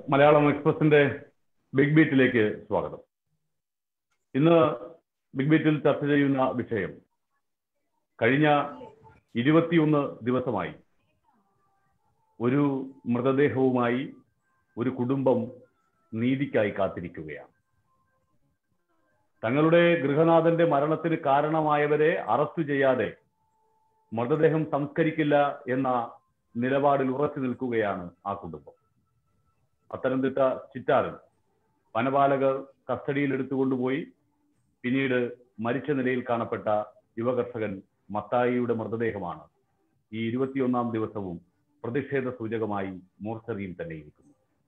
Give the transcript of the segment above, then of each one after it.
Malayalam എക്സ്പ്രസിന്റെ big ബീറ്റിലേക്ക് സ്വാഗതം ഇന്ന് big ബീറ്റിൽ ചർച്ച ചെയ്യുന്ന വിഷയം കഴിഞ്ഞ ഇരുപത്തിയൊന്ന് ദിവസമായി ഒരു മൃതദേഹവുമായി ഒരു കുടുംബം നീതിക്കായി കാത്തിരിക്കുകയാണ് തങ്ങളുടെ ഗൃഹനാഥന്റെ മരണത്തിന് കാരണമായവരെ അറസ്റ്റ് ചെയ്യാതെ മൃതദേഹം സംസ്കരിക്കില്ല എന്ന നിലപാടിൽ ഉറച്ചു നിൽക്കുകയാണ് ആ കുടുംബം പത്തനംതിട്ട ചിറ്റാറിൽ വനപാലകർ കസ്റ്റഡിയിൽ എടുത്തുകൊണ്ടുപോയി പിന്നീട് മരിച്ച നിലയിൽ കാണപ്പെട്ട യുവകർഷകൻ മത്തായിയുടെ മൃതദേഹമാണ് ഈ ഇരുപത്തിയൊന്നാം ദിവസവും പ്രതിഷേധ സൂചകമായി മോർച്ചറിയിൽ തന്നെ ഇരിക്കുന്നു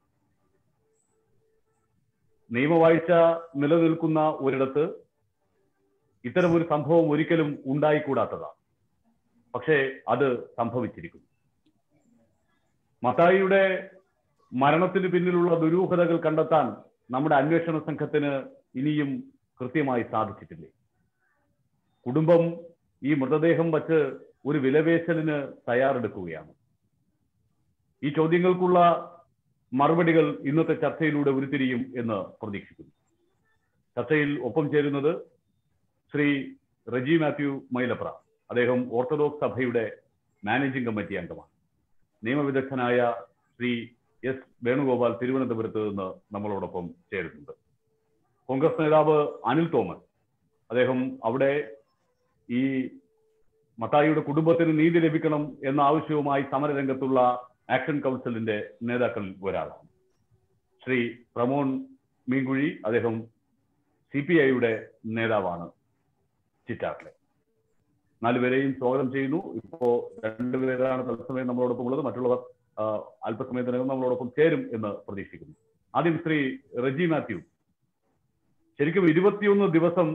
നിയമവാഴ്ച നിലനിൽക്കുന്ന ഒരിടത്ത് ഇത്തരമൊരു സംഭവം ഒരിക്കലും ഉണ്ടായിക്കൂടാത്തതാണ് പക്ഷേ അത് സംഭവിച്ചിരിക്കുന്നു മത്തായിയുടെ മരണത്തിന് പിന്നിലുള്ള ദുരൂഹതകൾ കണ്ടെത്താൻ നമ്മുടെ അന്വേഷണ സംഘത്തിന് ഇനിയും കൃത്യമായി സാധിച്ചിട്ടില്ലേ കുടുംബം ഈ മൃതദേഹം വച്ച് ഒരു വിലപേശലിന് തയ്യാറെടുക്കുകയാണ് ഈ ചോദ്യങ്ങൾക്കുള്ള മറുപടികൾ ഇന്നത്തെ ചർച്ചയിലൂടെ ഉരുത്തിരിയും എന്ന് പ്രതീക്ഷിക്കുന്നു ചർച്ചയിൽ ഒപ്പം ചേരുന്നത് ശ്രീ റജി മാത്യു മൈലപ്ര അദ്ദേഹം ഓർത്തഡോക്സ് സഭയുടെ മാനേജിംഗ് കമ്മിറ്റി അംഗമാണ് നിയമവിദഗ്ധനായ ശ്രീ എസ് വേണുഗോപാൽ തിരുവനന്തപുരത്ത് നിന്ന് നമ്മളോടൊപ്പം ചേരുന്നുണ്ട് കോൺഗ്രസ് നേതാവ് അനിൽ തോമസ് അദ്ദേഹം അവിടെ ഈ മത്തായിയുടെ കുടുംബത്തിന് നീതി ലഭിക്കണം എന്ന ആവശ്യവുമായി സമരരംഗത്തുള്ള ആക്ഷൻ കൗൺസിലിന്റെ നേതാക്കളിൽ ഒരാളാണ് ശ്രീ പ്രമോൺ മീൻകുഴി അദ്ദേഹം സി പി ഐയുടെ നേതാവാണ് ചിറ്റാറിലെ നാലുപേരെയും സ്വാഗതം ചെയ്യുന്നു ഇപ്പോ രണ്ടുപേരാണ് തത്സമയം നമ്മളോടൊപ്പം ഉള്ളത് മറ്റുള്ളവർ അല്പസമയത്തിനകം നമ്മളോടൊപ്പം ചേരും എന്ന് പ്രതീക്ഷിക്കുന്നു ആദ്യം ശ്രീ റജി മാത്യു ശരിക്കും ഇരുപത്തിയൊന്ന് ദിവസം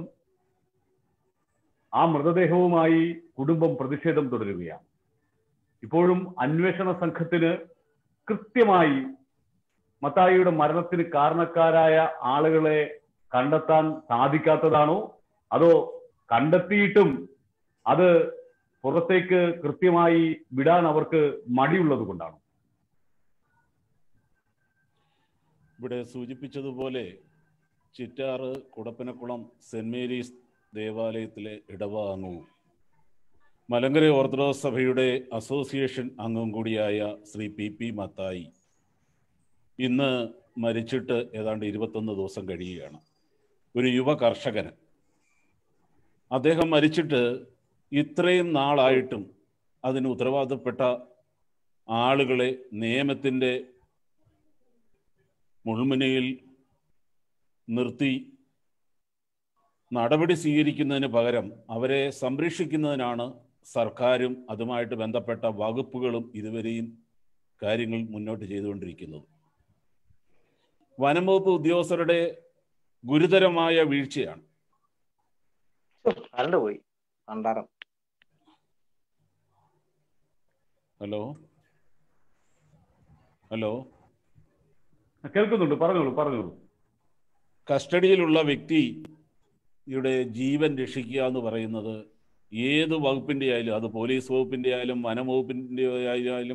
ആ മൃതദേഹവുമായി കുടുംബം പ്രതിഷേധം തുടരുകയാണ് ഇപ്പോഴും അന്വേഷണ സംഘത്തിന് കൃത്യമായി മത്തായിയുടെ മരണത്തിന് കാരണക്കാരായ ആളുകളെ കണ്ടെത്താൻ സാധിക്കാത്തതാണോ അതോ കണ്ടെത്തിയിട്ടും അത് പുറത്തേക്ക് കൃത്യമായി വിടാൻ അവർക്ക് മടിയുള്ളത് കൊണ്ടാണോ ഇവിടെ സൂചിപ്പിച്ചതുപോലെ ചിറ്റാറ് കുടപ്പനക്കുളം സെന്റ് മേരീസ് ദേവാലയത്തിലെ ഇടവാംഗവും മലങ്കര ഓർത്തഡോക്സ് സഭയുടെ അസോസിയേഷൻ അംഗം കൂടിയായ ശ്രീ പി പി മത്തായി ഇന്ന് മരിച്ചിട്ട് ഏതാണ്ട് ഇരുപത്തൊന്ന് ദിവസം കഴിയുകയാണ് ഒരു യുവ കർഷകന് അദ്ദേഹം മരിച്ചിട്ട് ഇത്രയും നാളായിട്ടും അതിന് ഉത്തരവാദപ്പെട്ട ആളുകളെ നിയമത്തിൻ്റെ മുൾമുനയിൽ നിർത്തി നടപടി സ്വീകരിക്കുന്നതിന് പകരം അവരെ സംരക്ഷിക്കുന്നതിനാണ് സർക്കാരും അതുമായിട്ട് ബന്ധപ്പെട്ട വകുപ്പുകളും ഇതുവരെയും കാര്യങ്ങൾ മുന്നോട്ട് ചെയ്തുകൊണ്ടിരിക്കുന്നത് വനംവകുപ്പ് ഉദ്യോഗസ്ഥരുടെ ഗുരുതരമായ വീഴ്ചയാണ് കറണ്ട് പോയി പണ്ടാരം ഹലോ ഹലോ കേൾക്കുന്നുണ്ട് പറഞ്ഞോളൂ പറഞ്ഞോളൂ കസ്റ്റഡിയിലുള്ള വ്യക്തിയുടെ ജീവൻ രക്ഷിക്കുക എന്ന് പറയുന്നത് ഏത് വകുപ്പിൻ്റെ ആയാലും അത് പോലീസ് വകുപ്പിൻ്റെ ആയാലും വനംവകുപ്പിൻ്റെ ആയാലും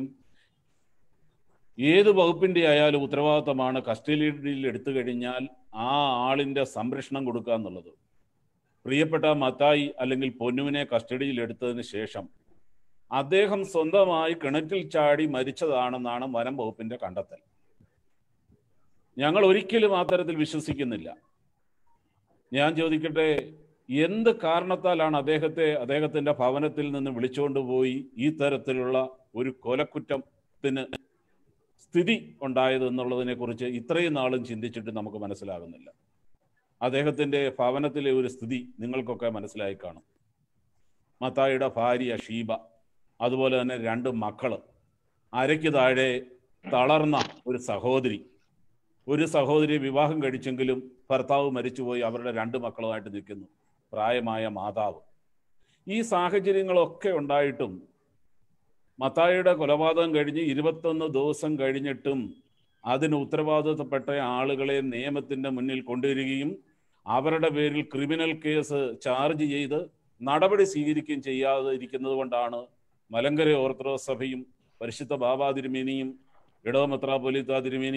ഏത് വകുപ്പിൻ്റെ ആയാലും ഉത്തരവാദിത്തമാണ് കസ്റ്റഡിയിൽ എടുത്തു കഴിഞ്ഞാൽ ആ ആളിൻ്റെ സംരക്ഷണം കൊടുക്കുക എന്നുള്ളത് പ്രിയപ്പെട്ട മത്തായി അല്ലെങ്കിൽ പൊന്നുവിനെ കസ്റ്റഡിയിൽ എടുത്തതിന് ശേഷം അദ്ദേഹം സ്വന്തമായി കിണറ്റിൽ ചാടി മരിച്ചതാണെന്നാണ് വനം വകുപ്പിന്റെ കണ്ടെത്തൽ ഞങ്ങൾ ഒരിക്കലും ആ തരത്തിൽ വിശ്വസിക്കുന്നില്ല ഞാൻ ചോദിക്കട്ടെ എന്ത് കാരണത്താലാണ് അദ്ദേഹത്തെ അദ്ദേഹത്തിന്റെ ഭവനത്തിൽ നിന്ന് വിളിച്ചുകൊണ്ടുപോയി ഈ തരത്തിലുള്ള ഒരു കൊലക്കുറ്റത്തിന് സ്ഥിതി ഉണ്ടായത് എന്നുള്ളതിനെ കുറിച്ച് ഇത്രയും നാളും ചിന്തിച്ചിട്ട് നമുക്ക് മനസ്സിലാകുന്നില്ല അദ്ദേഹത്തിന്റെ ഭവനത്തിലെ ഒരു സ്ഥിതി നിങ്ങൾക്കൊക്കെ മനസ്സിലായി കാണും മത്തായിയുടെ ഭാര്യ ഷീബ അതുപോലെ തന്നെ രണ്ട് മക്കള് അരയ്ക്ക് താഴെ തളർന്ന ഒരു സഹോദരി ഒരു സഹോദരി വിവാഹം കഴിച്ചെങ്കിലും ഭർത്താവ് മരിച്ചുപോയി അവരുടെ രണ്ട് മക്കളുമായിട്ട് നിൽക്കുന്നു പ്രായമായ മാതാവ് ഈ സാഹചര്യങ്ങളൊക്കെ ഉണ്ടായിട്ടും മത്തായിയുടെ കൊലപാതകം കഴിഞ്ഞ് ഇരുപത്തൊന്ന് ദിവസം കഴിഞ്ഞിട്ടും അതിന് ഉത്തരവാദിത്തപ്പെട്ട ആളുകളെ നിയമത്തിന്റെ മുന്നിൽ കൊണ്ടുവരികയും അവരുടെ പേരിൽ ക്രിമിനൽ കേസ് ചാർജ് ചെയ്ത് നടപടി സ്വീകരിക്കുകയും ചെയ്യാതെ ഇരിക്കുന്നത് കൊണ്ടാണ് മലങ്കര ഓർത്തഡോക്സ് സഭയും പരിശുദ്ധ ബാബാ തിരുമേനിയും ഇടവ മെത്രാപൊലിത്ത തിരുമേനിയും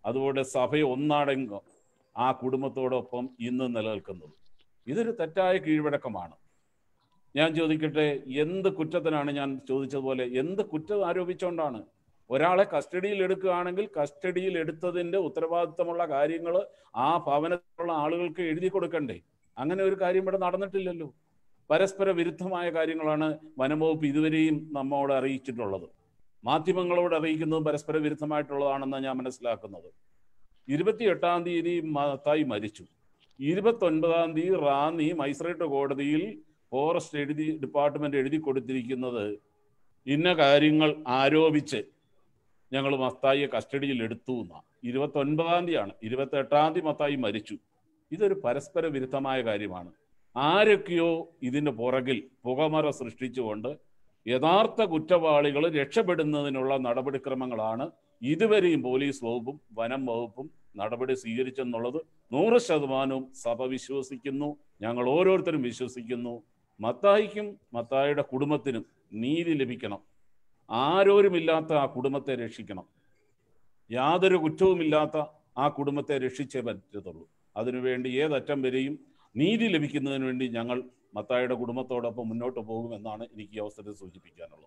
അതുപോലെ സഭ ഒന്നാടെങ്കും ആ കുടുംബത്തോടൊപ്പം ഇന്ന് നിലനിൽക്കുന്നത് ഇതൊരു തെറ്റായ കീഴ്വഴക്കമാണ് ഞാൻ ചോദിക്കട്ടെ എന്ത് കുറ്റത്തിനാണ് ഞാൻ ചോദിച്ചതുപോലെ എന്ത് കുറ്റം ആരോപിച്ചുകൊണ്ടാണ് ഒരാളെ കസ്റ്റഡിയിൽ എടുക്കുകയാണെങ്കിൽ കസ്റ്റഡിയിൽ എടുത്തതിന്റെ ഉത്തരവാദിത്തമുള്ള കാര്യങ്ങൾ ആ ഭവനത്തിലുള്ള ആളുകൾക്ക് എഴുതി കൊടുക്കണ്ടേ അങ്ങനെ ഒരു കാര്യം ഇവിടെ നടന്നിട്ടില്ലല്ലോ പരസ്പര വിരുദ്ധമായ കാര്യങ്ങളാണ് വനംവകുപ്പ് ഇതുവരെയും നമ്മോട് അറിയിച്ചിട്ടുള്ളത് മാധ്യമങ്ങളോട് അറിയിക്കുന്നതും പരസ്പര വിരുദ്ധമായിട്ടുള്ളതാണെന്ന് ഞാൻ മനസ്സിലാക്കുന്നത് ഇരുപത്തിയെട്ടാം തീയതി മത്തായി മരിച്ചു ഇരുപത്തി ഒൻപതാം തീയതി റാന്നി മജിസ്ട്രേറ്റ് കോടതിയിൽ ഫോറസ്റ്റ് എഴുതി ഡിപ്പാർട്ട്മെന്റ് എഴുതി കൊടുത്തിരിക്കുന്നത് ഇന്ന കാര്യങ്ങൾ ആരോപിച്ച് ഞങ്ങൾ മത്തായിയെ കസ്റ്റഡിയിൽ എടുത്തു എന്നാണ് ഇരുപത്തി ഒൻപതാം തീയതിയാണ് ഇരുപത്തി എട്ടാം തീയതി മത്തായി മരിച്ചു ഇതൊരു പരസ്പര വിരുദ്ധമായ കാര്യമാണ് ആരൊക്കെയോ ഇതിന്റെ പുറകിൽ പുകമറ സൃഷ്ടിച്ചുകൊണ്ട് യഥാർത്ഥ കുറ്റവാളികൾ രക്ഷപ്പെടുന്നതിനുള്ള നടപടിക്രമങ്ങളാണ് ഇതുവരെയും പോലീസ് വകുപ്പും വനം വകുപ്പും നടപടി സ്വീകരിച്ചെന്നുള്ളത് നൂറ് ശതമാനവും സഭ വിശ്വസിക്കുന്നു ഞങ്ങൾ ഓരോരുത്തരും വിശ്വസിക്കുന്നു മത്തായിക്കും മത്തായിയുടെ കുടുംബത്തിനും നീതി ലഭിക്കണം ആരോരുമില്ലാത്ത ആ കുടുംബത്തെ രക്ഷിക്കണം യാതൊരു കുറ്റവുമില്ലാത്ത ആ കുടുംബത്തെ രക്ഷിച്ചേ പറ്റത്തുള്ളൂ അതിനുവേണ്ടി ഏതറ്റം വരെയും നീതി ലഭിക്കുന്നതിന് വേണ്ടി ഞങ്ങൾ മത്തായിയുടെ കുടുംബത്തോടൊപ്പം മുന്നോട്ട് പോകുമെന്നാണ് എനിക്ക് ഈ അവസരത്തിൽ സൂചിപ്പിക്കാനുള്ളത്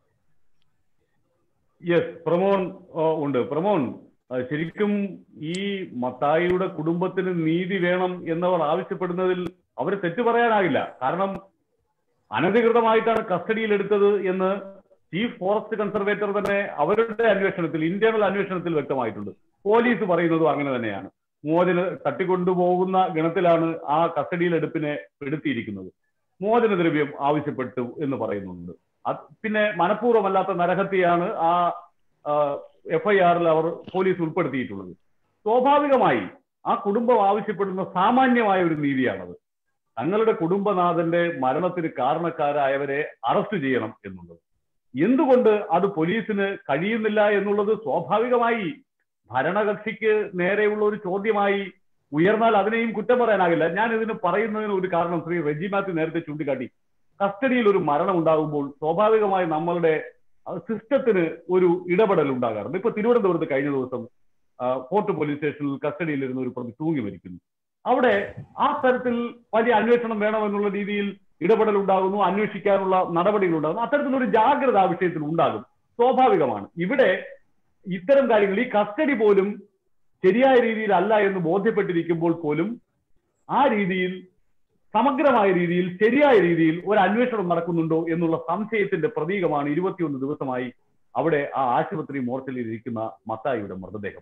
യെസ് പ്രമോൺ ആ, ഉണ്ട് പ്രമോൺ ആ, ശരിക്കും ഈ മത്തായിയുടെ കുടുംബത്തിന് നീതി വേണം എന്നവർ ആവശ്യപ്പെടുന്നതിൽ അവർ തെറ്റു പറയാനാകില്ല കാരണം അനധികൃതമായിട്ടാണ് കസ്റ്റഡിയിൽ എടുത്തത് എന്ന് ചീഫ് ഫോറസ്റ്റ് കൺസർവേറ്റർ തന്നെ അവരുടെ അന്വേഷണത്തിൽ ഇന്റേണൽ അന്വേഷണത്തിൽ വ്യക്തമായിട്ടുണ്ട് പോലീസ് പറയുന്നതും അങ്ങനെ തന്നെയാണ് മോചന തട്ടിക്കൊണ്ടുപോകുന്ന ഗണത്തിലാണ് ആ കസ്റ്റഡിയിൽ എടുപ്പിനെ പെടുത്തിയിരിക്കുന്നത് മോചനദ്രവ്യം ആവശ്യപ്പെട്ടു എന്ന് പറയുന്നുണ്ട് അത് പിന്നെ മനഃപൂർവ്വമല്ലാത്ത നരഹത്യയാണ് ആ എഫ് ഐ ആറിൽ അവർ പോലീസ് ഉൾപ്പെടുത്തിയിട്ടുള്ളത് സ്വാഭാവികമായി ആ കുടുംബം ആവശ്യപ്പെടുന്ന സാമാന്യമായ ഒരു നീതിയാണത് തങ്ങളുടെ കുടുംബനാഥന്റെ മരണത്തിന് കാരണക്കാരായവരെ അറസ്റ്റ് ചെയ്യണം എന്നുള്ളത് എന്തുകൊണ്ട് അത് പോലീസിന് കഴിയുന്നില്ല എന്നുള്ളത് സ്വാഭാവികമായി ഭരണകക്ഷിക്ക് നേരെയുള്ള ഒരു ചോദ്യമായി ഉയർന്നാൽ അതിനെയും കുറ്റം പറയാനാകില്ല ഞാൻ ഇതിന് പറയുന്നതിന് ഒരു കാരണം ശ്രീ റെജി മാത്യു നേരത്തെ ചൂണ്ടിക്കാട്ടി കസ്റ്റഡിയിൽ ഒരു മരണം ഉണ്ടാകുമ്പോൾ സ്വാഭാവികമായി നമ്മളുടെ സിസ്റ്റത്തിന് ഒരു ഇടപെടൽ ഉണ്ടാകാറുണ്ട് ഇപ്പൊ തിരുവനന്തപുരത്ത് കഴിഞ്ഞ ദിവസം ആ, ഫോർട്ട് പോലീസ് സ്റ്റേഷനിൽ കസ്റ്റഡിയിലിരുന്ന ഒരു പ്രതി തൂങ്ങി മരിക്കുന്നു അവിടെ ആ തരത്തിൽ വലിയ അന്വേഷണം വേണമെന്നുള്ള രീതിയിൽ ഇടപെടൽ ഉണ്ടാകുന്നു അന്വേഷിക്കാനുള്ള നടപടികൾ ഉണ്ടാകുന്നു അത്തരത്തിലൊരു ജാഗ്രത ആ വിഷയത്തിൽ ഉണ്ടാകും സ്വാഭാവികമാണ് ഇവിടെ ഇത്തരം കാര്യങ്ങൾ ഈ കസ്റ്റഡി പോലും ശരിയായ രീതിയിൽ അല്ല എന്ന് ബോധ്യപ്പെട്ടിരിക്കുമ്പോൾ പോലും ആ രീതിയിൽ സമഗ്രമായ രീതിയിൽ ശരിയായ രീതിയിൽ ഒരു അന്വേഷണം നടക്കുന്നുണ്ടോ എന്നുള്ള സംശയത്തിന്റെ പ്രതീകമാണ് ഇരുപത്തിയൊന്ന് ദിവസമായി അവിടെ ആ ആശുപത്രി മോർച്ചലിൽ ഇരിക്കുന്ന മത്തായിയുടെ മൃതദേഹം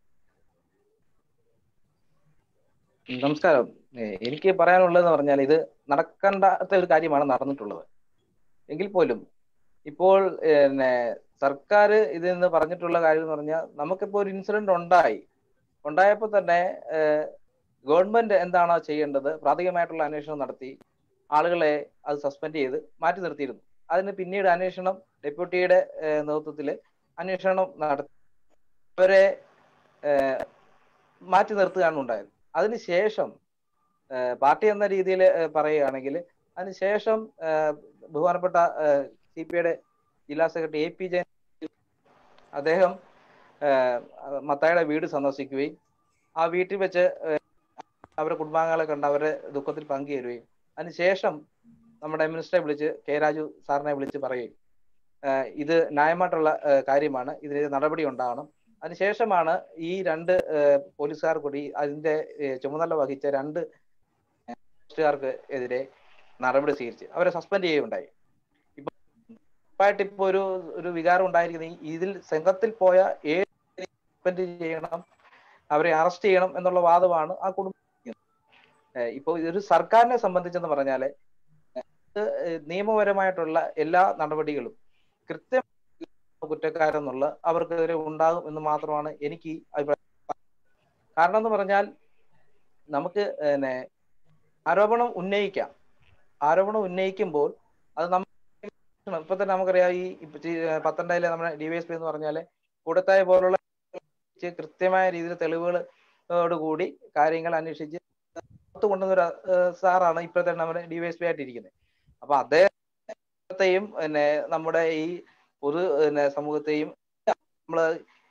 നമസ്കാരം ഏ, എനിക്ക് പറയാനുള്ളതെന്ന് പറഞ്ഞാൽ ഇത് നടക്കേണ്ടാത്ത ഒരു കാര്യമാണ് നടന്നിട്ടുള്ളത് എങ്കിൽ പോലും ഇപ്പോൾ പിന്നെ സർക്കാർ ഇതിൽ നിന്ന് പറഞ്ഞിട്ടുള്ള കാര്യം എന്ന് പറഞ്ഞാൽ നമുക്കിപ്പോൾ ഒരു ഇൻസിഡന്റ് ഉണ്ടായി ഉണ്ടായപ്പോൾ തന്നെ ഗവൺമെന്റ് എന്താണോ ചെയ്യേണ്ടത് പ്രാഥമികമായിട്ടുള്ള അന്വേഷണം നടത്തി ആളുകളെ അത് സസ്പെൻഡ് ചെയ്ത് മാറ്റി നിർത്തിയിരുന്നു അതിന് പിന്നീട് അന്വേഷണം ഡെപ്യൂട്ടിയുടെ നേതൃത്വത്തിൽ അന്വേഷണം നടത്തി അവരെ ഏഹ്, മാറ്റി നിർത്തുകയാണ് ഉണ്ടായത് അതിനുശേഷം ഏഹ്, പാർട്ടി എന്ന രീതിയിൽ പറയുകയാണെങ്കിൽ അതിനുശേഷം ഏഹ്, ബഹുമാനപ്പെട്ട സി പി ഐയുടെ ജില്ലാ സെക്രട്ടറി എ പി ജയൻ അദ്ദേഹം ഏഹ്, മത്തായിയുടെ വീട് സന്ദർശിക്കുകയും ആ വീട്ടിൽ വെച്ച് ഏഹ്, അവരുടെ കുടുംബാംഗങ്ങളെ കണ്ട് അവരുടെ ദുഃഖത്തിൽ പങ്കുചേരുകയും അതിനുശേഷം നമ്മുടെ മിനിസ്റ്ററെ വിളിച്ച് കെ രാജു സാറിനെ വിളിച്ച് പറയുകയും ഏഹ്, ഇത് ന്യായമായിട്ടുള്ള ഏഹ്, കാര്യമാണ് ഇതിന് നടപടി ഉണ്ടാകണം അതിനുശേഷമാണ് ഈ രണ്ട് ഏഹ്, പോലീസുകാർ കൂടി അതിന്റെ ഏഹ്, ചുമതല വഹിച്ച രണ്ട് പോലീസുകാർക്ക് എതിരെ നടപടി സ്വീകരിച്ച് അവരെ സസ്പെൻഡ് ചെയ്യുകയുണ്ടായി ഇപ്പൊ ആയിട്ട് ഇപ്പൊ ഒരു ഒരു വികാരം ഉണ്ടായിരിക്കുന്നത് ഈ- ഇതിൽ സംഘത്തിൽ പോയ ഏഴ് സസ്പെൻഡ് ചെയ്യണം അവരെ അറസ്റ്റ് ചെയ്യണം എന്നുള്ള വാദമാണ് ആ കുടുംബം ഏഹ് ഇപ്പൊ ഇതൊരു സർക്കാരിനെ സംബന്ധിച്ചെന്ന് പറഞ്ഞാല് ഇത് നിയമപരമായിട്ടുള്ള എല്ലാ നടപടികളും കൃത്യം കുറ്റക്കാരെന്നുള്ള അവർക്കെതിരെ ഉണ്ടാകും എന്ന് മാത്രമാണ് എനിക്ക് അഭിപ്രായം കാരണം എന്ന് പറഞ്ഞാൽ നമുക്ക് പിന്നെ ആരോപണം ഉന്നയിക്കാം ആരോപണം ഉന്നയിക്കുമ്പോൾ അത് നമ്മൾ ഇപ്പൊ തന്നെ നമുക്കറിയാം ഈ ഇപ്പൊ ചി- പത്തനംതിട്ടയിലെ നമ്മുടെ ഡിവൈഎസ്പി എന്ന് പറഞ്ഞാല് കൂടത്തായ പോലുള്ള വെച്ച് കൃത്യമായ രീതിയിൽ തെളിവുകളോടുകൂടി കാര്യങ്ങൾ അന്വേഷിച്ച് പുറത്ത് കൊണ്ടുവന്ന ഒരു ഏഹ്, സാറാണ് ഇപ്പോഴത്തെ നമ്മുടെ ഡിവൈഎസ്പി ആയിട്ടിരിക്കുന്നത് അപ്പൊ അദ്ദേഹത്തെയും പിന്നെ നമ്മുടെ ഈ പൊതു പിന്നെ സമൂഹത്തെയും നമ്മള്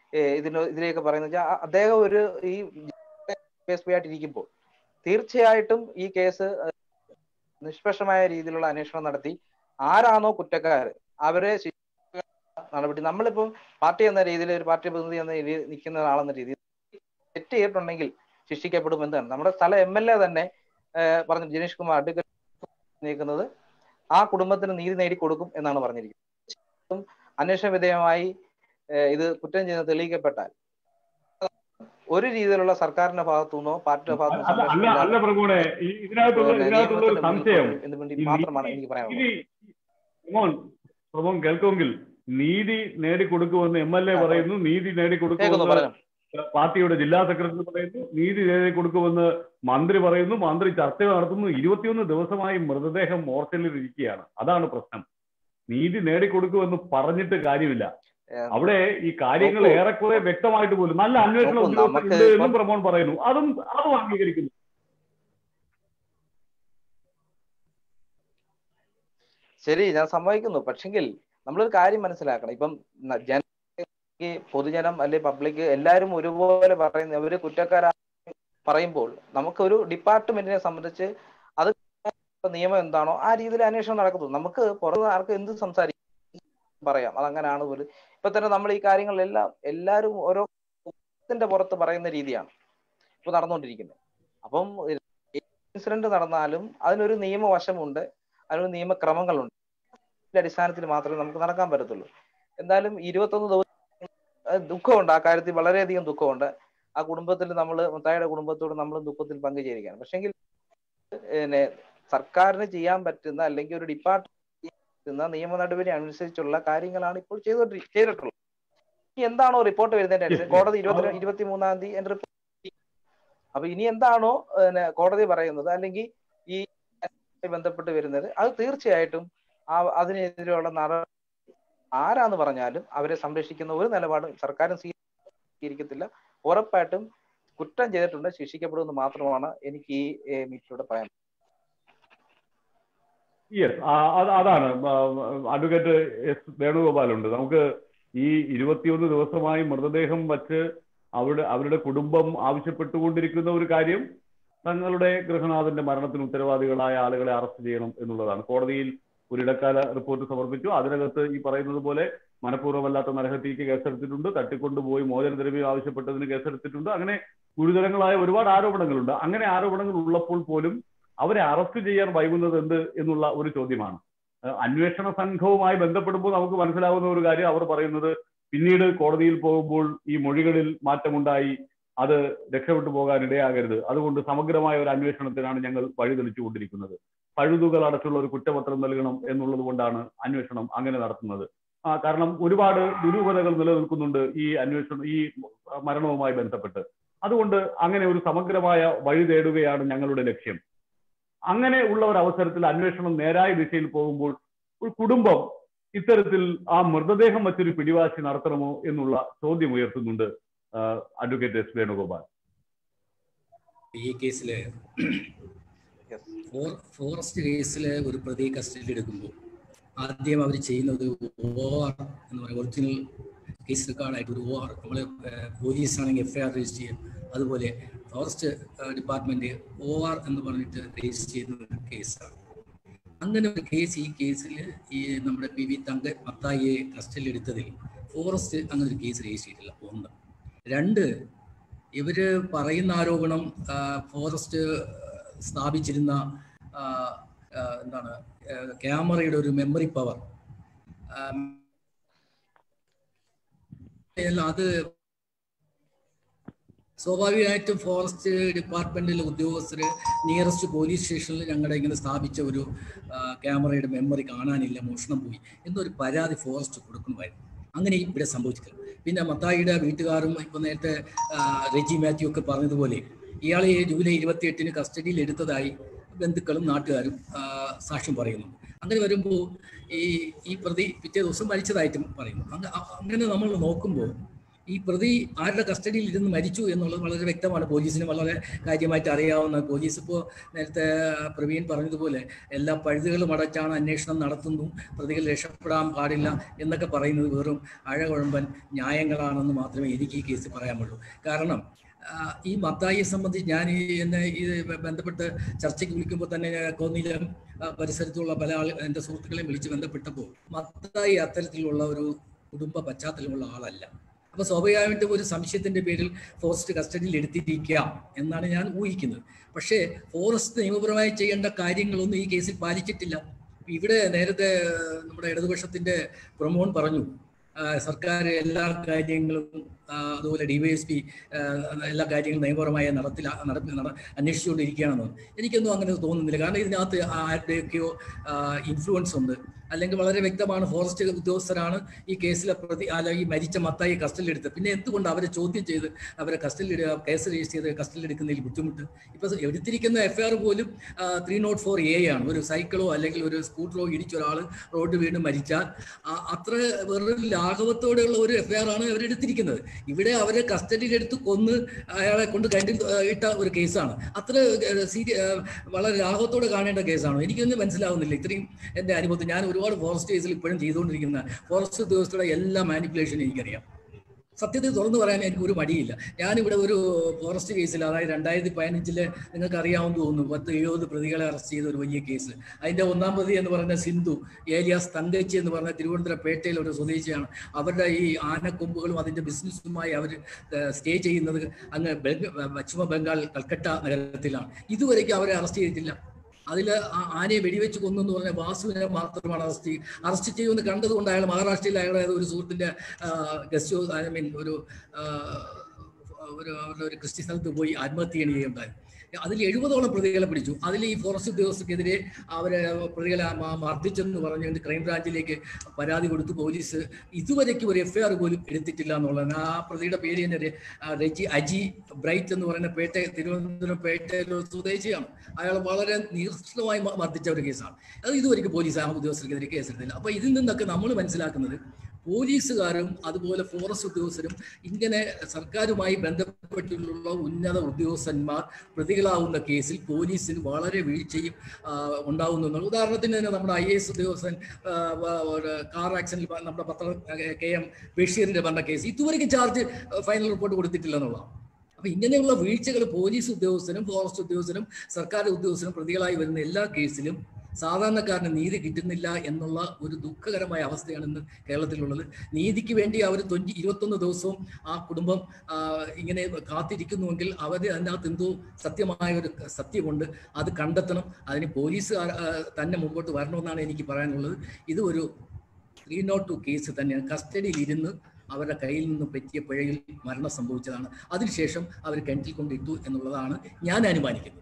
ഏഹ് ഇതിന് ഇതിലേക്ക് പറയുന്നത് വെച്ചാൽ അ- അദ്ദേഹം ഒരു ഈ എസ് പി ആയിട്ട് ഇരിക്കുമ്പോൾ തീർച്ചയായിട്ടും ഈ കേസ് നിഷ്പക്ഷമായ രീതിയിലുള്ള അന്വേഷണം നടത്തി ആരാണോ കുറ്റക്കാർ അവരെ ശിക്ഷിക്കുക നടപടി നമ്മളിപ്പം പാർട്ടി എന്ന രീതിയിൽ ഒരു പാർട്ടി പ്രതിനിധി എന്ന രീതിയിൽ നിൽക്കുന്ന ആളെന്ന രീതിയിൽ തെറ്റ് ചെയ്തിട്ടുണ്ടെങ്കിൽ ശിക്ഷിക്കപ്പെടും എന്നാണ് നമ്മുടെ സ്ഥല എം എൽ എ തന്നെ ഏഹ്, പറഞ്ഞു ജിനീഷ് കുമാർ അഡ്വക്കേറ്റ് നീക്കുന്നത് ആ കുടുംബത്തിന് നീതി നേടിക്കൊടുക്കും എന്നാണ് പറഞ്ഞിരിക്കുന്നത് അന്വേഷണ വിധേയമായി ഏഹ്, ഇത് കുറ്റം ചെയ്ത് തെളിയിക്കപ്പെട്ടാൽ ഒരു രീതിയിലുള്ള സർക്കാരിന്റെ ഭാഗത്തുനിന്നോ പാർട്ടിയുടെ അല്ല ഭാഗത്തുനിന്നോ അല്ല സംരക്ഷണം അല്ല പ്രഭുണെ ഈ ഇതിനകത്തുള്ള പിന്നെ ഇതിനകത്തുള്ള ഒരു നിയമത്തിന്റെ മുന്നിൽ സംശയം കൊണ്ടുവരും എന്ന് വേണ്ടി ഈ മാത്രമാണ് നീതി- എനിക്ക് പറയാനുള്ളത് നീതി പ്രമോൻ പ്രമോൻ കേൾക്കുമെങ്കിൽ നീതി നേടിക്കൊടുക്കുമെന്ന് എം എൽ എ ആ, പറയുന്നു നീതി കേൾക്കുന്നു നേടിക്കൊടുക്കുമെന്ന് പറഞ്ഞു പാർട്ടിയുടെ ജില്ലാ സെക്രട്ടറി പറയുന്നു നീതി നേടിക്കൊടുക്കുമെന്ന് മന്ത്രി പറയുന്നു മന്ത്രി ചർച്ച നടത്തുന്നു ഇരുപത്തിയൊന്ന് ദിവസമായി മൃതദേഹം മോർച്ചറിൽ ഇരിക്കുകയാണ് അതാണ് പ്രശ്നം നീതി നേടിക്കൊടുക്കുമെന്ന് പറഞ്ഞിട്ട് കാര്യമില്ല ഏഹ്, അവിടെ ഈ കാര്യങ്ങൾ നോക്കൂ. ഏറെക്കുറെ വ്യക്തമായിട്ട് പോലും നല്ല അന്വേഷണ നോക്കൂ, ഉദ്യോഗസ്ഥർ നമുക്ക് ഉണ്ട് എന്നും ഇപ്പം- പ്രമോൺ പറയുന്നു അതും അതും അംഗീകരിക്കുന്നു ശരി ഞാൻ സമ്മതിക്കുന്നു പക്ഷെങ്കിൽ നമ്മളൊരു കാര്യം മനസ്സിലാക്കണം ഇപ്പം ന- ജന ഈ പൊതുജനം അല്ലെ പബ്ലിക് എല്ലാവരും ഒരുപോലെ പറയുന്ന അവര് കുറ്റക്കാരാ പറയുമ്പോൾ നമുക്കൊരു ഡിപ്പാർട്ട്മെന്റിനെ സംബന്ധിച്ച് അത് നിയമം എന്താണോ ആ രീതിയിൽ അന്വേഷണം നടക്കുന്നു നമുക്ക് പുറത്ത് ആർക്ക് എന്ത് സംസാരിക്കും പറയാം അതങ്ങനെയാണ് പോലും ഇപ്പൊ തന്നെ നമ്മൾ ഈ കാര്യങ്ങളിലെല്ലാം എല്ലാവരും ഓരോ ത്തിന്റെ പുറത്ത് പറയുന്ന രീതിയാണ് ഇപ്പൊ നടന്നുകൊണ്ടിരിക്കുന്നത് അപ്പം ഇൻസിഡന്റ് നടന്നാലും അതിനൊരു നിയമവശമുണ്ട് അതിനൊരു നിയമക്രമങ്ങളുണ്ട് ഇതിന്റെ അടിസ്ഥാനത്തിൽ മാത്രമേ നമുക്ക് നടക്കാൻ പറ്റത്തുള്ളൂ എന്തായാലും ഇരുപത്തൊന്ന് ദിവസം അത് ദുഃഖമുണ്ട് ആ കാര്യത്തിൽ വളരെയധികം ദുഃഖമുണ്ട് ആ കുടുംബത്തിൽ നമ്മൾ മുത്തായുടെ കുടുംബത്തോട് നമ്മൾ ദുഃഖത്തിൽ പങ്കുചേരുകയാണ് പക്ഷെങ്കിൽ പിന്നെ സർക്കാരിന് ചെയ്യാൻ പറ്റുന്ന അല്ലെങ്കിൽ ഒരു ഡിപ്പാർട്ട്മെന്റ് നിയമ നടപടി അനുസരിച്ചുള്ള കാര്യങ്ങളാണ് ഇപ്പോൾ ചെയ്തോണ്ടി ചെയ്തിട്ടുള്ളത് ഇനി എന്താണോ റിപ്പോർട്ട് വരുന്നതിന്റെ അനുസരിച്ച് കോടതി ഇരുപത്തി ഇരുപത്തി മൂന്നാം തീയതി എന്റെ റിപ്പോർട്ട് അപ്പൊ ഇനി എന്താണോ പിന്നെ കോടതി പറയുന്നത് അല്ലെങ്കിൽ ഈ ഇതുമായി ബന്ധപ്പെട്ട് വരുന്നത് അത് തീർച്ചയായിട്ടും ആ അതിനെതിരെയുള്ള നട ആരാന്ന് പറഞ്ഞാലും അവരെ സംരക്ഷിക്കുന്ന ഒരു നിലപാടും സർക്കാരും സ്വീകരിക്കത്തില്ല ഉറപ്പായിട്ടും കുറ്റം ചെയ്തിട്ടുണ്ട് ശിക്ഷിക്കപ്പെടുമെന്ന് മാത്രമാണ് എനിക്ക് ഈ ഏഹ്, മീറ്റിലൂടെ പറയാൻ യെസ് അതാണ് അഡ്വക്കേറ്റ് എസ് വേണുഗോപാലുണ്ട് നമുക്ക് ഈ ഇരുപത്തിയൊന്ന് ദിവസമായി മൃതദേഹം വച്ച് അവരുടെ അവരുടെ കുടുംബം ആവശ്യപ്പെട്ടുകൊണ്ടിരിക്കുന്ന ഒരു കാര്യം തങ്ങളുടെ ഗൃഹനാഥന്റെ മരണത്തിന് ഉത്തരവാദികളായ ആളുകളെ അറസ്റ്റ് ചെയ്യണം എന്നുള്ളതാണ് കോടതിയിൽ ഒരു ഇടക്കാല റിപ്പോർട്ട് സമർപ്പിച്ചു അതിനകത്ത് ഈ പറയുന്നത് പോലെ മനഃപൂർവ്വമല്ലാത്ത നരഹത്യക്ക് കേസെടുത്തിട്ടുണ്ട് തട്ടിക്കൊണ്ടുപോയി മോചനദ്രവ്യം ആവശ്യപ്പെട്ടതിന് കേസെടുത്തിട്ടുണ്ട് അങ്ങനെ ഗുരുതരങ്ങളായ ഒരുപാട് ആരോപണങ്ങളുണ്ട് അങ്ങനെ ആരോപണങ്ങൾ ഉള്ളപ്പോൾ പോലും അവരെ അറസ്റ്റ് ചെയ്യാൻ വൈകുന്നത് എന്ത് എന്നുള്ള ഒരു ചോദ്യമാണ് ഏഹ് അന്വേഷണ സംഘവുമായി ബന്ധപ്പെടുമ്പോൾ നമുക്ക് മനസ്സിലാവുന്ന ഒരു കാര്യം അവർ പറയുന്നത് പിന്നീട് കോടതിയിൽ പോകുമ്പോൾ ഈ മൊഴികളിൽ മാറ്റമുണ്ടായി അത് രക്ഷപ്പെട്ടു പോകാൻ ഇടയാകരുത് അതുകൊണ്ട് സമഗ്രമായ ഒരു അന്വേഷണത്തിനാണ് ഞങ്ങൾ വഴിതെളിച്ചുകൊണ്ടിരിക്കുന്നത് പഴുതുകൾ അടച്ചുള്ള ഒരു കുറ്റപത്രം നൽകണം എന്നുള്ളത് കൊണ്ടാണ് അന്വേഷണം അങ്ങനെ നടത്തുന്നത് ആ കാരണം ഒരുപാട് ദുരൂഹതകൾ നിലനിൽക്കുന്നുണ്ട് ഈ അന്വേഷണം ഈ മരണവുമായി ബന്ധപ്പെട്ട് അതുകൊണ്ട് അങ്ങനെ ഒരു സമഗ്രമായ വഴി തേടുകയാണ് ഞങ്ങളുടെ ലക്ഷ്യം അങ്ങനെ ഉള്ള ഒരു അവസരത്തിൽ അന്വേഷണം നേരായ ദിശയിൽ പോകുമ്പോൾ ഒരു കുടുംബം ഇത്തരത്തിൽ ആ മൃതദേഹം വച്ചൊരു പിടിവാശി നടത്തണമോ എന്നുള്ള ചോദ്യം ഉയർത്തുന്നുണ്ട് അഡ്വക്കേറ്റ് എസ് വേണുഗോപാൽ ഈ കേസില് ഫോർ ഫോറസ്റ്റ് കേസില് ഒരു പ്രതി കസ്റ്റഡിയിൽ എടുക്കുമ്പോൾ ആദ്യം അവർ ചെയ്യുന്നത് ഒ ആർ എന്ന് പറയുക ഒറിജിനൽ കേസ് റെക്കോർഡായിട്ട് ഒരു ഒ ആർ നമ്മൾ പോലീസാണെങ്കിൽ എഫ് ഐ ആർ രജിസ്റ്റർ ചെയ്യും അതുപോലെ ഫോറസ്റ്റ് ഡിപ്പാർട്ട്മെന്റ് ഒ ആർ എന്ന് പറഞ്ഞിട്ട് രജിസ്റ്റർ ചെയ്യുന്ന ഒരു കേസാണ് അങ്ങനെ ഒരു കേസ് ഈ കേസിൽ ഈ നമ്മുടെ പി വി തങ്ക മത്തായിയെ കസ്റ്റഡിയിൽ എടുത്തതിൽ ഫോറസ്റ്റ് അങ്ങനെ ഒരു കേസ് രജിസ്റ്റർ ചെയ്തിട്ടില്ല ഒന്ന് രണ്ട് ഇവര് പറയുന്ന ആരോപണം ആ, ഫോറസ്റ്റ് സ്ഥാപിച്ചിരുന്ന ആ, ആ, എന്താണ് ആ, ക്യാമറയുടെ ഒരു മെമ്മറി പവർ അത് സ്വാഭാവികമായിട്ടും ഫോറസ്റ്റ് ഡിപ്പാർട്ട്മെന്റിലെ ഉദ്യോഗസ്ഥര് നിയറസ്റ്റ് പോലീസ് സ്റ്റേഷനിൽ ഞങ്ങളുടെ ഇങ്ങനെ സ്ഥാപിച്ച ഒരു ആ, ക്യാമറയുടെ മെമ്മറി കാണാനില്ല മോഷണം പോയി എന്നൊരു പരാതി ഫോറസ്റ്റ് കൊടുക്കണമായിരുന്നു അങ്ങനെ ഇവിടെ സംഭവിച്ചിട്ടില്ല പിന്നെ മത്തായിയുടെ വീട്ടുകാരും ഇപ്പൊ നേരത്തെ ആ, റെജി മാത്യു ഒക്കെ പറഞ്ഞതുപോലെ ഇയാളെ ജൂലൈ ഇരുപത്തി എട്ടിന് കസ്റ്റഡിയിൽ എടുത്തതായി ബന്ധുക്കളും നാട്ടുകാരും ആ, സാക്ഷ്യം പറയുന്നു അങ്ങനെ വരുമ്പോൾ ഈ ഈ പ്രതി പിറ്റേ ദിവസം മരിച്ചതായിട്ടും പറയുന്നു അങ്ങ- അ- അങ്ങനെ നമ്മൾ നോക്കുമ്പോൾ ഈ പ്രതി ആരുടെ കസ്റ്റഡിയിൽ ഇരുന്ന് മരിച്ചു എന്നുള്ളത് വളരെ വ്യക്തമാണ് പോലീസിന് വളരെ കാര്യമായിട്ട് അറിയാവുന്ന പോലീസ് ഇപ്പോൾ നേരത്തെ പ്രവീൺ പറഞ്ഞതുപോലെ എല്ലാ പഴുതുകളും അടച്ചാണ് അന്വേഷണം നടത്തുന്നു പ്രതികൾ രക്ഷപ്പെടാൻ പാടില്ല എന്നൊക്കെ പറയുന്നത് വെറും അഴകുഴമ്പൻ ന്യായങ്ങളാണെന്ന് മാത്രമേ എനിക്ക് ഈ കേസ് പറയാമുള്ളൂ കാരണം ആ, ഈ മത്തായിയെ സംബന്ധിച്ച് ഞാൻ ഈ എന്നെ ഇത് ബന്ധപ്പെട്ട് ചർച്ചയ്ക്ക് വിളിക്കുമ്പോൾ തന്നെ കോന്നിയിലും ആ, പരിസരത്തുള്ള പല ആൾ എൻ്റെ സുഹൃത്തുക്കളെയും വിളിച്ച് ബന്ധപ്പെട്ടപ്പോൾ മത്തായി അത്തരത്തിലുള്ള ഒരു കുടുംബ പശ്ചാത്തലമുള്ള ആളല്ല അപ്പൊ സ്വാഭാവികമായിട്ടും ഒരു സംശയത്തിന്റെ പേരിൽ ഫോറസ്റ്റ് കസ്റ്റഡിയിൽ എടുത്തിരിക്കാം എന്നാണ് ഞാൻ ഊഹിക്കുന്നത് പക്ഷേ ഫോറസ്റ്റ് നിയമപരമായി ചെയ്യേണ്ട കാര്യങ്ങളൊന്നും ഈ കേസിൽ പാലിച്ചിട്ടില്ല ഇവിടെ നേരത്തെ നമ്മുടെ ഇടതുപക്ഷത്തിന്റെ പ്രമോൺ പറഞ്ഞു ആ, സർക്കാർ എല്ലാ കാര്യങ്ങളും ആ, അതുപോലെ ഡിവൈഎസ്പി എല്ലാ കാര്യങ്ങളും നിയമപരമായി നടത്തില നടത്തി നട അന്വേഷിച്ചുകൊണ്ടിരിക്കുകയാണെന്ന് എനിക്കൊന്നും അങ്ങനെ തോന്നുന്നില്ല കാരണം ഇതിനകത്ത് ആരുടെയൊക്കെയോ ഇൻഫ്ലുവൻസ് ഉണ്ട് അല്ലെങ്കിൽ വളരെ വ്യക്തമാണ് ഫോറസ്റ്റ് ഉദ്യോഗസ്ഥരാണ് ഈ കേസിലെ പ്രതി അല്ല ഈ മരിച്ച മത്തായി കസ്റ്റഡിയിൽ എടുത്തത് പിന്നെ എന്തുകൊണ്ട് അവരെ ചോദ്യം ചെയ്ത് അവരെ കസ്റ്റഡിയിൽ കേസ് രജിസ്റ്റർ ചെയ്ത് കസ്റ്റഡിയിൽ എടുക്കുന്നതിൽ ബുദ്ധിമുട്ട് ഇപ്പൊ എടുത്തിരിക്കുന്ന എഫ്ഐആർ പോലും ത്രീ നോട്ട് ഫോർ എ ആണ് ഒരു സൈക്കിളോ അല്ലെങ്കിൽ ഒരു സ്കൂട്ടറോ ഇടിച്ച ഒരാൾ റോഡ് വീണ് മരിച്ചാൽ ആ, അത്ര വെറും ലാഘവത്തോടെയുള്ള ഒരു എഫ്ഐആർ ആണ് അവരെടുത്തിരിക്കുന്നത് ഇവിടെ അവരെ കസ്റ്റഡിയിൽ എടുത്ത് കൊന്ന് അയാളെ കൊണ്ട് കണ്ടിൽ ഇട്ട ഒരു കേസാണ് അത്ര സീരിയ വളരെ ലാഘവത്തോടെ കാണേണ്ട കേസാണോ എനിക്കൊന്നും മനസ്സിലാവുന്നില്ല ഇത്രയും എൻ്റെ അനുഭവത്തിൽ ഞാൻ ഒരുപാട് ഫോറസ്റ്റ് കേസിൽ ഇപ്പോഴും ചെയ്തുകൊണ്ടിരിക്കുന്ന ഫോറസ്റ്റ് ഉദ്യോഗസ്ഥരുടെ എല്ലാ മാനിപ്പുലേഷനും എനിക്കറിയാം സത്യത്തിൽ തുറന്നു പറയാൻ എനിക്ക് ഒരു മടിയില്ല ഞാനിവിടെ ഒരു ഫോറസ്റ്റ് കേസിൽ അതായത് രണ്ടായിരത്തി പതിനഞ്ചില് നിങ്ങൾക്ക് അറിയാമെന്ന് തോന്നുന്നു പത്ത് എഴുപത് പ്രതികളെ അറസ്റ്റ് ചെയ്ത ഒരു വലിയ കേസ് അതിന്റെ ഒന്നാം പ്രതി എന്ന് പറയുന്ന സിന്ധു ഏലിയാസ് തങ്കച്ചി എന്ന് പറഞ്ഞ തിരുവനന്തപുരം പേട്ടയിൽ ഒരു സ്വദേശിയാണ് അവരുടെ ഈ ആനക്കൊമ്പുകളും അതിന്റെ ബിസിനസ്സുമായി അവർ സ്റ്റേ ചെയ്യുന്നത് അങ്ങ് ബംഗ- പശ്ചിമ ബംഗാൾ കൽക്കട്ട നഗരത്തിലാണ് ഇതുവരെയ്ക്കും അവരെ അറസ്റ്റ് ചെയ്തിട്ടില്ല അതിൽ ആനയെ വെടിവെച്ച് കൊന്നു എന്ന് പറഞ്ഞ വാസുവിനെ മാത്രമാണ് അറസ്റ്റ് ചെയ്യും അറസ്റ്റ് ചെയ്യുമെന്ന് കണ്ടതുകൊണ്ട് അയാൾ മഹാരാഷ്ട്രയിൽ അയാളുടെ ഒരു സുഹൃത്തിന്റെ ഗസ്റ്റ് ഹൗസ് ഐ മീൻ ഒരു ആ, ഒരു അവരുടെ ഒരു ക്രിസ്ത്യൻ സ്ഥലത്ത് പോയി ആത്മഹത്യ ചെയ്യുകയുണ്ടായി അതിൽ എഴുപതോളം പ്രതികളെ പിടിച്ചു അതിൽ ഈ ഫോറസ്റ്റ് ഉദ്യോഗസ്ഥർക്കെതിരെ അവരെ പ്രതികളെ മ- മർദ്ദിച്ചെന്ന് പറഞ്ഞുകൊണ്ട് ക്രൈംബ്രാഞ്ചിലേക്ക് പരാതി കൊടുത്തു പോലീസ് ഇതുവരേക്കും ഒരു എഫ്ഐആർ പോലും എടുത്തിട്ടില്ല എന്നുള്ളതാണ് ആ പ്രതിയുടെ പേര് തന്നെ രെ- ആ, റെജി അജി ബ്രൈറ്റ് എന്ന് പറയുന്ന പേട്ട തിരുവനന്തപുരം പേട്ടയിലെ സ്വദേശിയാണ് അയാൾ വളരെ നിഷ്ഠമായി മ- മർദ്ദിച്ച ഒരു കേസാണ് അത് ഇതുവരെയ്ക്കും പോലീസ് ആ ഉദ്യോഗസ്ഥർക്കെതിരെ കേസെടുത്തില്ല അപ്പൊ ഇതിൽ നിന്നൊക്കെ നമ്മൾ മനസ്സിലാക്കുന്നത് പോലീസുകാരും അതുപോലെ ഫോറസ്റ്റ് ഉദ്യോഗസ്ഥരും ഇങ്ങനെ സർക്കാരുമായി ബന്ധപ്പെട്ടുള്ള ഉന്നത ഉദ്യോഗസ്ഥന്മാർ പ്രതികളാവുന്ന കേസിൽ പോലീസിന് വളരെ വീഴ്ചയും ആ, ഉണ്ടാവുന്നു എന്നുള്ളത് ഉദാഹരണത്തിന് തന്നെ നമ്മുടെ ഐ എസ് ഉദ്യോഗസ്ഥൻ ആ, വ- ഒരു കാർ ആക്സിഡന്റിൽ പ- നമ്മുടെ പത്ര കെ എം ബഷീറിന്റെ പറഞ്ഞ കേസ് ഇതുവരെയ്ക്കും ചാർജ് ഫൈനൽ റിപ്പോർട്ട് കൊടുത്തിട്ടില്ല എന്നുള്ളതാണ് അപ്പൊ ഇങ്ങനെയുള്ള വീഴ്ചകൾ പോലീസ് ഉദ്യോഗസ്ഥരും ഫോറസ്റ്റ് ഉദ്യോഗസ്ഥരും സർക്കാർ ഉദ്യോഗസ്ഥരും പ്രതികളായി വരുന്ന എല്ലാ കേസിലും സാധാരണക്കാരന് നീതി കിട്ടുന്നില്ല എന്നുള്ള ഒരു ദുഃഖകരമായ അവസ്ഥയാണ് ഇന്ന് കേരളത്തിലുള്ളത് നീതിക്ക് വേണ്ടി അവർ തൊണ്ണൂറ്റി ഇരുപത്തൊന്ന് ദിവസവും ആ കുടുംബം ആ, ഇങ്ങനെ കാത്തിരിക്കുന്നുവെങ്കിൽ അവർ അതിനകത്ത് എന്തോ സത്യമായ ഒരു സത്യമുണ്ട് അത് കണ്ടെത്തണം അതിന് പോലീസ് ആ, ആ, തന്നെ മുമ്പോട്ട് വരണമെന്നാണ് എനിക്ക് പറയാനുള്ളത് ഇത് ഒരു ത്രീ നോട്ട് ടു കേസ് തന്നെയാണ് കസ്റ്റഡിയിൽ ഇരുന്ന് അവരുടെ കയ്യിൽ നിന്ന് പറ്റിയ പിഴയിൽ മരണം സംഭവിച്ചതാണ് അതിനുശേഷം അവർ കിണറ്റിൽ കൊണ്ടിട്ടു എന്നുള്ളതാണ് ഞാൻ അനുമാനിക്കുന്നത്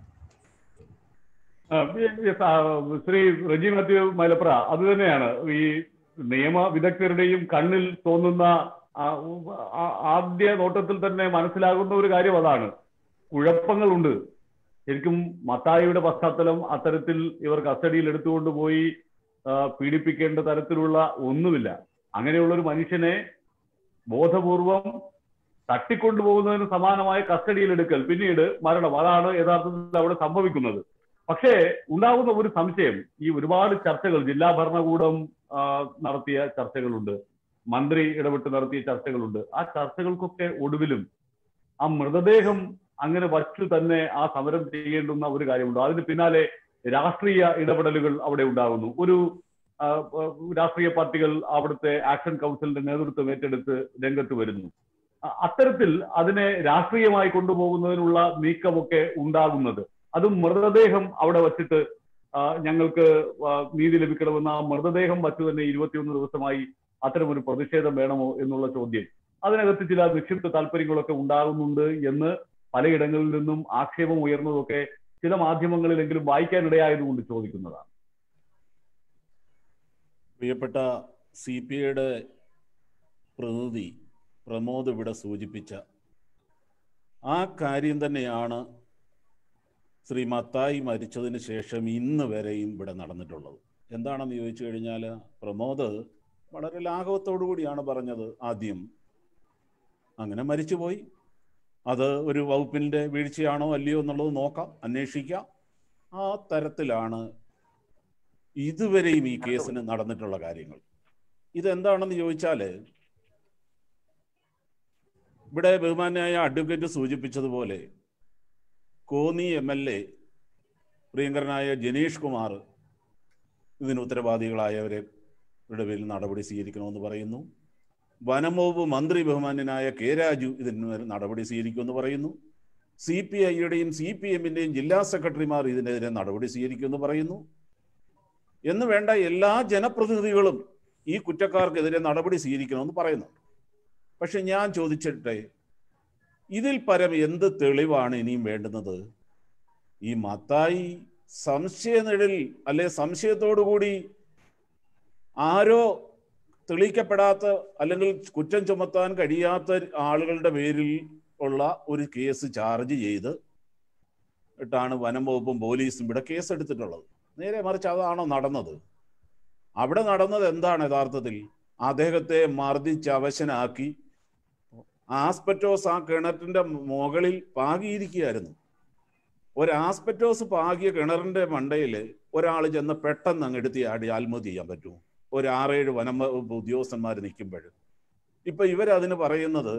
ആ, yes, ആ, ശ്രീ റജി മാത്യു മലപ്ര അത് തന്നെയാണ് ഈ നിയമ വിദഗ്ധരുടെയും കണ്ണിൽ തോന്നുന്ന ആ, ആ- ആദ്യ നോട്ടത്തിൽ തന്നെ മനസ്സിലാകുന്ന ഒരു കാര്യം അതാണ് കുഴപ്പങ്ങളുണ്ട് ശരിക്കും മത്തായിയുടെ പശ്ചാത്തലം അത്തരത്തിൽ ഇവർ കസ്റ്റഡിയിൽ എടുത്തുകൊണ്ടുപോയി ആ, പീഡിപ്പിക്കേണ്ട തരത്തിലുള്ള ഒന്നുമില്ല അങ്ങനെയുള്ള ഒരു മനുഷ്യനെ ബോധപൂർവം തട്ടിക്കൊണ്ടുപോകുന്നതിന് സമാനമായ കസ്റ്റഡിയിൽ എടുക്കൽ പിന്നീട് മരണം അതാണ് യഥാർത്ഥത്തിൽ അവിടെ സംഭവിക്കുന്നത് പക്ഷേ ഉണ്ടാകുന്ന ഒരു സംശയം ഈ ഒരുപാട് ചർച്ചകൾ ജില്ലാ ഭരണകൂടം ആ, നടത്തിയ ചർച്ചകളുണ്ട് മന്ത്രി ഇടപെട്ട് നടത്തിയ ചർച്ചകളുണ്ട് ആ ചർച്ചകൾക്കൊക്കെ ഒടുവിലും ആ മൃതദേഹം അങ്ങനെ വച്ചു തന്നെ ആ സമരം ചെയ്യേണ്ടുന്ന ഒരു കാര്യമുണ്ട് അതിന് പിന്നാലെ രാഷ്ട്രീയ ഇടപെടലുകൾ അവിടെ ഉണ്ടാകുന്നു ഒരു ആ, ആ, രാഷ്ട്രീയ പാർട്ടികൾ അവിടുത്തെ ആക്ഷൻ കൗൺസിലിന്റെ നേതൃത്വം ഏറ്റെടുത്ത് രംഗത്ത് വരുന്നു അ- അത്തരത്തിൽ അതിനെ രാഷ്ട്രീയമായി കൊണ്ടുപോകുന്നതിനുള്ള നീക്കമൊക്കെ ഉണ്ടാകുന്നത് അതും മൃതദേഹം അവിടെ വച്ചിട്ട് ആ, ഞങ്ങൾക്ക് ആ, നീതി ലഭിക്കണമെന്ന ആ മൃതദേഹം വച്ചു തന്നെ ഇരുപത്തിയൊന്ന് ദിവസമായി അത്തരമൊരു പ്രതിഷേധം വേണമോ എന്നുള്ള ചോദ്യം അതിനകത്ത് ചില നിക്ഷിപ്ത താല്പര്യങ്ങളൊക്കെ ഉണ്ടാകുന്നുണ്ട് എന്ന് പലയിടങ്ങളിൽ നിന്നും ആക്ഷേപം ഉയർന്നതൊക്കെ ചില മാധ്യമങ്ങളിലെങ്കിലും വായിക്കാനിടയായതുകൊണ്ട് ചോദിക്കുന്നതാണ് പ്രിയപ്പെട്ട സി പി ഐയുടെ പ്രതിനിധി പ്രമോദ് ഇവിടെ സൂചിപ്പിച്ച ആ കാര്യം തന്നെയാണ് ശ്രീ മത്തായി മരിച്ചതിന് ശേഷം ഇന്ന് വരെയും ഇവിടെ നടന്നിട്ടുള്ളത് എന്താണെന്ന് ചോദിച്ചു കഴിഞ്ഞാൽ പ്രമോദ് വളരെ ലാഘവത്തോടു കൂടിയാണ് പറഞ്ഞത് ആദ്യം അങ്ങനെ മരിച്ചുപോയി അത് ഒരു വകുപ്പിൻ്റെ വീഴ്ചയാണോ അല്ലയോ എന്നുള്ളത് നോക്കാം അന്വേഷിക്കാം ആ തരത്തിലാണ് ഇതുവരെയും ഈ കേസിന് നടന്നിട്ടുള്ള കാര്യങ്ങൾ ഇതെന്താണെന്ന് ചോദിച്ചാൽ ഇവിടെ ബഹുമാനായ അഡ്വക്കേറ്റ് സൂചിപ്പിച്ചതുപോലെ കോന്നി എം എൽ എ പ്രിയങ്കരനായ ജനീഷ് കുമാർ ഇതിന് ഉത്തരവാദികളായവരെ ഇവരുടെ പേരിൽ നടപടി സ്വീകരിക്കണമെന്ന് പറയുന്നു വനം വകുപ്പ് മന്ത്രി ബഹുമാന്യനായ കെ രാജു ഇതിന് നടപടി സ്വീകരിക്കുമെന്ന് പറയുന്നു സി പി ഐയുടെയും സി പി എമ്മിന്റെയും ജില്ലാ സെക്രട്ടറിമാർ ഇതിനെതിരെ നടപടി സ്വീകരിക്കുമെന്ന് പറയുന്നു എന്ന് വേണ്ട എല്ലാ ജനപ്രതിനിധികളും ഈ കുറ്റക്കാർക്കെതിരെ നടപടി സ്വീകരിക്കണമെന്ന് പറയുന്നുണ്ട് പക്ഷെ ഞാൻ ചോദിച്ചിട്ടെ ഇതിൽ പരം എന്ത് തെളിവാണ് ഇനിയും വേണ്ടുന്നത് ഈ മത്തായി സംശയനിഴൽ അല്ലെ സംശയത്തോടുകൂടി ആരോ തെളിയിക്കപ്പെടാത്ത അല്ലെങ്കിൽ കുറ്റം ചുമത്താൻ കഴിയാത്ത ആളുകളുടെ പേരിൽ ഉള്ള ഒരു കേസ് ചാർജ് ചെയ്ത് ഇട്ടാണ് വനം വകുപ്പും പോലീസും ഇവിടെ കേസ് എടുത്തിട്ടുള്ളത് നേരെ മറിച്ച് അതാണോ നടന്നത് അവിടെ നടന്നത് എന്താണ് യഥാർത്ഥത്തിൽ അദ്ദേഹത്തെ മർദ്ദിച്ച് അവശനാക്കി ആസ്പെറ്റോസ് ആ കിണറ്റിന്റെ മുകളിൽ പാകിയിരിക്കുകയായിരുന്നു ഒരു ആസ്പെറ്റോസ് പാകിയ കിണറിന്റെ മണ്ടയിൽ ഒരാൾ ചെന്ന് പെട്ടെന്ന് അങ്ങ് എടുത്ത് ആടി ആത്മഹത്യ ചെയ്യാൻ പറ്റുമോ ഒരു ആറേഴ് വനം വകുപ്പ് ഉദ്യോഗസ്ഥന്മാർ നിൽക്കുമ്പോൾ ഇപ്പൊ ഇവരതിന് പറയുന്നത്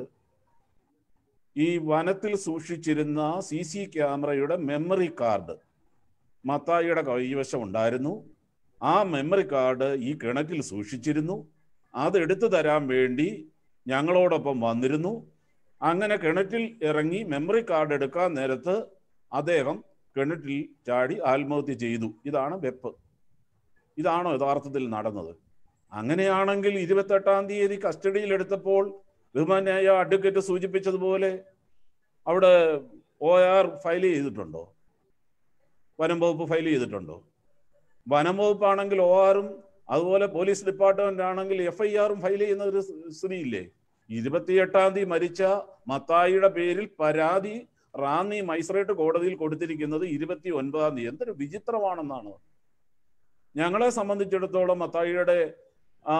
ഈ വനത്തിൽ സൂക്ഷിച്ചിരുന്ന സി സി ക്യാമറയുടെ മെമ്മറി കാർഡ് മത്തായിയുടെ കൈവശം ഉണ്ടായിരുന്നു ആ മെമ്മറി കാർഡ് ഈ കിണറ്റിൽ സൂക്ഷിച്ചിരുന്നു അത് എടുത്തു തരാൻ വേണ്ടി ഞങ്ങളോടൊപ്പം വന്നിരുന്നു അങ്ങനെ കിണറ്റിൽ ഇറങ്ങി മെമ്മറി കാർഡ് എടുക്കാൻ നേരത്ത് അദ്ദേഹം കിണറ്റിൽ ചാടി ആത്മഹത്യ ചെയ്തു ഇതാണ് വെപ്പ് ഇതാണോ യഥാർത്ഥത്തിൽ നടന്നത് അങ്ങനെയാണെങ്കിൽ ഇരുപത്തെട്ടാം തീയതി കസ്റ്റഡിയിൽ എടുത്തപ്പോൾ ബഹുമാനായ അഡ്വക്കേറ്റ് സൂചിപ്പിച്ചതുപോലെ അവിടെ ഒ ആർ ഫയൽ ചെയ്തിട്ടുണ്ടോ വനം വകുപ്പ് ഫയൽ ചെയ്തിട്ടുണ്ടോ വനം വകുപ്പാണെങ്കിൽ ഒ ആറും അതുപോലെ പോലീസ് ഡിപ്പാർട്ട്മെന്റ് ആണെങ്കിൽ എഫ് ഐ ആറും ഫയൽ ചെയ്യുന്ന ഒരു സ്ഥിതിയില്ലേ ഇരുപത്തിയെട്ടാം തീയതി മരിച്ച മത്തായിയുടെ പേരിൽ പരാതി റാന്നി മൈസ്രേറ്റ് കോടതിയിൽ കൊടുത്തിരിക്കുന്നത് ഇരുപത്തി ഒൻപതാം തീയതി എന്തൊരു വിചിത്രമാണെന്നാണ് ഞങ്ങളെ സംബന്ധിച്ചിടത്തോളം മത്തായിയുടെ ആ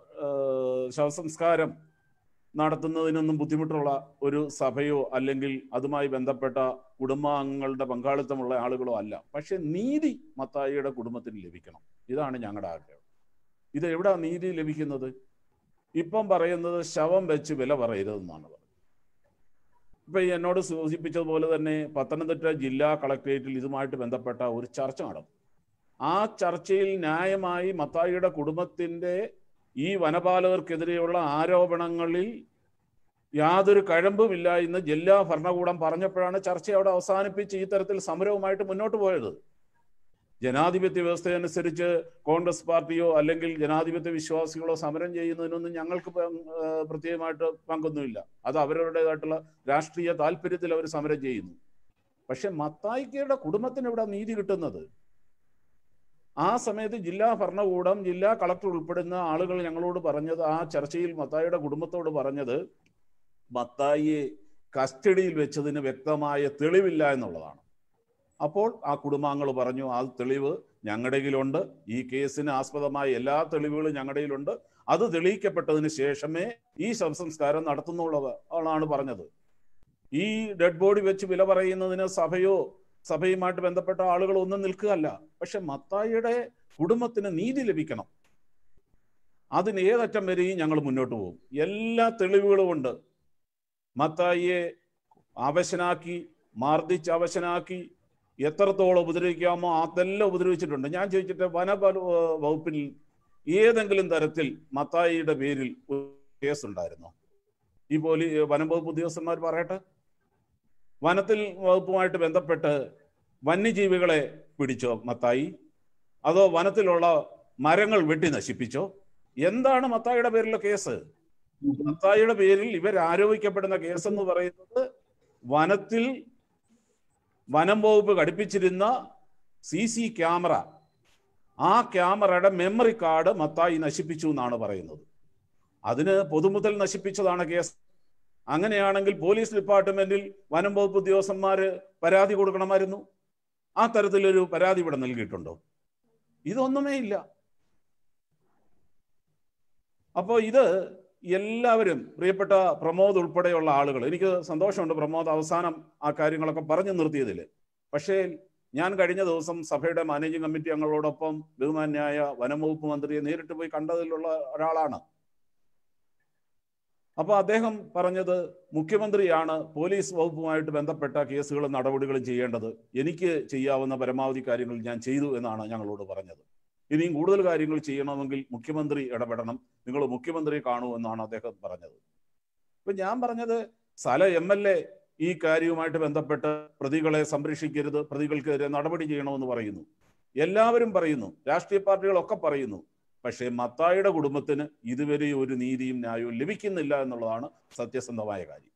ശവസംസ്കാരം നടത്തുന്നതിനൊന്നും ബുദ്ധിമുട്ടുള്ള ഒരു സഭയോ അല്ലെങ്കിൽ അതുമായി ബന്ധപ്പെട്ട കുടുംബാംഗങ്ങളുടെ പങ്കാളിത്തമുള്ള ആളുകളോ അല്ല പക്ഷെ നീതി മത്തായിയുടെ കുടുംബത്തിന് ലഭിക്കണം ഇതാണ് ഞങ്ങളുടെ ആഗ്രഹം ഇത് എവിടെ നീതി ലഭിക്കുന്നത് ഇപ്പം പറയുന്നത് ശവം വെച്ച് വില പറയരുതെന്നാണ് പറയുന്നത് ഇപ്പൊ എന്നോട് സൂചിപ്പിച്ചതുപോലെ തന്നെ പത്തനംതിട്ട ജില്ലാ കളക്ടറേറ്റിൽ ഇതുമായിട്ട് ബന്ധപ്പെട്ട ഒരു ചർച്ച നടന്നു ആ ചർച്ചയിൽ ന്യായമായി മത്തായിയുടെ കുടുംബത്തിന്റെ ഈ വനപാലകർക്കെതിരെയുള്ള ആരോപണങ്ങളിൽ യാതൊരു കഴമ്പുമില്ല എന്ന് ജില്ലാ ഭരണകൂടം പറഞ്ഞപ്പോഴാണ് ചർച്ച അവിടെ അവസാനിപ്പിച്ച് ഈ തരത്തിൽ സമരവുമായിട്ട് മുന്നോട്ട് പോയത് ജനാധിപത്യ വ്യവസ്ഥയനുസരിച്ച് കോൺഗ്രസ് പാർട്ടിയോ അല്ലെങ്കിൽ ജനാധിപത്യ വിശ്വാസികളോ സമരം ചെയ്യുന്നതിനൊന്നും ഞങ്ങൾക്ക് പ്രത്യേകമായിട്ട് പങ്കൊന്നുമില്ല അത് അവരവരുടേതായിട്ടുള്ള രാഷ്ട്രീയ താല്പര്യത്തിൽ അവർ സമരം ചെയ്യുന്നു പക്ഷെ മത്തായിക്കയുടെ കുടുംബത്തിന് ഇവിടെ നീതി കിട്ടുന്നത് ആ സമയത്ത് ജില്ലാ ഭരണകൂടം ജില്ലാ കളക്ടർ ഉൾപ്പെടുന്ന ആളുകൾ ഞങ്ങളോട് പറഞ്ഞത് ആ ചർച്ചയിൽ മത്തായിയുടെ കുടുംബത്തോട് പറഞ്ഞത് മത്തായിയെ കസ്റ്റഡിയിൽ വെച്ചതിന് വ്യക്തമായ തെളിവില്ല എന്നുള്ളതാണ് അപ്പോൾ ആ കുടുംബാംഗങ്ങൾ പറഞ്ഞു ആ തെളിവ് ഞങ്ങളുടെ കയ്യിലുണ്ട് ഈ കേസിന് ആസ്പദമായ എല്ലാ തെളിവുകളും ഞങ്ങളുടെ കയ്യിലുണ്ട് അത് തെളിയിക്കപ്പെട്ടതിന് ശേഷമേ ഈ ശവസംസ്കാരം നടത്തുന്നുള്ളത് ആളാണ് പറഞ്ഞത് ഈ ഡെഡ് ബോഡി വെച്ച് വില പറയുന്നതിന് സഭയോ സഭയുമായിട്ട് ബന്ധപ്പെട്ട ആളുകൾ ഒന്നും നിൽക്കുകയല്ല പക്ഷെ മത്തായിയുടെ കുടുംബത്തിന് നീതി ലഭിക്കണം അതിന് ഏതറ്റം വരെയും ഞങ്ങൾ മുന്നോട്ട് പോകും എല്ലാ തെളിവുകളും ഉണ്ട് മത്തായിയെ അവശനാക്കി മർദ്ദിച്ച് അവശനാക്കി എത്രത്തോളം ഉപദ്രവിക്കാമോ അതെല്ലാം ഉപദ്രവിച്ചിട്ടുണ്ട് ഞാൻ ചോദിച്ചിട്ട് വന വകുപ്പിൽ ഏതെങ്കിലും തരത്തിൽ മത്തായിയുടെ പേരിൽ കേസ് ഉണ്ടായിരുന്നോ ഈ പോലീ വനം വകുപ്പ് ഉദ്യോഗസ്ഥന്മാർ പറയട്ടെ വനത്തിൽ വകുപ്പുമായിട്ട് ബന്ധപ്പെട്ട് വന്യജീവികളെ പിടിച്ചോ മത്തായി അതോ വനത്തിലുള്ള മരങ്ങൾ വെട്ടി നശിപ്പിച്ചോ എന്താണ് മത്തായിയുടെ പേരിലുള്ള കേസ് മത്തായിയുടെ പേരിൽ ഇവർ ആരോപിക്കപ്പെടുന്ന കേസ് എന്ന് പറയുന്നത് വനത്തിൽ വനം വകുപ്പ് ഘടിപ്പിച്ചിരുന്ന സി സി ക്യാമറ ആ ക്യാമറയുടെ മെമ്മറി കാർഡ് മത്തായി നശിപ്പിച്ചു എന്നാണ് പറയുന്നത് അതിന് പൊതുമുതൽ നശിപ്പിച്ചതാണ് കേസ് അങ്ങനെയാണെങ്കിൽ പോലീസ് ഡിപ്പാർട്ട്മെന്റിൽ വനം വകുപ്പ് ഉദ്യോഗസ്ഥന്മാര് പരാതി കൊടുക്കണമായിരുന്നു ആ തരത്തിലൊരു പരാതി ഇവിടെ നൽകിയിട്ടുണ്ടോ ഇതൊന്നുമേ ഇല്ല അപ്പോൾ ഇത് എല്ലാവരും പ്രിയപ്പെട്ട പ്രമോദ് ഉൾപ്പെടെയുള്ള ആളുകൾ എനിക്ക് സന്തോഷമുണ്ട് പ്രമോദ് അവസാനം ആ കാര്യങ്ങളൊക്കെ പറഞ്ഞു നിർത്തിയതിൽ പക്ഷേ ഞാൻ കഴിഞ്ഞ ദിവസം സഭയുടെ മാനേജിംഗ് കമ്മിറ്റി അംഗങ്ങളോടൊപ്പം ബഹുമാന്യായ വനംവകുപ്പ് മന്ത്രിയെ നേരിട്ട് പോയി കണ്ടതിലുള്ള ഒരാളാണ് അപ്പൊ അദ്ദേഹം പറഞ്ഞത് മുഖ്യമന്ത്രിയാണ് പോലീസ് വകുപ്പുമായിട്ട് ബന്ധപ്പെട്ട കേസുകളും നടപടികളും ചെയ്യേണ്ടത് എനിക്ക് ചെയ്യാവുന്ന പരമാവധി കാര്യങ്ങൾ ഞാൻ ചെയ്തു എന്നാണ് ഞങ്ങളോട് പറഞ്ഞത് ഇനിയും കൂടുതൽ കാര്യങ്ങൾ ചെയ്യണമെങ്കിൽ മുഖ്യമന്ത്രി ഇടപെടണം നിങ്ങൾ മുഖ്യമന്ത്രിയെ കാണൂ എന്നാണ് അദ്ദേഹം പറഞ്ഞത് ഇപ്പൊ ഞാൻ പറഞ്ഞത് സ്ഥല എം എൽ എ ഈ കാര്യവുമായിട്ട് ബന്ധപ്പെട്ട് പ്രതികളെ സംരക്ഷിക്കരുത് പ്രതികൾക്കെതിരെ നടപടി ചെയ്യണമെന്ന് പറയുന്നു എല്ലാവരും പറയുന്നു രാഷ്ട്രീയ പാർട്ടികളൊക്കെ പറയുന്നു പക്ഷേ മത്തായിയുടെ കുടുംബത്തിന് ഇതുവരെ ഒരു നീതിയും ന്യായവും ലഭിക്കുന്നില്ല എന്നുള്ളതാണ് സത്യസന്ധമായ കാര്യം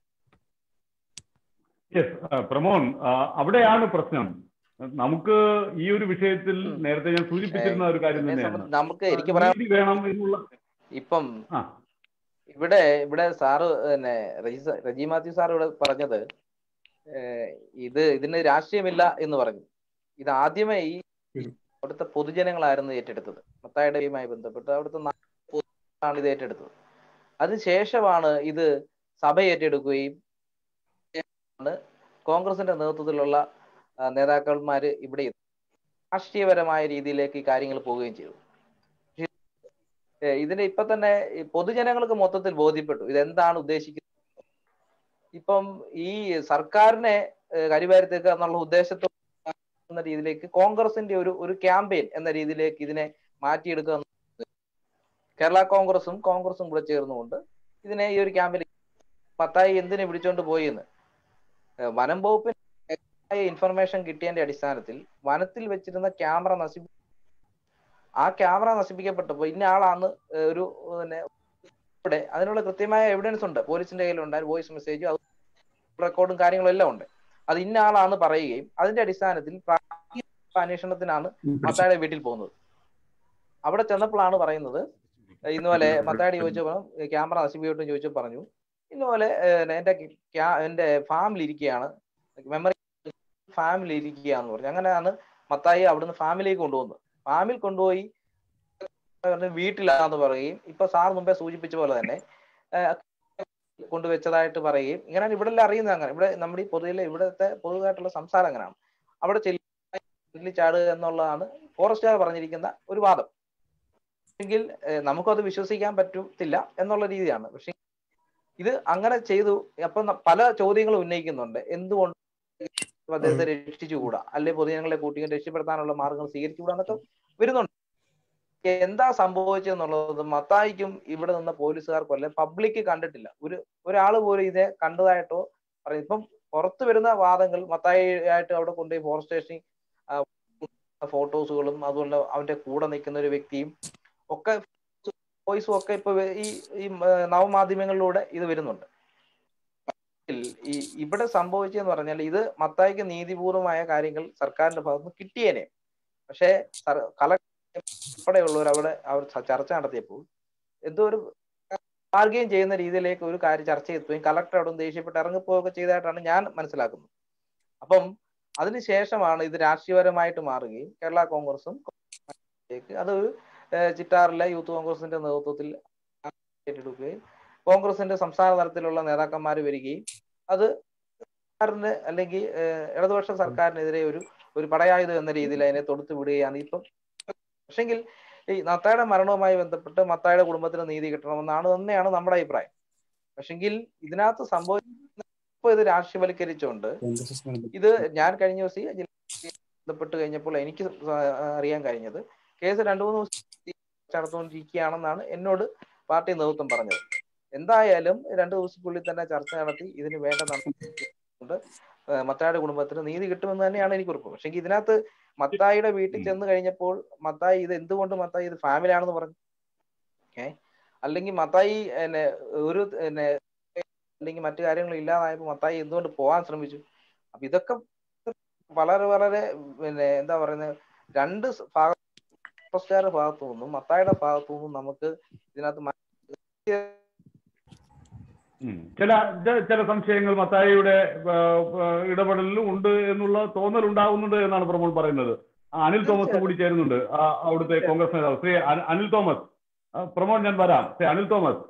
യെസ് പ്രമോൻ ആ, അവിടെയാണ് പ്രശ്നം നമുക്ക് ഈ ഒരു വിഷയത്തിൽ നേരത്തെ ഞാൻ സൂചിപ്പിച്ചിരുന്ന ഒരു കാര്യം എന്നെ തന്നെയാണ് സംബന്ധിച്ച് നമുക്ക് എനിക്ക് പറയാം നീതി വേണം എന്നുള്ള ഇപ്പം ആ. ഇവിടെ ഇവിടെ സാറ് പിന്നെ റജി സാ- റജി മാത്യു സാർ ഇവിടെ പറഞ്ഞത് ഏഹ് ഇത് ഇതിന് രാഷ്ട്രീയമില്ല എന്ന് പറഞ്ഞു ഇത് ആദ്യമേ ഈ അവിടുത്തെ പൊതുജനങ്ങളായിരുന്നു ഏറ്റെടുത്തത് മത്തായിയുമായി ബന്ധപ്പെട്ട് അവിടുത്തെ നാടാണ് ഇത് ഏറ്റെടുത്തത് അതിനുശേഷമാണ് ഇത് സഭ ഏറ്റെടുക്കുകയും ആണ് കോൺഗ്രസിന്റെ നേതൃത്വത്തിലുള്ള ആ, നേതാക്കന്മാര് ഇവിടെ എത്തി. രാഷ്ട്രീയപരമായ രീതിയിലേക്ക് ഈ കാര്യങ്ങൾ പോവുകയും ചെയ്തു ഏ, ഇതിന് ഇപ്പൊ തന്നെ ഈ പൊതുജനങ്ങൾക്ക് മൊത്തത്തിൽ ബോധ്യപ്പെട്ടു ഇതെന്താണ് ഉദ്ദേശിക്കുന്നത് ഇപ്പം ഈ സർക്കാരിനെ ഏ, കരിവാരിത്തേക്കുക എന്നുള്ള ഉദ്ദേശത്തോടെ എന്ന രീതിയിലേക്ക് കോൺഗ്രസിന്റെ ഒരു ഒരു ക്യാമ്പയിൻ എന്ന രീതിയിലേക്ക് ഇതിനെ മാറ്റിയെടുക്കുക എന്നുള്ളത് കേരള കോൺഗ്രസും കോൺഗ്രസും കൂടെ ചേർന്നുകൊണ്ട് ഇതിനെ ഈ ഒരു ക്യാമ്പയിൻ പത്തായി എന്തിനു പിടിച്ചോണ്ട് പോയി എന്ന് ഏ, വനം വകുപ്പിന് ഇൻഫർമേഷൻ കിട്ടിയതിന്റെ അടിസ്ഥാനത്തിൽ വനത്തിൽ വെച്ചിരുന്ന ക്യാമറ നശിപ്പി ആ ക്യാമറ നശിപ്പിക്കപ്പെട്ടപ്പോൾ ഇന്ന ആളാണ് ഏഹ് ഒരു പിന്നെ ഇവിടെ അതിനുള്ള കൃത്യമായ എവിഡൻസ് ഉണ്ട് പോലീസിന്റെ കയ്യിലുണ്ട് വോയിസ് മെസ്സേജും റെക്കോർഡും കാര്യങ്ങളും എല്ലാം ഉണ്ട് അത് ഇന്ന ആളാണ് പറയുകയും അതിന്റെ അടിസ്ഥാനത്തിൽ പ്രാഥമിക അന്വേഷണത്തിനാണ് മത്തായുടെ വീട്ടിൽ പോകുന്നത് അവിടെ ചെന്നപ്പോഴാണ് പറയുന്നത് ഏഹ് ഇന്നുപോലെ മത്തായുടെ ചോദിച്ചപ്പോൾ ക്യാമറ നശിപ്പിക്കട്ടെ ചോദിച്ചപ്പോൾ പറഞ്ഞു ഇന്നുപോലെ ഏഹ് എന്റെ ക്യാ- എന്റെ ഫാമിൽ ഇരിക്കുകയാണ് മെമ്മറി ഫാമിൽ ഇരിക്കുകയാന്ന് പറഞ്ഞു അങ്ങനെയാണ് മത്തായി അവിടുന്ന് ഫാമിലേക്ക് കൊണ്ടുപോകുന്നത് ഫാമിൽ കൊണ്ടുപോയി പറഞ്ഞ് വീട്ടിലാന്ന് പറയുകയും ഇപ്പൊ സാർ മുമ്പേ സൂചിപ്പിച്ച പോലെ തന്നെ ഏഹ് കൊണ്ടുവച്ചതായിട്ട് പറയുകയും ഇങ്ങനെയാണ് ഇവിടെ എല്ലാം അറിയുന്നത് അങ്ങനെ ഇവിടെ നമ്മുടെ ഈ പൊതുവിലെ ഇവിടുത്തെ പൊതുവായിട്ടുള്ള സംസാരം അങ്ങനെയാണ് അവിടെ ചെല്ലി ചാടുക എന്നുള്ളതാണ് ഫോറസ്റ്റുകാർ പറഞ്ഞിരിക്കുന്ന ഒരു വാദം എങ്കിൽ ഏഹ് നമുക്കത് വിശ്വസിക്കാൻ പറ്റത്തില്ല എന്നുള്ള രീതിയാണ് പക്ഷെ ഇത് അങ്ങനെ ചെയ്തു അപ്പൊ ന- പല ചോദ്യങ്ങളും ഉന്നയിക്കുന്നുണ്ട് എന്തുകൊണ്ട് അദ്ദേഹത്തെ രക്ഷിച്ചുകൂടാ അല്ലെ പൊതുജനങ്ങളെ കൂട്ടി രക്ഷപ്പെടുത്താനുള്ള മാർഗങ്ങൾ സ്വീകരിച്ചുകൂടാ എന്നൊക്കെ വരുന്നുണ്ട് എന്താ സംഭവിച്ചെന്നുള്ളത് മത്തായിക്കും ഇവിടെ നിന്ന പോലീസുകാർക്കും അല്ലെ പബ്ലിക് കണ്ടിട്ടില്ല ഒരു ഒരാൾ പോലും ഇതെ കണ്ടതായിട്ടോ പറയും ഇപ്പം പുറത്തു വരുന്ന വാദങ്ങൾ മത്തായി ആയിട്ട് അവിടെ കൊണ്ടുപോയി ഫോറസ്റ്റ് സ്റ്റേഷനിൽ ഫോട്ടോസുകളും അതുപോലെ അവന്റെ കൂടെ നിൽക്കുന്ന ഒരു വ്യക്തിയും ഒക്കെ വോയിസും ഒക്കെ ഇപ്പൊ ഈ ഈ ഏർ നവമാധ്യമങ്ങളിലൂടെ ഇത് വരുന്നുണ്ട് ഈ ഇവിടെ സംഭവിച്ചെന്ന് പറഞ്ഞാൽ ഇത് മത്തായിക്ക് നീതിപൂർവമായ കാര്യങ്ങൾ സർക്കാരിന്റെ ഭാഗത്ത് നിന്ന് കിട്ടിയേനെ പക്ഷേ കളക്ടർ ഉൾപ്പെടെയുള്ളവർ അവിടെ അവർ ച- ചർച്ച നടത്തിയപ്പോൾ എന്തോ ഒരു ബാർഗെയിൻ ചെയ്യുന്ന രീതിയിലേക്ക് ഒരു കാര്യം ചർച്ച ചെയ്തുകയും കളക്ടർ അവിടെ നിന്ന് ദേഷ്യപ്പെട്ട് ഇറങ്ങിപ്പോവുകയൊക്കെ ചെയ്തതായിട്ടാണ് ഞാൻ മനസ്സിലാക്കുന്നത് അപ്പം അതിനുശേഷമാണ് ഇത് രാഷ്ട്രീയപരമായിട്ട് മാറുകയും കേരള കോൺഗ്രസും ലേക്ക് അത് ഏഹ് ചിറ്റാറിലെ യൂത്ത് കോൺഗ്രസിന്റെ നേതൃത്വത്തിൽ ഏറ്റെടുക്കുകയും കോൺഗ്രസിന്റെ സംസ്ഥാന തലത്തിലുള്ള നേതാക്കന്മാർ വരികയും അത് സർക്കാരിന് അല്ലെങ്കിൽ ഏഹ് ഇടതുപക്ഷ സർക്കാരിനെതിരെ ഒരു ഒരു പടയായുധം എന്ന രീതിയിൽ അതിനെ തൊടുത്തു വിടുകയാണ് ഇപ്പം പക്ഷെങ്കിൽ ഈ മത്തായുടെ മരണവുമായി ബന്ധപ്പെട്ട് മത്തായുടെ കുടുംബത്തിന് നീതി കിട്ടണമെന്നാണ് തന്നെയാണ് നമ്മുടെ അഭിപ്രായം പക്ഷെങ്കിൽ ഇതിനകത്ത് സംഭവിച്ച ഇപ്പൊ ഇത് രാഷ്ട്രീയവൽക്കരിച്ചുകൊണ്ട് ഇത് ഞാൻ കഴിഞ്ഞ ദിവസം ഈ ജില്ലയിൽ ബന്ധപ്പെട്ട് കഴിഞ്ഞപ്പോൾ എനിക്ക് സ- അറിയാൻ കഴിഞ്ഞത് കേസ് രണ്ടു മൂന്ന് ദിവസം നടന്നുകൊണ്ടിരിക്കുകയാണെന്നാണ് എന്നോട് പാർട്ടി നേതൃത്വം പറഞ്ഞത് എന്തായാലും രണ്ടു ദിവസത്തിനുള്ളിൽ തന്നെ ചർച്ച നടത്തി ഇതിന് വേണ്ട നടപടികൊണ്ട് മത്തായിയുടെ കുടുംബത്തിന് നീതി കിട്ടുമെന്ന് തന്നെയാണ് എനിക്ക് ഉറപ്പ് പക്ഷെ ഇതിനകത്ത് മത്തായിയുടെ വീട്ടിൽ ചെന്ന് കഴിഞ്ഞപ്പോൾ മത്തായി ഇത് എന്തുകൊണ്ട് മത്തായി ഇത് ഫാമിലി ആണെന്ന് പറഞ്ഞു ഏ അല്ലെങ്കിൽ മത്തായി എന്നെ ഒരു എന്നെ അല്ലെങ്കിൽ മറ്റു കാര്യങ്ങൾ ഇല്ലാതായപ്പോൾ മത്തായി എന്തുകൊണ്ട് പോകാൻ ശ്രമിച്ചു അപ്പൊ ഇതൊക്കെ വളരെ വളരെ പിന്നെ എന്താ പറയുന്നത് രണ്ട് ഭാഗസ്റ്റാരുടെ ഭാഗത്തു നിന്നും മത്തായിയുടെ ഭാഗത്തു നിന്നും നമുക്ക് ഇതിനകത്ത് മ- ഉം. ചില ച- ചില സംശയങ്ങൾ മത്തായിയുടെ ആ, ആ, ഇടപെടലിലും ഉണ്ട് എന്നുള്ള തോന്നൽ ഉണ്ടാകുന്നുണ്ട് എന്നാണ് പ്രമോദ് പറയുന്നത് ആ, അനിൽ തോമസ് കൂടി ചേരുന്നുണ്ട് ആ, അവിടുത്തെ കോൺഗ്രസ് നേതാവ് ശ്രീ അന- അനിൽ തോമസ് ആ, പ്രമോദ് ഞാൻ വരാം ശ്രീ അനിൽ തോമസ്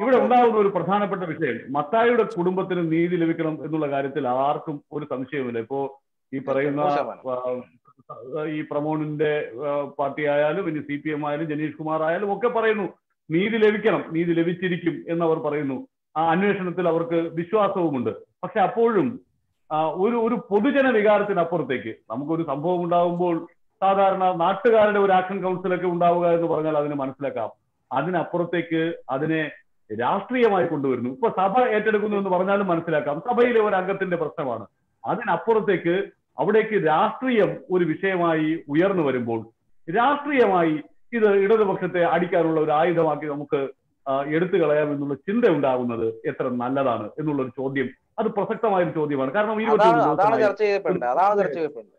ഇവിടെ ഉണ്ടാകുന്ന ഒരു പ്രധാനപ്പെട്ട വിഷയം മത്തായിയുടെ കുടുംബത്തിന് നീതി ലഭിക്കണം എന്നുള്ള കാര്യത്തിൽ ആർക്കും ഒരു സംശയവുമില്ല ഇപ്പോ ഈ പറയുന്ന നൂറ് ശതമാനം. ആ, ഈ പ്രമോണിന്റെ ആ, പാർട്ടി ആയാലും ഇനി സി പി എം ആയാലും ജനീഷ് കുമാർ ആയാലും ഒക്കെ പറയുന്നു നീതി ലഭിക്കണം നീതി ലഭിച്ചിരിക്കും എന്നവർ പറയുന്നു ആ അന്വേഷണത്തിൽ അവർക്ക് വിശ്വാസവുമുണ്ട് പക്ഷെ അപ്പോഴും ആ, ഒരു ഒരു പൊതുജന വികാരത്തിനപ്പുറത്തേക്ക് നമുക്കൊരു സംഭവം ഉണ്ടാകുമ്പോൾ സാധാരണ നാട്ടുകാരുടെ ഒരു ആക്ഷൻ കൗൺസിലൊക്കെ ഉണ്ടാവുക എന്ന് പറഞ്ഞാൽ അതിന് മനസ്സിലാക്കാം അതിനപ്പുറത്തേക്ക് അതിനെ രാഷ്ട്രീയമായി കൊണ്ടുവരുന്നു ഇപ്പൊ സഭ ഏറ്റെടുക്കുന്നു എന്ന് പറഞ്ഞാലും മനസ്സിലാക്കാം സഭയിലെ ഒരു അംഗത്തിന്റെ പ്രശ്നമാണ് അതിനപ്പുറത്തേക്ക് അവിടേക്ക് രാഷ്ട്രീയം ഒരു വിഷയമായി ഉയർന്നു വരുമ്പോൾ രാഷ്ട്രീയമായി ഇത് ഇടതുപക്ഷത്തെ അടിക്കാനുള്ള ഒരു ആയുധമാക്കി നമുക്ക് ആ, എടുത്തു കളയാം എന്നുള്ള ചിന്ത ഉണ്ടാകുന്നത് എത്ര നല്ലതാണ് എന്നുള്ള ഒരു ചോദ്യം അത് പ്രസക്തമായ ഒരു ചോദ്യമാണ് കാരണം അതാണ് ഇരുപത്തിയൊന്ന് അതാണ് ദിവസമായി ചർച്ച ചെയ്യപ്പെടേണ്ടത് അതാണ് ചർച്ച ചെയ്യപ്പെടേണ്ടത്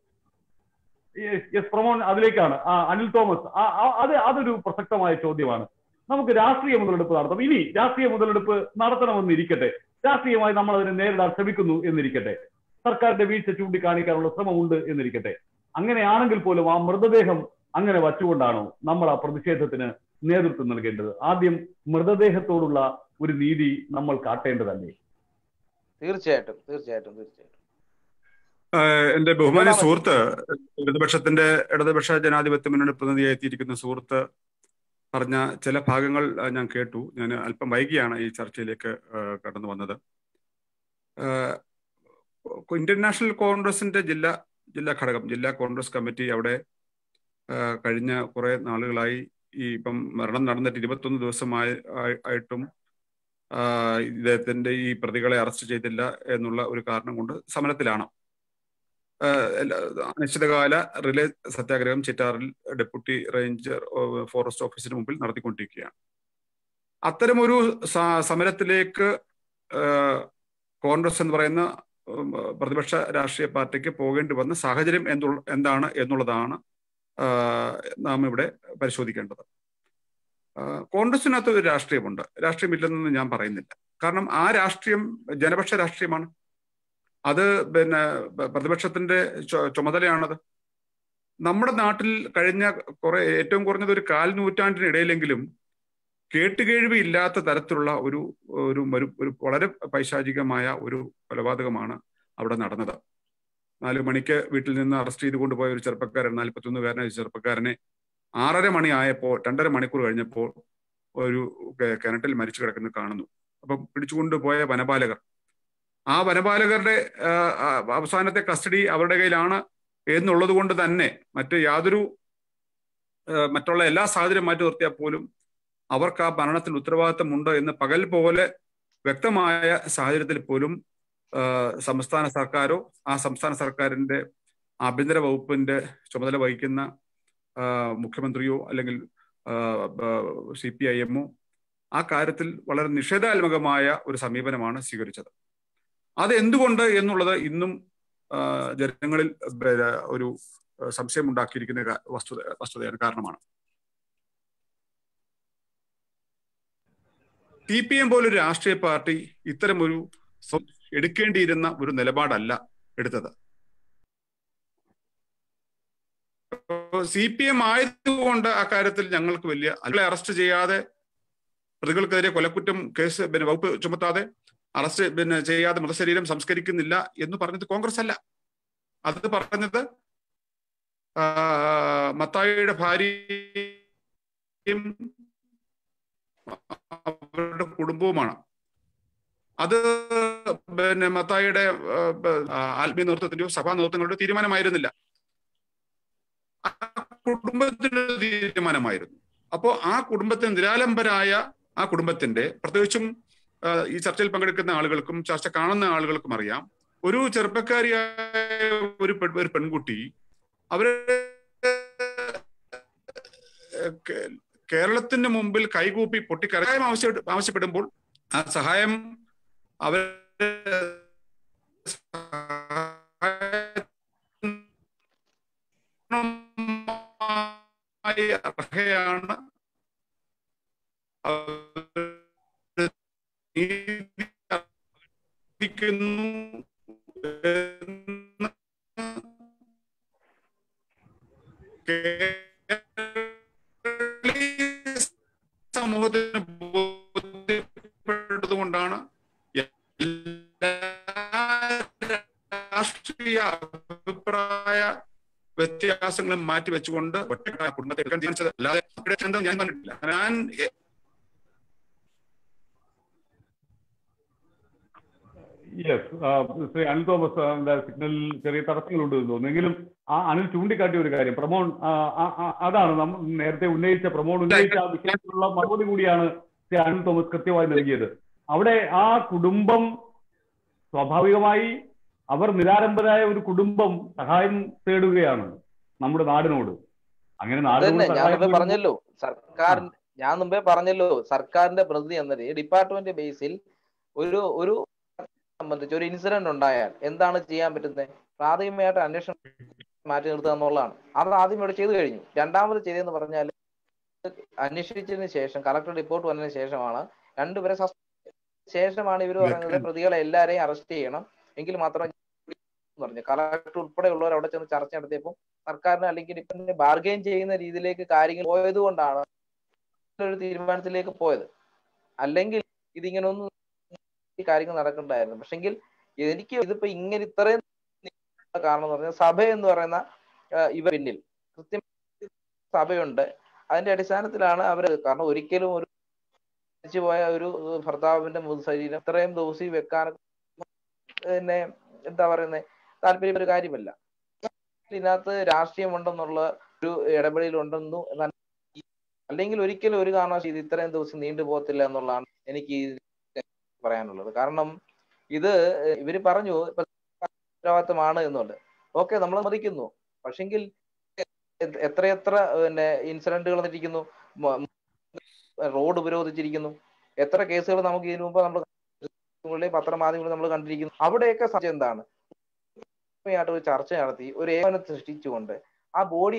യെസ്, യെസ് പ്രമോൺ അതിലേക്കാണ് ആ അനിൽ തോമസ് ആ, ആ, അത് അതൊരു പ്രസക്തമായ ചോദ്യമാണ് നമുക്ക് രാഷ്ട്രീയ മുതലെടുപ്പ് നടത്താം ഇനി രാഷ്ട്രീയ മുതലെടുപ്പ് നടത്തണമെന്ന് ഇരിക്കട്ടെ രാഷ്ട്രീയമായി നമ്മൾ അതിനെ നേരിടാൻ ശ്രമിക്കുന്നു എന്നിരിക്കട്ടെ സർക്കാരിന്റെ വീഴ്ച ചൂണ്ടിക്കാണിക്കാനുള്ള ശ്രമമുണ്ട് എന്നിരിക്കട്ടെ അങ്ങനെയാണെങ്കിൽ പോലും ആ മൃതദേഹം അങ്ങനെ വച്ചുകൊണ്ടാണോ നമ്മൾ ആ പ്രതിഷേധത്തിന് നേതൃത്വം നൽകേണ്ടത് ആദ്യം മൃതദേഹത്തോടുള്ള ഒരു നീതി നമ്മൾ കാട്ടേണ്ടതല്ലേ തീർച്ചയായിട്ടും തീർച്ചയായിട്ടും തീർച്ചയായിട്ടും ആഹ് എന്റെ ബഹുമാന്യ എന്താണ് സുഹൃത്ത് ഇടതുപക്ഷത്തിന്റെ ഇടതുപക്ഷ ജനാധിപത്യ മുന്നണി പ്രതിനിധിയായി എത്തിയിരിക്കുന്ന സുഹൃത്ത് പറഞ്ഞ ചില ഭാഗങ്ങൾ ആഹ് ഞാൻ കേട്ടു ഞാൻ അല്പം വൈകിയാണ് ഈ ചർച്ചയിലേക്ക് ആഹ് കടന്നു വന്നത് ആഹ് ഇന്ത്യൻ നാഷണൽ കോൺഗ്രസിന്റെ ജില്ലാ ജില്ലാ ഘടകം ജില്ലാ കോൺഗ്രസ് കമ്മിറ്റി അവിടെ ആഹ് കഴിഞ്ഞ കുറെ നാളുകളായി ഈ ഇപ്പം മരണം നടന്നിട്ട് ഇരുപത്തൊന്ന് ദിവസമായി ആയി- ആയിട്ടും ആഹ് ഇദ്ദേഹത്തിന്റെ ഈ പ്രതികളെ അറസ്റ്റ് ചെയ്തില്ല എന്നുള്ള ഒരു കാരണം കൊണ്ട് സമരത്തിലാണ് ആഹ് എല്ലാ- അനിശ്ചിതകാല റിലേ സത്യാഗ്രഹം ചിറ്റാറിൽ ഡെപ്യൂട്ടി റേഞ്ചർ ഓ- ഫോറസ്റ്റ് ഓഫീസിന് മുമ്പിൽ നടത്തിക്കൊണ്ടിരിക്കുകയാണ് അത്തരമൊരു സ- സമരത്തിലേക്ക് ആഹ് കോൺഗ്രസ് എന്ന് പറയുന്ന ഉം, പ്രതിപക്ഷ രാഷ്ട്രീയ പാർട്ടിക്ക് പോകേണ്ടി വന്ന സാഹചര്യം എന്നുള്ള എന്താണ് എന്നുള്ളതാണ് ആഹ് നാം ഇവിടെ പരിശോധിക്കേണ്ടത് ആഹ് കോൺഗ്രസിനകത്ത് ഒരു രാഷ്ട്രീയമുണ്ട് രാഷ്ട്രീയമില്ലെന്ന് ഞാൻ പറയുന്നില്ല കാരണം ആ രാഷ്ട്രീയം ജനപക്ഷ രാഷ്ട്രീയമാണ് അത് പിന്നെ പ- പ്രതിപക്ഷത്തിന്റെ ചു- ചുമതലയാണത് നമ്മുടെ നാട്ടിൽ കഴിഞ്ഞ കുറെ ഏറ്റവും കുറഞ്ഞത് ഒരു കാൽ നൂറ്റാണ്ടിനിടയിലെങ്കിലും കേട്ടുകേഴ്വി ഇല്ലാത്ത തരത്തിലുള്ള ഒരു ഒരു ഒരു ഒരു വളരെ പൈശാചികമായ ഒരു കൊലപാതകമാണ് അവിടെ നടന്നത് നാലു മണിക്ക് വീട്ടിൽ നിന്ന് അറസ്റ്റ് ചെയ്ത് കൊണ്ടുപോയ ഒരു ചെറുപ്പക്കാരൻ നാൽപ്പത്തൊന്നുകാരനായ ഒരു ചെറുപ്പക്കാരനെ ആറര മണി ആയപ്പോൾ രണ്ടര മണിക്കൂർ കഴിഞ്ഞപ്പോൾ ഒരു കെ- കിണറ്റിൽ മരിച്ചു കിടക്കുന്നത് കാണുന്നു അപ്പം പിടിച്ചുകൊണ്ടുപോയ വനപാലകർ ആ വനപാലകരുടെ ആ, ആ, അവസാനത്തെ കസ്റ്റഡി അവരുടെ കയ്യിലാണ് എന്നുള്ളത് കൊണ്ട് തന്നെ മറ്റ് യാതൊരു ആ, മറ്റുള്ള എല്ലാ സാഹചര്യം മാറ്റി നിർത്തിയാൽ പോലും അവർക്ക് ആ മരണത്തിൽ ഉത്തരവാദിത്തമുണ്ട് എന്ന് പകൽ പോലെ വ്യക്തമായ സാഹചര്യത്തിൽ പോലും ആ, സംസ്ഥാന സർക്കാരോ ആ സംസ്ഥാന സർക്കാരിന്റെ ആഭ്യന്തര വകുപ്പിന്റെ ചുമതല വഹിക്കുന്ന ആ, മുഖ്യമന്ത്രിയോ അല്ലെങ്കിൽ സി പി ഐ എമ്മോ ആ കാര്യത്തിൽ വളരെ നിഷേധാത്മകമായ ഒരു സമീപനമാണ് സ്വീകരിച്ചത് അത് എന്തുകൊണ്ട് എന്നുള്ളത് ഇന്നും ആ, ജനങ്ങളിൽ ബ- ഒരു സംശയം ഉണ്ടാക്കിയിരിക്കുന്ന ക- വസ്തുത വസ്തുതയാണ് കാരണമാണ് സി പി എം പോലൊരു രാഷ്ട്രീയ പാർട്ടി ഇത്തരം ഒരു സ്വ- എടുക്കേണ്ടിയിരുന്ന ഒരു നിലപാടല്ല എടുത്തത് സി പി എം ആയതുകൊണ്ട് ആ കാര്യത്തിൽ ഞങ്ങൾക്ക് വലിയ അല്ലെ അറസ്റ്റ് ചെയ്യാതെ പ്രതികൾക്കെതിരെ കൊലക്കുറ്റം കേസ് പിന്നെ വകുപ്പ് ചുമത്താതെ അറസ്റ്റ് പിന്നെ ചെയ്യാതെ മൃതശരീരം സംസ്കരിക്കുന്നില്ല എന്ന് പറഞ്ഞത് കോൺഗ്രസ് അല്ല അത് പറഞ്ഞത് ആ, മത്തായിയുടെ ഭാര്യയും അവരുടെ കുടുംബവുമാണ് അത് പിന്നെ മത്തായിയുടെ ആ, ബ- ആ, ആത്മീയ നേതൃത്വത്തിന്റെയോ സഭാ നേതൃത്വങ്ങളുടെയോ തീരുമാനമായിരുന്നില്ല ആ കുടുംബത്തിന്റെ തീരുമാനമായിരുന്നു അപ്പോ ആ കുടുംബത്തിന് നിരാലംബരായ ആ കുടുംബത്തിന്റെ പ്രത്യേകിച്ചും ആ, ഈ ചർച്ചയിൽ പങ്കെടുക്കുന്ന ആളുകൾക്കും ചർച്ച കാണുന്ന ആളുകൾക്കും അറിയാം ഒരു ചെറുപ്പക്കാരിയായ ഒരു പെൺ- ഒരു പെൺകുട്ടി അവര് കേ- കേരളത്തിന് മുമ്പിൽ കൈകൂപ്പി പൊട്ടിക്കരയായം ആവശ്യ ആവശ്യപ്പെടുമ്പോൾ ആ സഹായം അവർ അർഹയാണ് അവർ നീതി അർഹിക്കുന്നു എന്ന് കേരളീയ സമൂഹത്തിന് ബോധ്യപ്പെടുത്തി രാഷ്ട്രീയ അഭിപ്രായ വ്യത്യാസങ്ങളും മാറ്റി വെച്ചുകൊണ്ട് ഒറ്റ കുടുംബത്തെ എടുക്കാൻ തീരുമാനിച്ചത് അല്ലാതെ അവരുടെ ചിന്ത ഞാൻ കണ്ടിട്ടില്ല ഞാൻ എ- യെസ് ശ്രീ അനിൽ തോമസ് എന്താ സിഗ്നലിൽ ചെറിയ തടസ്സങ്ങളുണ്ട് എന്ന് തോന്നുന്നു എങ്കിലും ആ അനിൽ ചൂണ്ടിക്കാട്ടിയ ഒരു കാര്യം പ്രമോൺ ആ, ആ, ആ, അതാണ് നമ്മൾ നേരത്തെ ഉന്നയിച്ച പ്രമോൺ ഉന്നയിച്ച ആ വിഷയത്തിലുള്ള മറുപടി കൂടിയാണ് ശ്രീ അനിൽ തോമസ് കൃത്യമായി നൽകിയത് അവിടെ ആ കുടുംബം സ്വാഭാവികമായി അവർ നിരാരംഭരായ ഒരു കുടുംബം സഹായം തേടുകയാണ് നമ്മുടെ നാടിനോട് അങ്ങനെ നാടിനോട് അതന്നെ ഞാൻ സഹായം മുമ്പേ തേടുമ്പോൾ- പറഞ്ഞല്ലോ സർക്കാർ ഞാൻ മുമ്പേ പറഞ്ഞല്ലോ സർക്കാരിന്റെ പ്രതിനിധി എന്നത് ഡിപ്പാർട്ട്മെന്റ് ബേസിൽ ഒരു ഒരു സംബന്ധിച്ച് ഒരു ഇൻസിഡന്റ് ഉണ്ടായാൽ എന്താണ് ചെയ്യാൻ പറ്റുന്നത് പ്രാഥമികമായിട്ട് അന്വേഷണം മാറ്റി നിർത്തുക എന്നുള്ളതാണ് അത് ആദ്യം ഇവിടെ ചെയ്തു കഴിഞ്ഞു രണ്ടാമത് ചെയ്തതെന്ന് പറഞ്ഞാൽ അന്വേഷിച്ചതിന് ശേഷം കളക്ടർ റിപ്പോർട്ട് വന്നതിന് ശേഷമാണ് രണ്ടുപേരെ സസ് ശേഷമാണ് ഇവർ പറയുന്നത് പ്രതികളെ എല്ലാരെയും അറസ്റ്റ് ചെയ്യണം എങ്കിൽ മാത്രമേ പറഞ്ഞു കളക്ടർ ഉൾപ്പെടെയുള്ളവർ അവിടെ ചെന്ന് ചർച്ച നടത്തിയപ്പോൾ സർക്കാരിന് അല്ലെങ്കിൽ ഇപ്പം ബാർഗെയിൻ ചെയ്യുന്ന രീതിയിലേക്ക് കാര്യങ്ങൾ പോയത് കൊണ്ടാണ് ഒരു തീരുമാനത്തിലേക്ക് പോയത് അല്ലെങ്കിൽ ഇതിങ്ങനെ ഒന്നും ഈ കാര്യങ്ങൾ നടക്കണ്ടായിരുന്നു പക്ഷെങ്കിൽ എനിക്ക് ഇതിപ്പോ ഇങ്ങനെ ഇത്രയും കാരണം എന്ന് പറഞ്ഞാൽ സഭ എന്ന് പറയുന്ന ആ, ഇവ പിന്നിൽ കൃത്യം സഭയുണ്ട് അതിന്റെ അടിസ്ഥാനത്തിലാണ് അവര് കാരണം ഒരിക്കലും ഒരു മരിച്ചു പോയ ഒരു ഭർത്താവിന്റെ മൃതശരീരം ഇത്രയും ദിവസം വെക്കാൻ പിന്നെ എന്താ പറയുന്നത് താല്പര്യം ഒരു കാര്യമല്ല ഇതിനകത്ത് രാഷ്ട്രീയമുണ്ടെന്നുള്ള ഒരു ഇടപെടലുണ്ടെന്നു എന്നാൽ അല്ലെങ്കിൽ ഒരിക്കലും ഒരു കാരണവശാലും ഇത് ഇത്രയും ദിവസം നീണ്ടു പോകത്തില്ല എന്നുള്ളതാണ് എനിക്ക് ഈ പറയാനുള്ളത് കാരണം ഇത് ഇവര് പറഞ്ഞു ഇപ്പൊ ഉത്തരവാദിത്തമാണ് എന്നുണ്ട് ഓക്കെ നമ്മൾ മതിക്കുന്നു പക്ഷെങ്കിൽ എ- എത്രയെത്ര പിന്നെ ഇൻസിഡന്റുകൾ നടന്നിരിക്കുന്നു മ- റോഡ് ഉപരോധിച്ചിരിക്കുന്നു എത്ര കേസുകൾ നമുക്ക് ഇതിനു മുമ്പ് നമ്മൾ പത്രമാധ്യമങ്ങളിൽ നമ്മൾ കണ്ടിരിക്കുന്നു അവിടെയൊക്കെ സാധ്യത എന്താണ് ആയിട്ട് ഒരു ചർച്ച നടത്തി ഒരു ഏകനം സൃഷ്ടിച്ചുകൊണ്ട് ആ ബോഡി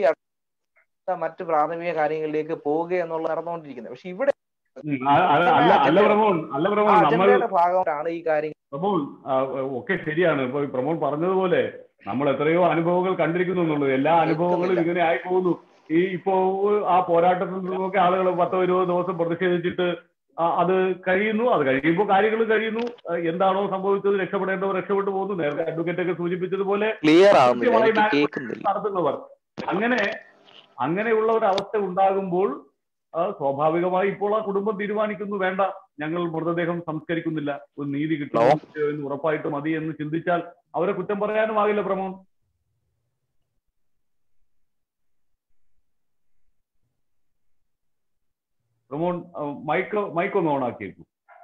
മറ്റ് പ്രാഥമിക കാര്യങ്ങളിലേക്ക് പോവുക എന്നുള്ളത് നടന്നുകൊണ്ടിരിക്കുന്നത് പക്ഷെ ഇവിടെ ഉം, ആ- ആ- അല്ല അല്ല പ്രമോൺ അല്ല ആ പ്രമോൺ നമ്മൾ അജണ്ടയുടെ ഭാഗമായിട്ടാണ് ഈ കാര്യങ്ങൾ പ്രമോൺ ആ, ഒക്കെ ശരിയാണ് ഇപ്പൊ ഈ പ്രമോൺ പറഞ്ഞതുപോലെ നമ്മൾ എത്രയോ അനുഭവങ്ങൾ കണ്ടിരിക്കുന്നു എന്നുള്ളത് എല്ലാ അനുഭവങ്ങളും ഇങ്ങനെ ആയി പോകുന്നു ഈ ഇപ്പോ ആ പോരാട്ടത്തിൽ നിന്നൊക്കെ ആളുകൾ പത്തോ ഇരുപതോ ദിവസം പ്രതിഷേധിച്ചിട്ട് ആ, അത് കഴിയുന്നു അത് കഴിയുമ്പോൾ കാര്യങ്ങൾ കഴിയുന്നു ആ, എന്താണോ സംഭവിച്ചത് രക്ഷപ്പെടേണ്ടവർ രക്ഷപ്പെട്ടു പോകുന്നു നേരത്തെ അഡ്വക്കേറ്റ് ഒക്കെ സൂചിപ്പിച്ചതുപോലെ ക്ലിയർ ആവുന്നില്ല കൃത്യമായി എനിക്ക് മാറ്റി കേൾക്കുന്നില്ല നടത്തുന്നവർ അങ്ങനെ അങ്ങനെയുള്ള ഒരു അവസ്ഥ ഉണ്ടാകുമ്പോൾ ആ, സ്വാഭാവികമായി ഇപ്പോൾ ആ കുടുംബം തീരുമാനിക്കുന്നു വേണ്ട ഞങ്ങൾ മൃതദേഹം സംസ്കരിക്കുന്നില്ല ഒരു നീതി കിട്ടും എന്ന് ഉറപ്പായിട്ട് മതി എന്ന് ചിന്തിച്ചാൽ അവരെ കുറ്റം പറയാനുമാകില്ല പ്രമോൺ പ്രമോൺ ആ, മൈക്ക് മൈക്ക് ഒന്ന് ഓണാക്കിയേക്കും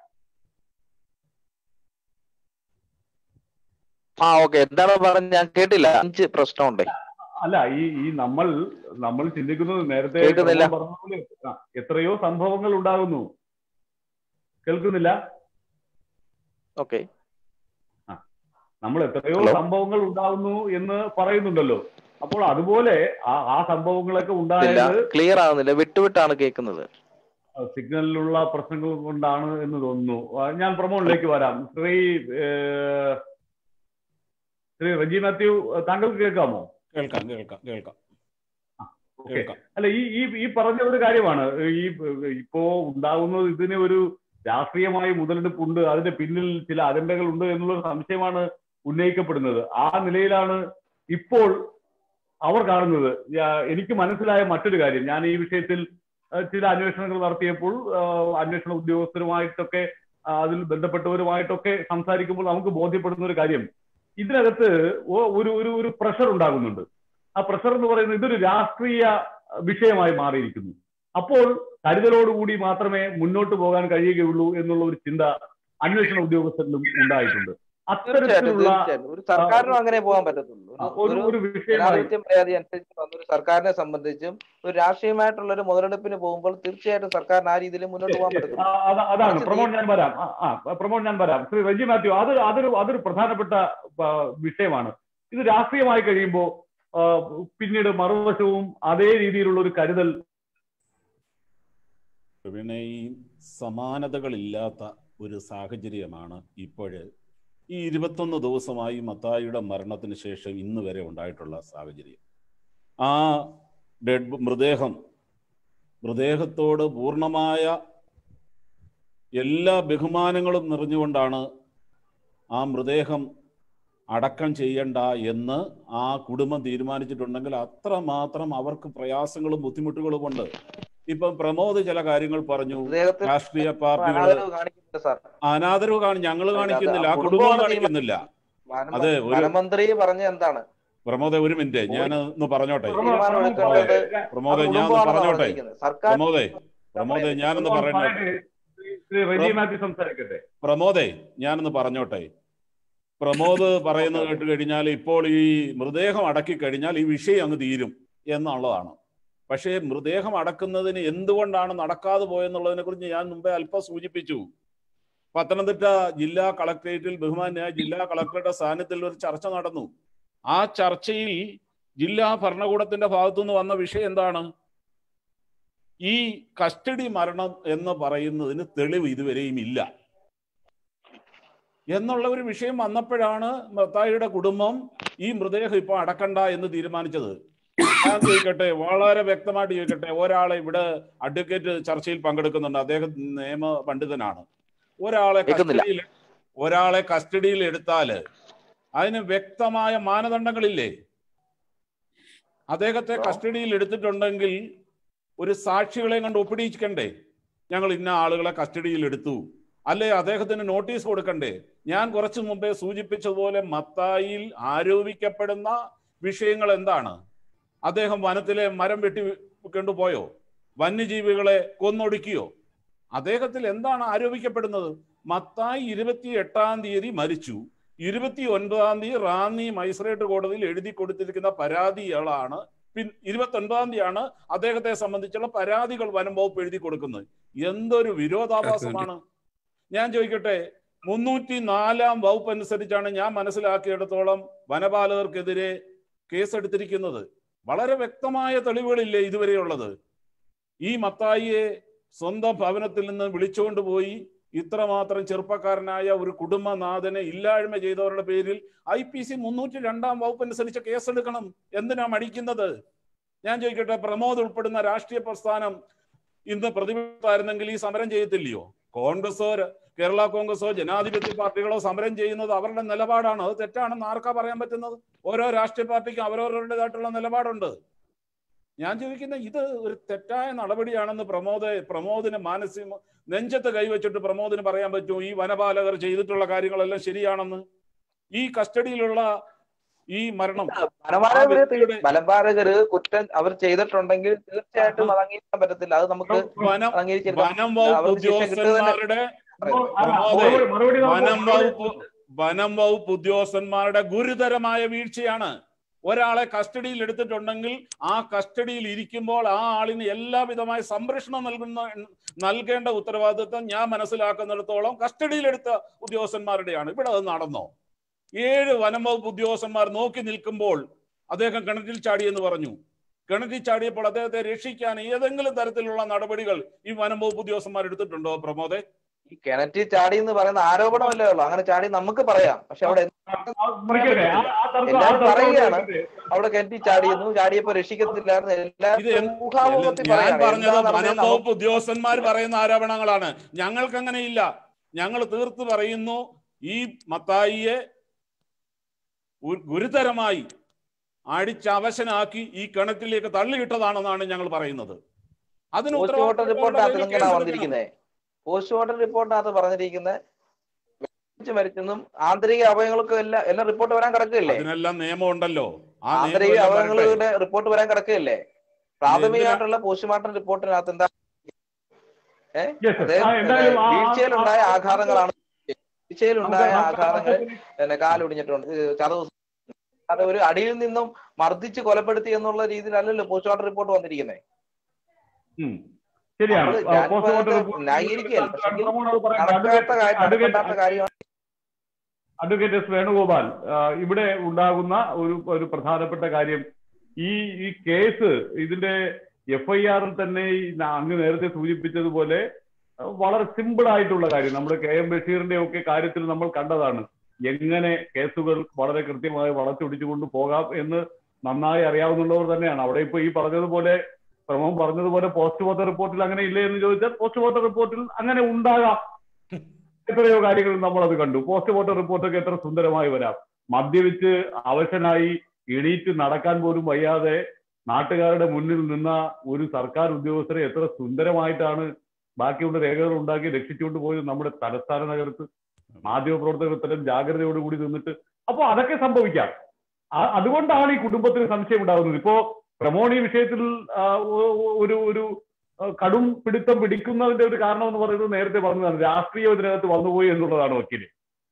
ആ ഓക്കെ എന്താണ് പറഞ്ഞത് ഞാൻ കേട്ടില്ല അഞ്ച് പ്രശ്നമുണ്ട് അല്ല ഈ ഈ നമ്മൾ നമ്മൾ ചിന്തിക്കുന്നത് നേരത്തെ കേൾക്കുന്നില്ല. പ്രമോദ് പറഞ്ഞതുപോലെ ആ, എത്രയോ സംഭവങ്ങൾ ഉണ്ടാകുന്നു കേൾക്കുന്നില്ല ഓക്കെ നമ്മൾ എത്രയോ Hello? സംഭവങ്ങൾ ഉണ്ടാകുന്നു എന്ന് പറയുന്നുണ്ടല്ലോ അപ്പോൾ അതുപോലെ ആ ആ സംഭവങ്ങളൊക്കെ ഇല്ല ഉണ്ടായത് ക്ലിയർ ആവുന്നില്ല വിട്ടുവിട്ടാണ് കേൾക്കുന്നത് സിഗ്നലിലുള്ള പ്രശ്നങ്ങൾ കൊണ്ടാണ് എന്ന് തോന്നുന്നു ആ, ഞാൻ പ്രമോണിലേക്ക് വരാം ശ്രീ ഏഹ്, ശ്രീ റജി മാത്യു താങ്കൾക്ക് കേൾക്കാമോ കേൾക്കാം കേൾക്കാം കേൾക്കാം ഓക്കെ കേൾക്കാം അല്ല ഈ ഈ ഈ പറഞ്ഞ ഒരു കാര്യമാണ് ഈ ഇപ്പോ ഉണ്ടാകുന്നത് ഇതിന് ഒരു രാഷ്ട്രീയമായ മുതലെടുപ്പുണ്ട് അതിന്റെ പിന്നിൽ ചില അജണ്ടകൾ ഉണ്ട് എന്നുള്ള ഒരു സംശയമാണ് ഉന്നയിക്കപ്പെടുന്നത് ആ നിലയിലാണ് ഇപ്പോൾ അവർ കാണുന്നത് ഞാ- എനിക്ക് മനസ്സിലായ മറ്റൊരു കാര്യം ഞാൻ ഈ വിഷയത്തിൽ അഹ് ചില അന്വേഷണങ്ങൾ നടത്തിയപ്പോൾ ആഹ് അന്വേഷണ ഉദ്യോഗസ്ഥരുമായിട്ടൊക്കെ ആഹ് അതിൽ ബന്ധപ്പെട്ടവരുമായിട്ടൊക്കെ സംസാരിക്കുമ്പോൾ നമുക്ക് ബോധ്യപ്പെടുന്ന ഒരു കാര്യം ഇതിനകത്ത് ഒ- ഒരു ഒരു ഒരു പ്രഷർ ഉണ്ടാകുന്നുണ്ട് ആ പ്രഷർ എന്ന് പറയുന്നത് ഇതൊരു രാഷ്ട്രീയ വിഷയമായി മാറിയിരിക്കുന്നു അപ്പോൾ കരുതലോടുകൂടി മാത്രമേ മുന്നോട്ട് പോകാൻ കഴിയുകയുള്ളൂ എന്നുള്ള ഒരു ചിന്ത അന്വേഷണ ഉദ്യോഗസ്ഥരിലും ഉണ്ടായിട്ടുണ്ട് തീർച്ചയായിട്ടും അത്തരത്തിലുള്ള തീർച്ചയായിട്ടും ഒരു സർക്കാരിനും അങ്ങനെ പോകാൻ പറ്റത്തുള്ളൂ ആ, ഒരു- ഒരു ഒരു ഒരു വിഷയമായി ജനാധിപത്യ മര്യാദ അനുസരിച്ച് വന്ന ഒരു സർക്കാരിനെ സംബന്ധിച്ചും ഒരു രാഷ്ട്രീയമായിട്ടുള്ള ഒരു മുതലെടുപ്പിന് പോകുമ്പോൾ തീർച്ചയായിട്ടും സർക്കാരിന് ആ രീതിയിൽ മുന്നോട്ട് പോകാൻ ആ, പറ്റത്തുള്ളൂ അത- അതാണ് മറിച്ച് പ്രമോൺ ഞാൻ വരാം ആ, ആ പ്രമോൺ ഞാൻ വരാം ശ്രീ റജി മാത്യു അത് അതൊരു അതൊരു പ്രധാനപ്പെട്ട ആ, വിഷയമാണ് ഇത് രാഷ്ട്രീയമായി കഴിയുമ്പോൾ ആ, പിന്നീട് മറുവശവും അതേ രീതിയിലുള്ള ഒരു കരുതൽ പിന്നെ ഈ സമാനതകളില്ലാത്ത ഒരു സാഹചര്യമാണ് ഇപ്പോഴ് ഈ ഇരുപത്തൊന്ന് ദിവസമായി മത്തായിയുടെ മരണത്തിന് ശേഷം ഇന്ന് വരെ ഉണ്ടായിട്ടുള്ള സാഹചര്യം ആ ഡെഡ് മൃതദേഹം മൃതദേഹത്തോട് പൂർണ്ണമായ എല്ലാ ബഹുമാനങ്ങളും നിറഞ്ഞുകൊണ്ടാണ് ആ മൃതദേഹം അടക്കം ചെയ്യണ്ട എന്ന് ആ കുടുംബം തീരുമാനിച്ചിട്ടുണ്ടെങ്കിൽ അത്രമാത്രം അവർക്ക് പ്രയാസങ്ങളും ബുദ്ധിമുട്ടുകളും ഉണ്ട് ഇപ്പം പ്രമോദ് ചില കാര്യങ്ങൾ പറഞ്ഞു അദ്ദേഹത്തിന് രാഷ്ട്രീയ പാർട്ടികൾ അനാദരവ് കാണിക്കുന്നുണ്ട് സാർ അനാദരവ് കാണി ഞങ്ങൾ കാണിക്കുന്നില്ല ആ കുടുംബമാണ് കുടുംബവും തീരുമാനം- കാണിക്കുന്നില്ല വനം- അതെ, ഒരു- വനമന്ത്രി പറഞ്ഞ എന്താണ് പ്രമോദ് ഒരു മിനിറ്റ് ഞാൻ ഒന്ന് പറഞ്ഞോട്ടെ തീരുമാനം എടുക്കേണ്ടത് പ്രമോദ് ആ ഞാൻ ഒന്ന് കുടുംബമാണെന്ന് പറഞ്ഞോട്ടെ പറഞ്ഞിരിക്കുന്നത്. സർക്കാർ പ്രമോദേ പ്രമോദേ ഞാനൊന്ന് പറഞ്ഞോട്ടെ ശ്രീ റെജി മാത്യു സംസാരിക്കട്ടെ പ്രമോദേ ഞാനൊന്ന് പറഞ്ഞോട്ടെ പ്രമോദ് പറയുന്നത് കേട്ട് കഴിഞ്ഞാൽ ഇപ്പോൾ ഈ മൃതദേഹം അടക്കി കഴിഞ്ഞാൽ ഈ വിഷയം അങ്ങ് തീരും എന്നുള്ളതാണ് പക്ഷേ മൃതദേഹം അടക്കുന്നതിന് എന്തുകൊണ്ടാണ് നടക്കാതെ പോയെന്നുള്ളതിനെ കുറിച്ച് ഞാൻ മുമ്പേ അല്പം സൂചിപ്പിച്ചു പത്തനംതിട്ട ജില്ലാ കളക്ടറേറ്റിൽ ബഹുമാന്യായ ജില്ലാ കളക്ടറുടെ സാന്നിധ്യത്തിൽ ഒരു ചർച്ച നടന്നു ആ ചർച്ചയിൽ ജില്ലാ ഭരണകൂടത്തിന്റെ ഭാഗത്തുനിന്ന് വന്ന വിഷയം എന്താണ് ഈ കസ്റ്റഡി മരണം എന്ന് പറയുന്നതിന് തെളിവ് ഇതുവരെയും ഇല്ല എന്നുള്ള ഒരു വിഷയം വന്നപ്പോഴാണ് മത്തായിയുടെ കുടുംബം ഈ മൃതദേഹം ഇപ്പൊ അടക്കണ്ട എന്ന് തീരുമാനിച്ചത് ഞാൻ ചോദിക്കട്ടെ വളരെ വ്യക്തമായിട്ട് ചോദിക്കട്ടെ ഒരാളെ ഇവിടെ അഡ്വക്കേറ്റ് ചർച്ചയിൽ പങ്കെടുക്കുന്നുണ്ട് അദ്ദേഹം നിയമ പണ്ഡിതനാണ് ഒരാളെ കേൾക്കുന്നില്ല. കസ്റ്റഡിയിൽ ഒരാളെ കസ്റ്റഡിയിൽ എടുത്താല് അതിന് വ്യക്തമായ മാനദണ്ഡങ്ങളില്ലേ അദ്ദേഹത്തെ കസ്റ്റഡിയിൽ എടുത്തിട്ടുണ്ടെങ്കിൽ ഒരു സാക്ഷികളെ കണ്ട് ഒപ്പിടിയിക്കണ്ടേ ഞങ്ങൾ ഇന്ന ആളുകളെ കസ്റ്റഡിയിൽ എടുത്തു അല്ലെ അദ്ദേഹത്തിന് നോട്ടീസ് കൊടുക്കണ്ടേ ഞാൻ കുറച്ചു മുമ്പേ സൂചിപ്പിച്ചതുപോലെ മത്തായിൽ ആരോപിക്കപ്പെടുന്ന വിഷയങ്ങൾ എന്താണ് അദ്ദേഹം വനത്തിലെ മരം വെട്ടി കൊണ്ടുപോയോ വന്യജീവികളെ കൊന്നൊടുക്കിയോ അദ്ദേഹത്തിൽ എന്താണ് ആരോപിക്കപ്പെടുന്നത് മത്തായി ഇരുപത്തി എട്ടാം തീയതി മരിച്ചു ഇരുപത്തി ഒൻപതാം തീയതി റാന്നി മജിസ്ട്രേറ്റ് കോടതിയിൽ എഴുതി കൊടുത്തിരിക്കുന്ന പരാതികളാണ് പിൻ ഇരുപത്തി ഒൻപതാം തീയതിയാണ് അദ്ദേഹത്തെ സംബന്ധിച്ചുള്ള പരാതികൾ വനം വകുപ്പ് എഴുതി കൊടുക്കുന്നത് എന്തൊരു വിരോധാഭാസമാണ് ഞാൻ ചോദിക്കട്ടെ മുന്നൂറ്റി നാലാം വകുപ്പ് അനുസരിച്ചാണ് ഞാൻ മനസ്സിലാക്കിയിടത്തോളം വനപാലകർക്കെതിരെ കേസെടുത്തിരിക്കുന്നത് വളരെ വ്യക്തമായ തെളിവുകളില്ലേ ഇതുവരെയുള്ളത് ഈ മത്തായിയെ സ്വന്തം ഭവനത്തിൽ നിന്ന് വിളിച്ചുകൊണ്ട് പോയി ഇത്രമാത്രം ചെറുപ്പക്കാരനായ ഒരു കുടുംബനാഥനെ ഇല്ലായ്മ ചെയ്തവരുടെ പേരിൽ ഐ പി സി മുന്നൂറ്റി രണ്ടാം വകുപ്പ് അനുസരിച്ച് കേസെടുക്കണം എന്തിനാ മടിക്കുന്നത് ഞാൻ ചോദിക്കട്ടെ പ്രമോദ് ഉൾപ്പെടുന്ന രാഷ്ട്രീയ പ്രസ്ഥാനം ഇന്ന് പ്രതിപക്ഷമായിരുന്നെങ്കിൽ ഈ സമരം ചെയ്യത്തില്ലയോ കോൺഗ്രസോ കേരള കോൺഗ്രസോ ജനാധിപത്യ പാർട്ടികളോ സമരം ചെയ്യുന്നത് അവരുടെ നിലപാടാണ് അത് തെറ്റാണെന്ന് ആർക്കാ പറയാൻ പറ്റുന്നത് ഓരോ രാഷ്ട്രീയ പാർട്ടിക്കും അവരവരുടേതായിട്ടുള്ള നിലപാടുണ്ട് ഞാൻ ചോദിക്കുന്ന ഇത് ഒരു തെറ്റായ നടപടിയാണെന്ന് പ്രമോദ് പ്രമോദിന് മാനസിക നെഞ്ചത്ത് കൈവച്ചിട്ട് പ്രമോദിന് പറയാൻ പറ്റുമോ ഈ വനപാലകർ ചെയ്തിട്ടുള്ള കാര്യങ്ങളെല്ലാം ശരിയാണെന്ന് ഈ കസ്റ്റഡിയിലുള്ള ഈ മരണം വനപാലകര് ആ വ്യക്തിയുടെ- വനപാലകര് കുറ്റം അവർ ചെയ്തിട്ടുണ്ടെങ്കിൽ തീർച്ചയായിട്ടും അത് അംഗീകരിക്കാൻ പറ്റത്തില്ല അത് നമുക്ക് വനം അംഗീകരിച്ചെടുക്കാം വനം വകുപ്പ് അവർക്ക് ശിക്ഷ കിട്ടുക തന്നെ ഉദ്യോഗസ്ഥന്മാരുടെ മറുപടി മറുപടി വനം നമുക്ക് വകുപ്പ് വനം വകുപ്പ് ഉദ്യോഗസ്ഥന്മാരുടെ ഗുരുതരമായ വീഴ്ചയാണ് ഒരാളെ കസ്റ്റഡിയിൽ എടുത്തിട്ടുണ്ടെങ്കിൽ ആ കസ്റ്റഡിയിൽ ഇരിക്കുമ്പോൾ ആ ആളിന് എല്ലാവിധമായ സംരക്ഷണം നൽകുന്ന നൽകേണ്ട ഉത്തരവാദിത്വം ഞാൻ മനസ്സിലാക്കുന്നിടത്തോളം കസ്റ്റഡിയിലെടുത്ത ഉദ്യോഗസ്ഥന്മാരുടെയാണ് ഇവിടെ അത് നടന്നോ ഏഴ് വനം വകുപ്പ് ഉദ്യോഗസ്ഥന്മാർ നോക്കി നിൽക്കുമ്പോൾ അദ്ദേഹം കിണറ്റിൽ ചാടി എന്ന് പറഞ്ഞു കിണറ്റിൽ ചാടിയപ്പോൾ അദ്ദേഹത്തെ രക്ഷിക്കാൻ ഏതെങ്കിലും തരത്തിലുള്ള നടപടികൾ ഈ വനം വകുപ്പ് ഉദ്യോഗസ്ഥന്മാർ എടുത്തിട്ടുണ്ടോ പ്രമോദെ ഈ കിണറ്റിൽ ചാടി എന്ന് പറയുന്ന ആരോപണമല്ലേ ഉള്ളൂ അങ്ങനെ ചാടി നമുക്ക് പറയാം പക്ഷെ അവിടെ നിൽക്കട്ടെ. ആ- ആ തർക്കം- ആ എല്ലാവരും തർക്കം പറയുകയാണ്. നിൽക്കട്ടെ. അവിടെ കിണറ്റിൽ ചാടിയെന്നു ചാടിയപ്പോ രക്ഷിക്കത്തില്ലായിരുന്നു ഇത് എല്ലാവരും എന്ത് ഊഹാപോഹത്തിൽ ഞാൻ പറയാണ്. പറഞ്ഞത് എന്താ വനം നടന്നതെന്ന് വകുപ്പ് ഉദ്യോഗസ്ഥന്മാർ പറയുന്ന ആരോപണങ്ങളാണ് ഞങ്ങൾക്ക് അങ്ങനെയില്ല ഞങ്ങൾ തീർത്ത് പറയുന്നു ഈ മത്തായിയെ ഗു- ഗുരുതരമായി അടിച്ചവശനാക്കി ഈ കിണറ്റിലേക്ക് തള്ളിയിട്ടതാണെന്നാണ് ഞങ്ങൾ പറയുന്നത് അതിന് പോസ്റ്റ്മോർട്ടം റിപ്പോർട്ടിനകത്ത് ഉത്തരവാദിത്തപ്പെട്ടവരുടെ നിങ്ങളാ പേരിൽ വന്നിരിക്കുന്നത് പോസ്റ്റ്മോർട്ടം റിപ്പോർട്ടിനകത്ത് പറഞ്ഞിരിക്കുന്നത് വെച്ച് മരിച്ചെന്നും ആന്തരിക അവയവങ്ങൾക്ക് എല്ലാം എല്ലാം റിപ്പോർട്ട് വരാൻ കിടക്കുകയല്ലേ അതിനെല്ലാം നിയമമുണ്ടല്ലോ ആ ആന്തരിക നിയമം എല്ലാം വരട്ടെ. അവയവങ്ങളുടെ റിപ്പോർട്ട് വരാൻ കിടക്കുകയല്ലേ പ്രാഥമികമായിട്ടുള്ള പോസ്റ്റ്മോർട്ടം റിപ്പോർട്ടിനകത്ത് എന്താ ഏഹ് Yes, sir. അദ്ദേഹം ആ, എന്തായാലും ആ- വീഴ്ചയിലുണ്ടായ ആ- ആഘാതങ്ങളാണ് വീഴ്ചയിലുണ്ടായ നമുക്ക് ആഘാതങ്ങൾ പിന്നെ കാലൊടിഞ്ഞിട്ടുണ്ട് ഇത് ചതവ് അത് ഒരു അടിയിൽ നിന്നും മർദ്ദിച്ച് കൊലപ്പെടുത്തി എന്നുള്ള രീതിയിലല്ലല്ലോ പോസ്റ്റ്മോർട്ടം റിപ്പോർട്ട് വന്നിരിക്കുന്നത് ഉം. ശരിയാണ് അത് ആ, ഞാൻ പോസ്റ്റ്മോർട്ടം പറയുന്നത് റിപ്പോർട്ട് ന്യായീകരിക്കുകയല്ല. പക്ഷേ പ്രമോദ് അത് പറയാം. നടക്കാത്ത അഡ്വക്കേറ്റ് കാര്യം അഡ്വക്കേറ്റ് നടക്കാത്ത കാര്യമാണ് അഡ്വക്കേറ്റ് എസ് വേണുഗോപാൽ ആ, ഇവിടെ ഉണ്ടാകുന്ന ഒരു ഒരു പ്രധാനപ്പെട്ട കാര്യം ഈ ഈ കേസ് ഇതിന്റെ എഫ് ഐ ആറിൽ തന്നെ ഈ ന- അങ്ങ് നേരത്തെ സൂചിപ്പിച്ചതുപോലെ ആ, വളരെ സിമ്പിൾ ആയിട്ടുള്ള കാര്യം നമ്മുടെ കെ എം ബഷീറിന്റെ ഒക്കെ കാര്യത്തിൽ നമ്മൾ കണ്ടതാണ് എങ്ങനെ കേസുകൾ വളരെ കൃത്യമായി വളച്ചൊടിച്ചുകൊണ്ട് പോകാം എന്ന് നന്നായി അറിയാവുന്നവർ തന്നെയാണ് അവിടെ ഇപ്പൊ ഈ പറഞ്ഞതുപോലെ പ്രമോദ് പറഞ്ഞതുപോലെ പോസ്റ്റ്മോർട്ടം റിപ്പോർട്ടിൽ അങ്ങനെ ഇല്ലേ എന്ന് ചോദിച്ചാൽ പോസ്റ്റ്മോർട്ടം റിപ്പോർട്ടിൽ അങ്ങനെ ഉണ്ടാകാം എത്രയോ കാര്യങ്ങൾ നമ്മൾ അത് കണ്ടു പോസ്റ്റ്മോർട്ടം റിപ്പോർട്ടൊക്കെ എത്ര സുന്ദരമായി വരാം മദ്യപിച്ച് അവശനായി എണീറ്റ് നടക്കാൻ പോലും വയ്യാതെ നാട്ടുകാരുടെ മുന്നിൽ നിന്ന ഒരു സർക്കാർ ഉദ്യോഗസ്ഥരെ എത്ര സുന്ദരമായിട്ടാണ് ബാക്കിയുള്ള രേഖകൾ ഉണ്ടാക്കി രക്ഷിച്ചുകൊണ്ട് പോയത് നമ്മുടെ തലസ്ഥാന നഗരത്ത് മാധ്യമപ്രവർത്തകർ ഇത്തരം ജാഗ്രതയോടുകൂടി നിന്നിട്ട് അപ്പൊ അതൊക്കെ സംഭവിക്കാം ആ- അതുകൊണ്ടാണ് ഈ കുടുംബത്തിന് സംശയം ഉണ്ടാകുന്നത് ഇപ്പോ പ്രമോണി വിഷയത്തിൽ ആ, ഒ- ഒ- ഒരു ഒരു ആ, കടും പിടുത്തം പിടിക്കുന്നതിന്റെ ഒരു കാരണം എന്ന് പറയുന്നത് നേരത്തെ പറഞ്ഞതാണ് രാഷ്ട്രീയം ഇതിനകത്ത് വന്നുപോയി എന്നുള്ളതാണ് വക്കീല്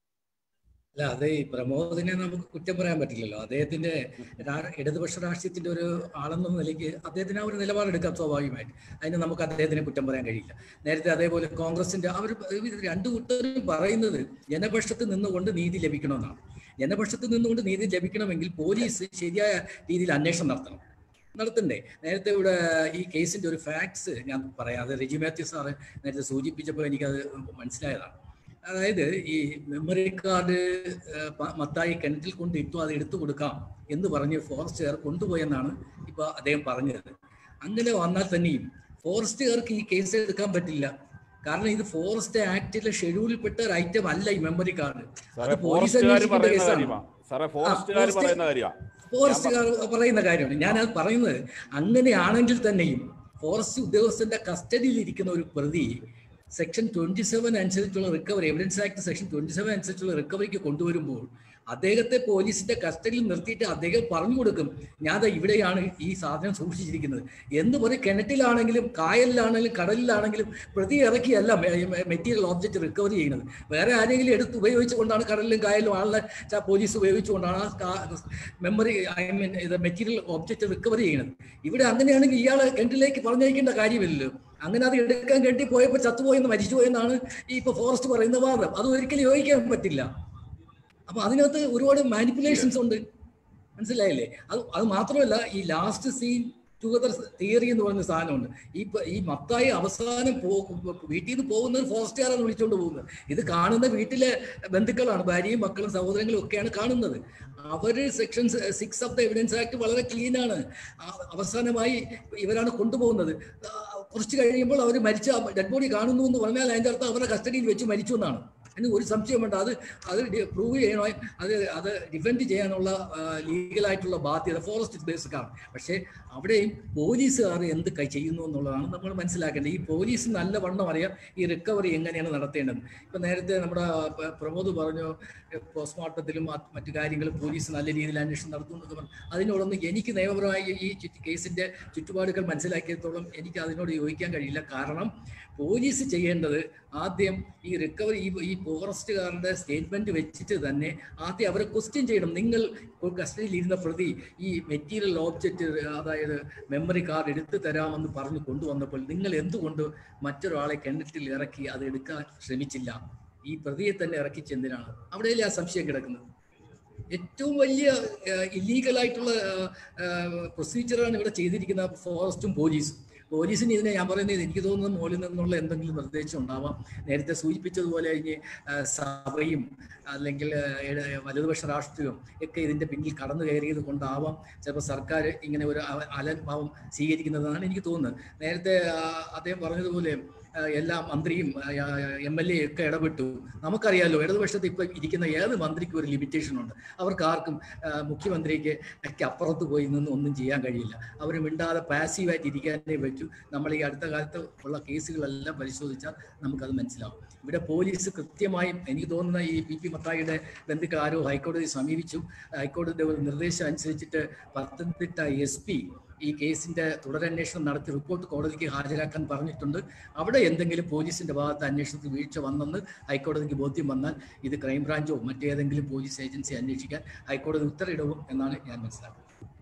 അല്ല അത് ഈ പ്രമോദിനെ നമുക്ക് കുറ്റം പറയാൻ പറ്റില്ലല്ലോ അദ്ദേഹത്തിന്റെ രാ- ഇടതുപക്ഷ രാഷ്ട്രീയത്തിന്റെ ഒരു ആളെന്ന നിലയ്ക്ക് അദ്ദേഹത്തിന് ആ ഒരു നിലപാടെടുക്കാം സ്വാഭാവികമായിട്ട് അതിന് നമുക്ക് അദ്ദേഹത്തിനെ കുറ്റം പറയാൻ കഴിയില്ല നേരത്തെ അതേപോലെ കോൺഗ്രസിന്റെ അവർ രണ്ടു കൂട്ടരും പറയുന്നത് ജനപക്ഷത്ത് നിന്നുകൊണ്ട് നീതി ലഭിക്കണമെന്നാണ് ജനപക്ഷത്ത് നിന്നുകൊണ്ട് നീതി ലഭിക്കണമെങ്കിൽ പോലീസ് ശരിയായ രീതിയിൽ അന്വേഷണം നടത്തണം നടത്തണ്ടേ നേരത്തെ ഇവിടെ ഈ കേസിന്റെ ഒരു ഫാക്ട്സ് ഞാൻ പറയാം അത് റെജി മാത്യു സാറ് നേരത്തെ സൂചിപ്പിച്ചപ്പോൾ എനിക്കത് മനസ്സിലായതാണ് അതായത് ഈ മെമ്മറി കാർഡ് ഏഹ്, പ- മത്തായി കിണറ്റിൽ കൊണ്ട് ഇട്ടു അത് എടുത്തു കൊടുക്കാം എന്ന് പറഞ്ഞ് ഫോറസ്റ്റുകാർ കൊണ്ടുപോയെന്നാണ് ഇപ്പൊ അദ്ദേഹം പറഞ്ഞത് അങ്ങനെ വന്നാൽ തന്നെയും ഫോറസ്റ്റുകാർക്ക് ഈ കേസ് എടുക്കാൻ പറ്റില്ല കാരണം ഇത് ഫോറസ്റ്റ് ആക്ടിലെ ഷെഡ്യൂളിൽപ്പെട്ട ഒരു ഐറ്റം അല്ല ഈ മെമ്മറി കാർഡ് സാറേ അത് പോലീസ് ഫോറസ്റ്റുകാർ അന്വേഷിക്കേണ്ട പറയുന്ന കേസാണ് കാര്യമാണ് സാറേ ഫോറസ്റ്റുകാർ ഫോറസ്റ്റ് പറയുന്ന കാര്യമാണ് ഫോറസ്റ്റുകാർ പറയുന്ന കാര്യമാണ് ഞാനത് പറയുന്നത് അങ്ങനെയാണെങ്കിൽ തന്നെയും ഫോറസ്റ്റ് ഉദ്യോഗസ്ഥന്റെ കസ്റ്റഡിയിൽ ഇരിക്കുന്ന ഒരു പ്രതി സെക്ഷൻ ട്വന്റി സെവൻ അനുസരിച്ചുള്ള recovery evidence act section twenty seven അനുസരിച്ചുള്ള റിക്കവറിക്ക് കൊണ്ടുവരുമ്പോൾ അദ്ദേഹത്തെ പോലീസിന്റെ കസ്റ്റഡിയിൽ നിർത്തിയിട്ട് അദ്ദേഹം പറഞ്ഞു കൊടുക്കും ഞാൻ ദാ ഇവിടെയാണ് ഈ സാധനം സൂക്ഷിച്ചിരിക്കുന്നത് എന്ന് പറയും കിണറ്റിലാണെങ്കിലും കായലിലാണെങ്കിലും കടലിലാണെങ്കിലും പ്രതി ഇറക്കിയല്ല മെറ്റീരിയൽ ഓബ്ജക്റ്റ് റിക്കവറി ചെയ്യുന്നത് വേറെ ആരെങ്കിലും എടുത്ത് ഉപയോഗിച്ചുകൊണ്ടാണ് കടലിലും കായലിലും ആളിനെ ച- പോലീസ് ഉപയോഗിച്ചുകൊണ്ടാണ് ആ മെമ്മറി ഐ മീൻ ഇത് മെറ്റീരിയൽ ഓബ്ജക്റ്റ് റിക്കവറി ചെയ്യുന്നത് ഇവിടെ അങ്ങനെയാണെങ്കിൽ ഇയാളെ കിണറ്റിലേക്ക് പറഞ്ഞയക്കേണ്ട കാര്യമില്ലല്ലോ അങ്ങനെ അത് എടുക്കാൻ കെട്ടി പോയപ്പോൾ ചത്തുപോയെന്ന് മരിച്ചുപോയെന്നാണ് ഈ ഇപ്പൊ ഫോറസ്റ്റ് പറയുന്ന വാദം അത് ഒരിക്കലും യോജിക്കാൻ പറ്റില്ല അപ്പൊ അതിനകത്ത് ഒരുപാട് മാനിപ്പുലേഷൻസ് ഉണ്ട് മനസ്സിലായില്ലേ അത് അത് മാത്രമല്ല ഈ ലാസ്റ്റ് സീൻ ടുഗദർ തിയറി എന്ന് പറയുന്ന സാധനമുണ്ട് ഈ പ- ഈ മത്തായി അവസാനം പോ വീട്ടിൽ നിന്ന് പോകുന്നത് ഫോറസ്റ്റുകാരാണ് വിളിച്ചുകൊണ്ട് പോകുന്നത് ഇത് കാണുന്ന വീട്ടിലെ ബന്ധുക്കളാണ് ഭാര്യയും മക്കളും സഹോദരങ്ങളും ഒക്കെയാണ് കാണുന്നത് അവര് section six of the evidence act വളരെ ക്ലീൻ ആണ് ആ- അവസാനമായി ഇവരാണ് കൊണ്ടുപോകുന്നത് ആ, കുറച്ച് കഴിയുമ്പോൾ അവർ മരിച്ച ഡെഡ് ബോഡി കാണുന്നു എന്ന് പറഞ്ഞാൽ അതിന്റെ അർത്ഥം അവരുടെ കസ്റ്റഡിയിൽ വെച്ച് മരിച്ചു എന്നാണ് അതിന് ഒരു സംശയം വേണ്ട അത് അത് പ്രൂവ് ചെയ്യണോ അത് അത് ഡിഫെൻഡ് ചെയ്യാനുള്ള ലീഗലായിട്ടുള്ള ബാധ്യത ഫോറസ്റ്റ് ഉദ്യോഗസ്ഥർക്കാണ് പക്ഷേ അവിടെയും പോലീസുകാർ എന്ത് കൈ ചെയ്യുന്നു എന്നുള്ളതാണ് നമ്മൾ മനസ്സിലാക്കേണ്ടത് ഈ പോലീസ് നല്ല വണ്ണം അറിയാം ഈ റിക്കവറി എങ്ങനെയാണ് നടത്തേണ്ടത് ഇപ്പൊ നേരത്തെ നമ്മുടെ പ- പ്രമോദ് പറഞ്ഞു പോസ്റ്റ്മോർട്ടത്തിലും മറ്റ് മറ്റു കാര്യങ്ങളും പോലീസ് നല്ല രീതിയിൽ അന്വേഷണം നടത്തുമെന്നൊക്കെ പറഞ്ഞു അതിനോടൊന്നും എനിക്ക് നിയമപരമായി ഈ ചുറ്റ് കേസിന്റെ ചുറ്റുപാടുകൾ മനസ്സിലാക്കിയത്തോളം എനിക്ക് അതിനോട് യോജിക്കാൻ കഴിയില്ല കാരണം പോലീസ് ചെയ്യേണ്ടത് ആദ്യം ഈ റിക്കവറി ഈ ഈ ഫോറസ്റ്റുകാരുടെ സ്റ്റേറ്റ്മെന്റ് വെച്ചിട്ട് തന്നെ ആദ്യം അവരെ ക്വസ്റ്റ്യൻ ചെയ്യണം നിങ്ങൾ കസ്റ്റഡിയിൽ ഇരുന്ന പ്രതി ഈ മെറ്റീരിയൽ ഓബ്ജക്റ്റ് അതായത് മെമ്മറി കാർഡ് എടുത്തു തരാമെന്ന് പറഞ്ഞു കൊണ്ടുവന്നപ്പോൾ നിങ്ങൾ എന്തുകൊണ്ട് മറ്റൊരാളെ കിണറ്റിൽ ഇറക്കി അത് എടുക്കാൻ ശ്രമിച്ചില്ല ഈ പ്രതിയെ തന്നെ ഇറക്കി ചെന്തിനാണ് അവിടെയല്ലേ ആ സംശയം കിടക്കുന്നത് ഏറ്റവും വലിയ ഇല്ലീഗൽ ആയിട്ടുള്ള പ്രൊസീജിയറാണ് ഇവിടെ ചെയ്തിരിക്കുന്ന ഫോറസ്റ്റും പോലീസും പോലീസിന് ഇതിനെ ഞാൻ പറയുന്നത് എനിക്ക് തോന്നുന്നത് മുകളിൽ നിന്നുള്ള എന്തെങ്കിലും നിർദ്ദേശം ഉണ്ടാവാം നേരത്തെ സൂചിപ്പിച്ചതുപോലെ കഴിഞ്ഞ് ആ, സഭയും അല്ലെങ്കിൽ ആ, ഇട- വലതുപക്ഷ രാഷ്ട്രീയവും ഒക്കെ ഇതിന്റെ പിന്നിൽ കടന്നു കയറിയത് കൊണ്ടാവാം ചിലപ്പോൾ സർക്കാർ ഇങ്ങനെ ഒരു അ- അലംഭാവം സ്വീകരിക്കുന്നതാണ് എനിക്ക് തോന്നുന്നത് നേരത്തെ ആ, അദ്ദേഹം പറഞ്ഞതുപോലെ ആ, എല്ലാ മന്ത്രിയും എം എൽ എ ഒക്കെ ഇടപെട്ടു നമുക്കറിയാലോ ഇടതുപക്ഷത്ത് ഇപ്പൊ ഇരിക്കുന്ന ഏത് മന്ത്രിക്കും ഒരു ലിമിറ്റേഷൻ ഉണ്ട് അവർക്ക് ആർക്കും ആ, മുഖ്യമന്ത്രിക്ക് ഒക്കെ അപ്പുറത്ത് പോയി നിന്ന് ഒന്നും ചെയ്യാൻ കഴിയില്ല അവർ മിണ്ടാതെ പാസീവായിട്ട് ഇരിക്കാനേ പറ്റൂ നമ്മൾ ഈ അടുത്ത കാലത്ത് ഉള്ള കേസുകളെല്ലാം പരിശോധിച്ചാൽ നമുക്കത് മനസ്സിലാവും ഇവിടെ പോലീസ് കൃത്യമായും എനിക്ക് തോന്നുന്ന ഈ പി പി മത്തായിയുടെ ബന്ധുക്കൾ ആരോ ഹൈക്കോടതി സമീപിച്ചു ഹൈക്കോടതിയുടെ ഒരു നിർദ്ദേശം അനുസരിച്ചിട്ട് പത്തനംതിട്ട എസ് പി ഈ കേസിന്റെ തുടരന്വേഷണം നടത്തി റിപ്പോർട്ട് കോടതിക്ക് ഹാജരാക്കാൻ പറഞ്ഞിട്ടുണ്ട് അവിടെ എന്തെങ്കിലും പോലീസിന്റെ ഭാഗത്ത് അന്വേഷണത്തിൽ വീഴ്ച വന്നെന്ന് ഹൈക്കോടതിക്ക് ബോധ്യം വന്നാൽ ഇത് ക്രൈംബ്രാഞ്ചോ മറ്റേതെങ്കിലും പോലീസ് ഏജൻസി അന്വേഷിക്കാൻ ഹൈക്കോടതി ഉത്തരവിടവും എന്നാണ് ഞാൻ മനസ്സിലാക്കുന്നത്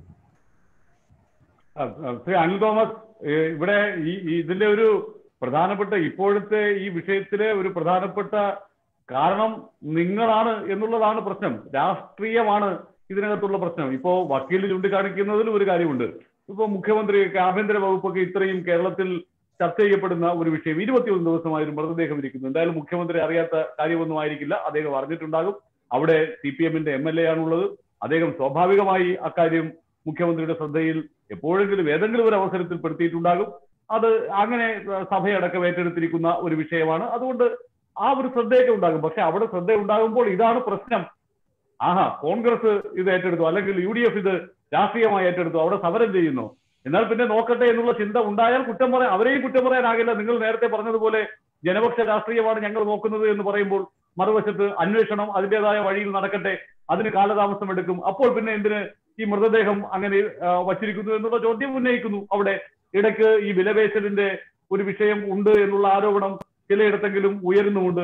ആ, ആ, ശ്രീ അനിൽ തോമസ് ഏ, ഇവിടെ ഈ ഈ ഇതിന്റെ ഒരു പ്രധാനപ്പെട്ട ഇപ്പോഴത്തെ ഈ വിഷയത്തിലെ ഒരു പ്രധാനപ്പെട്ട കാരണം നിങ്ങളാണ് എന്നുള്ളതാണ് പ്രശ്നം രാഷ്ട്രീയമാണ് ഇതിനകത്തുള്ള പ്രശ്നം ഇപ്പോ വക്കീൽ ചൂണ്ടിക്കാണിക്കുന്നതിലും ഒരു കാര്യമുണ്ട് ഇപ്പോ മുഖ്യമന്ത്രി ആഭ്യന്തര വകുപ്പൊക്കെ ഇത്രയും കേരളത്തിൽ ചർച്ച ചെയ്യപ്പെടുന്ന ഒരു വിഷയം ഇരുപത്തിയൊന്ന് ദിവസമായി ഒരു മൃതദേഹം ഇരിക്കുന്നു എന്തായാലും മുഖ്യമന്ത്രി അറിയാത്ത കാര്യമൊന്നും ആയിരിക്കില്ല അദ്ദേഹം അറിഞ്ഞിട്ടുണ്ടാകും അവിടെ സി പി എമ്മിന്റെ എം എൽ എ ആണുള്ളത് അദ്ദേഹം സ്വാഭാവികമായി അക്കാര്യം മുഖ്യമന്ത്രിയുടെ ശ്രദ്ധയിൽ എപ്പോഴെങ്കിലും ഏതെങ്കിലും ഒരു അവസരത്തിൽ പെടുത്തിയിട്ടുണ്ടാകും അത് അങ്ങനെ സഭയടക്കം ഏറ്റെടുത്തിരിക്കുന്ന ഒരു വിഷയമാണ് അതുകൊണ്ട് ആ ഒരു ശ്രദ്ധയൊക്കെ ഉണ്ടാകും പക്ഷെ അവിടെ ശ്രദ്ധ ഉണ്ടാകുമ്പോൾ ഇതാണ് പ്രശ്നം ആഹാ കോൺഗ്രസ് ഇത് ഏറ്റെടുത്തു അല്ലെങ്കിൽ യു ഡി എഫ് ഇത് രാഷ്ട്രീയമായി ഏറ്റെടുത്തു അവിടെ സമരം ചെയ്യുന്നു എന്നാൽ പിന്നെ നോക്കട്ടെ എന്നുള്ള ചിന്ത ഉണ്ടായാൽ കുറ്റം പറയാൻ അവരെയും കുറ്റം പറയാനാകില്ല നിങ്ങൾ നേരത്തെ പറഞ്ഞതുപോലെ ജനപക്ഷ രാഷ്ട്രീയമാണ് ഞങ്ങൾ നോക്കുന്നത് എന്ന് പറയുമ്പോൾ മറുവശത്ത് അന്വേഷണം അതിൻ്റെതായ വഴിയിൽ നടക്കട്ടെ അതിന് കാലതാമസം എടുക്കും അപ്പോൾ പിന്നെ എന്തിന് ഈ മൃതദേഹം അങ്ങനെ ആ, വച്ചിരിക്കുന്നു എന്നുള്ള ചോദ്യം ഉന്നയിക്കുന്നു അവിടെ ഇടയ്ക്ക് ഈ വിലപേശലിന്റെ ഒരു വിഷയം ഉണ്ട് എന്നുള്ള ആരോപണം ചിലയിടത്തെങ്കിലും ഉയരുന്നുമുണ്ട്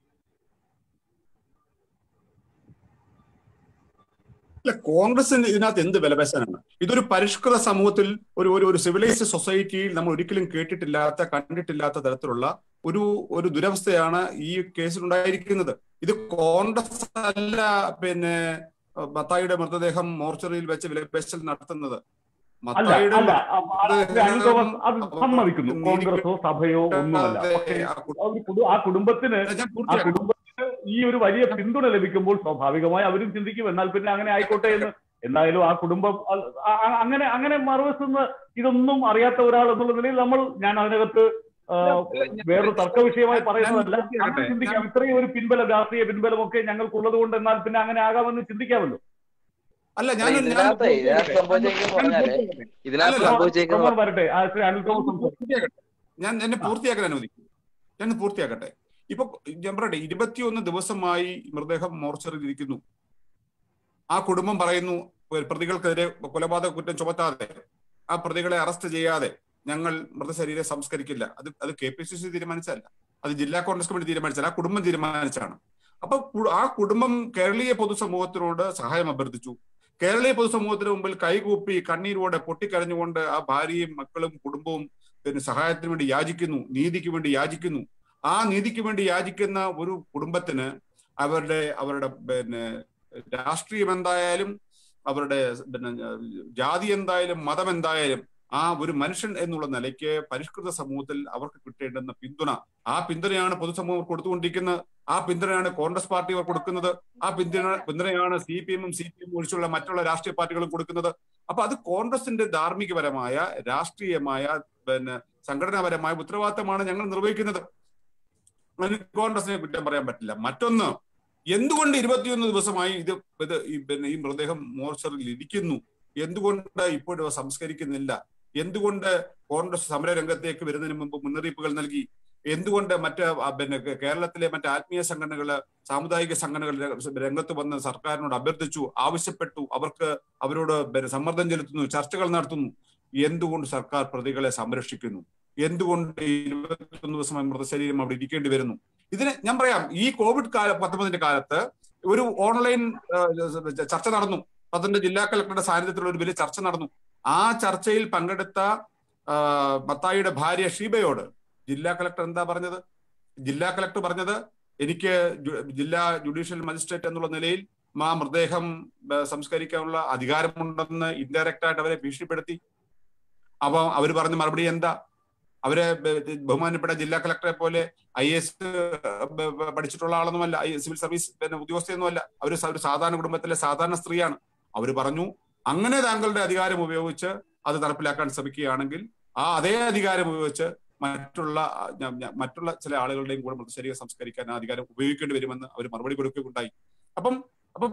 അല്ല കോൺഗ്രസിന് ഇതിനകത്ത് എന്ത് വിലപേശാനാണ് ഇതൊരു പരിഷ്കൃത സമൂഹത്തിൽ ഒരു ഒരു ഒരു സിവിലൈസ്ഡ് സൊസൈറ്റിയിൽ നമ്മൾ ഒരിക്കലും കേട്ടിട്ടില്ലാത്ത കണ്ടിട്ടില്ലാത്ത തരത്തിലുള്ള ഒരു ഒരു ദുരവസ്ഥയാണ് ഈ കേസിൽ ഉണ്ടായിരിക്കുന്നത് ഇത് കോൺഗ്രസ് അല്ല പിന്നെ അഹ് മത്തായിയുടെ മൃതദേഹം മോർച്ചറിയിൽ വെച്ച് വിലപേശൽ നടത്തുന്നത് അല്ല മത്തായിയുടെ അല്ല അ- അത് അനിൽ തോമസ് അത് സമ്മതിക്കുന്നു കോൺഗ്രസോ സഭയോ ഒന്നുമല്ല പക്ഷേ ആ കു- ആ ഒരു കുടു- ആ കുടുംബത്തിന് ഞാൻ ആ പൂർത്തിയാക്കട്ടെ. കുടുംബത്തിന് ഈ ഒരു വലിയ പിന്തുണ ലഭിക്കുമ്പോൾ സ്വാഭാവികമായി അവരും ചിന്തിക്കും എന്നാൽ പിന്നെ അങ്ങനെ ആയിക്കോട്ടെ എന്ന് എന്തായാലും ആ കുടുംബം അ- അ- അ- അങ്ങനെ അങ്ങനെ മറുവശത്തുനിന്ന് ഇതൊന്നും അറിയാത്ത ഒരാൾ എന്നുള്ള നിലയിൽ നമ്മൾ ഞാൻ അതിനകത്ത് ആ, വേറൊരു തർക്ക വിഷയമായി പറയുന്നതല്ല അങ്ങനെ ചിന്തിക്കാം ഇത്രയും ഒരു പിൻബലം രാഷ്ട്രീയ പിൻബലമൊക്കെ ഞങ്ങൾക്കുള്ളത് കൊണ്ട് എന്നാൽ പിന്നെ അങ്ങനെ ആകാമെന്ന് ചിന്തിക്കാമല്ലോ അല്ല ഞാൻ അല്ല, ഇതിനകത്ത് ഇതിനകത്ത് സംഭവിച്ചേക്കെന്ന് പറഞ്ഞാല് ഇതിനകത്ത് അല്ലല്ല, സംഭവിച്ചേക്കുന്ന പ്രമോദ് വരട്ടെ ആ, ശ്രീ അനിൽ തോമസ് സംസാരിക്കും. പൂർത്തിയാക്കട്ടെ ഞാൻ എന്നെ പൂർത്തിയാക്കാൻ അനുവദിക്കും ഞാൻ പൂർത്തിയാക്കട്ടെ ഇപ്പൊ ഞാൻ പറയട്ടെ ഇരുപത്തിയൊന്ന് ദിവസമായി മൃതദേഹം മോർച്ചറിൽ ഇരിക്കുന്നു ആ കുടുംബം പറയുന്നു പ്രതികൾക്കെതിരെ കൊലപാതക കുറ്റം ചുമത്താതെ ആ പ്രതികളെ അറസ്റ്റ് ചെയ്യാതെ ഞങ്ങൾ മൃതശരീരം സംസ്കരിക്കില്ല അത് അത് കെ പി സി സി തീരുമാനിച്ചല്ല അത് ജില്ലാ കോൺഗ്രസ് കമ്മിറ്റി തീരുമാനിച്ചല്ല ആ കുടുംബം തീരുമാനിച്ചാണ് അപ്പൊ കു- ആ കുടുംബം കേരളീയ പൊതുസമൂഹത്തിനോട് സഹായം അഭ്യർത്ഥിച്ചു കേരളീയ പൊതുസമൂഹത്തിന് മുമ്പിൽ കൈകൂപ്പി കണ്ണീരോടെ പൊട്ടിക്കരഞ്ഞുകൊണ്ട് ആ ഭാര്യയും മക്കളും കുടുംബവും പിന്നെ സഹായത്തിന് വേണ്ടി യാചിക്കുന്നു നീതിക്ക് വേണ്ടി യാചിക്കുന്നു ആ നീതിക്ക് വേണ്ടി യാചിക്കുന്ന ഒരു കുടുംബത്തിന് അവരുടെ അവരുടെ പിന്നെ രാഷ്ട്രീയം എന്തായാലും അവരുടെ പിന്നെ ജാതി എന്തായാലും മതം എന്തായാലും ആ ഒരു മനുഷ്യൻ എന്നുള്ള നിലയ്ക്ക് പരിഷ്കൃത സമൂഹത്തിൽ അവർക്ക് കിട്ടേണ്ടുന്ന പിന്തുണ ആ പിന്തുണയാണ് പൊതുസമൂഹം കൊടുത്തുകൊണ്ടിരിക്കുന്നത് ആ പിന്തുണയാണ് കോൺഗ്രസ് പാർട്ടി അവർ കൊടുക്കുന്നത് ആ പിന്തുണ പിന്തുണയാണ് സി പി എമ്മും സി പി എം ഒഴിച്ചുള്ള മറ്റുള്ള രാഷ്ട്രീയ പാർട്ടികളും കൊടുക്കുന്നത് അപ്പൊ അത് കോൺഗ്രസിന്റെ ധാർമ്മികപരമായ രാഷ്ട്രീയമായ പിന്നെ സംഘടനാപരമായ ഉത്തരവാദിത്തമാണ് ഞങ്ങൾ നിർവഹിക്കുന്നത് അതിന് കോൺഗ്രസിനെ കുറ്റം പറയാൻ പറ്റില്ല മറ്റൊന്ന് എന്തുകൊണ്ട് ഇരുപത്തിയൊന്ന് ദിവസമായി ഇത് ഇത് ഈ പിന്നെ ഈ മൃതദേഹം മോർച്ചറിൽ ഇരിക്കുന്നു എന്തുകൊണ്ട് ഇപ്പോഴും സംസ്കരിക്കുന്നില്ല എന്തുകൊണ്ട് കോൺഗ്രസ് സമര രംഗത്തേക്ക് വരുന്നതിന് മുമ്പ് മുന്നറിയിപ്പുകൾ നൽകി എന്തുകൊണ്ട് മറ്റ് ആ, പിന്നെ കേരളത്തിലെ മറ്റ് ആത്മീയ സംഘടനകള് സാമുദായിക സംഘടനകൾ ര- രംഗത്ത് വന്ന് സർക്കാരിനോട് അഭ്യർത്ഥിച്ചു ആവശ്യപ്പെട്ടു അവർക്ക് അവരോട് പിന്നെ സമ്മർദ്ദം ചെലുത്തുന്നു ചർച്ചകൾ നടത്തുന്നു എന്തുകൊണ്ട് സർക്കാർ പ്രതികളെ സംരക്ഷിക്കുന്നു എന്തുകൊണ്ട് ഇരുപത്തൊന്ന് ദിവസം മൃതശരീരം അവിടെ ഇരിക്കേണ്ടി വരുന്നു ഇതിന് ഞാൻ പറയാം ഈ കോവിഡ് കാല പത്തൊമ്പതിന്റെ കാലത്ത് ഒരു ഓൺലൈൻ ആ, ചർച്ച നടന്നു പത്തനംതിട്ട ജില്ലാ കളക്ടറുടെ സാന്നിധ്യത്തിലുള്ള ഒരു വലിയ ചർച്ച നടന്നു ആ ചർച്ചയിൽ പങ്കെടുത്ത ആ, മത്തായിയുടെ ഭാര്യ ഷീബയോട് ജില്ലാ കളക്ടർ എന്താ പറഞ്ഞത് ജില്ലാ കളക്ടർ പറഞ്ഞത് എനിക്ക് ജു- ജില്ലാ ജുഡീഷ്യൽ മജിസ്ട്രേറ്റ് എന്നുള്ള നിലയിൽ ആ മൃതദേഹം ആ, സംസ്കരിക്കാനുള്ള അധികാരമുണ്ടെന്ന് ഇൻഡയറക്റ്റ് ആയിട്ട് അവരെ ഭീഷണിപ്പെടുത്തി അപ്പൊ അവര് പറഞ്ഞ മറുപടി എന്താ അവര് ബ- ബഹുമാനപ്പെട്ട ജില്ലാ കളക്ടറെ പോലെ ഐ എസ് പഠിച്ചിട്ടുള്ള ആളൊന്നുമല്ല ഐ- സിവിൽ സർവീസ് പിന്നെ ഉദ്യോഗസ്ഥയൊന്നുമല്ല അവര് സ- ഒരു സാധാരണ കുടുംബത്തിലെ സാധാരണ സ്ത്രീയാണ് അവര് പറഞ്ഞു അങ്ങനെ താങ്കളുടെ അധികാരം ഉപയോഗിച്ച് അത് നടപ്പിലാക്കാൻ ശ്രമിക്കുകയാണെങ്കിൽ ആ അതേ അധികാരം ഉപയോഗിച്ച് മറ്റുള്ള ആ, ഞ- ഞ- മറ്റുള്ള ചില ആളുകളുടെയും കൂടെ മൃതശരീരം സംസ്കരിക്കാൻ ആ അധികാരം ഉപയോഗിക്കേണ്ടി വരുമെന്ന് അവർ മറുപടി കൊടുക്കുകയുണ്ടായി അപ്പം അപ്പൊ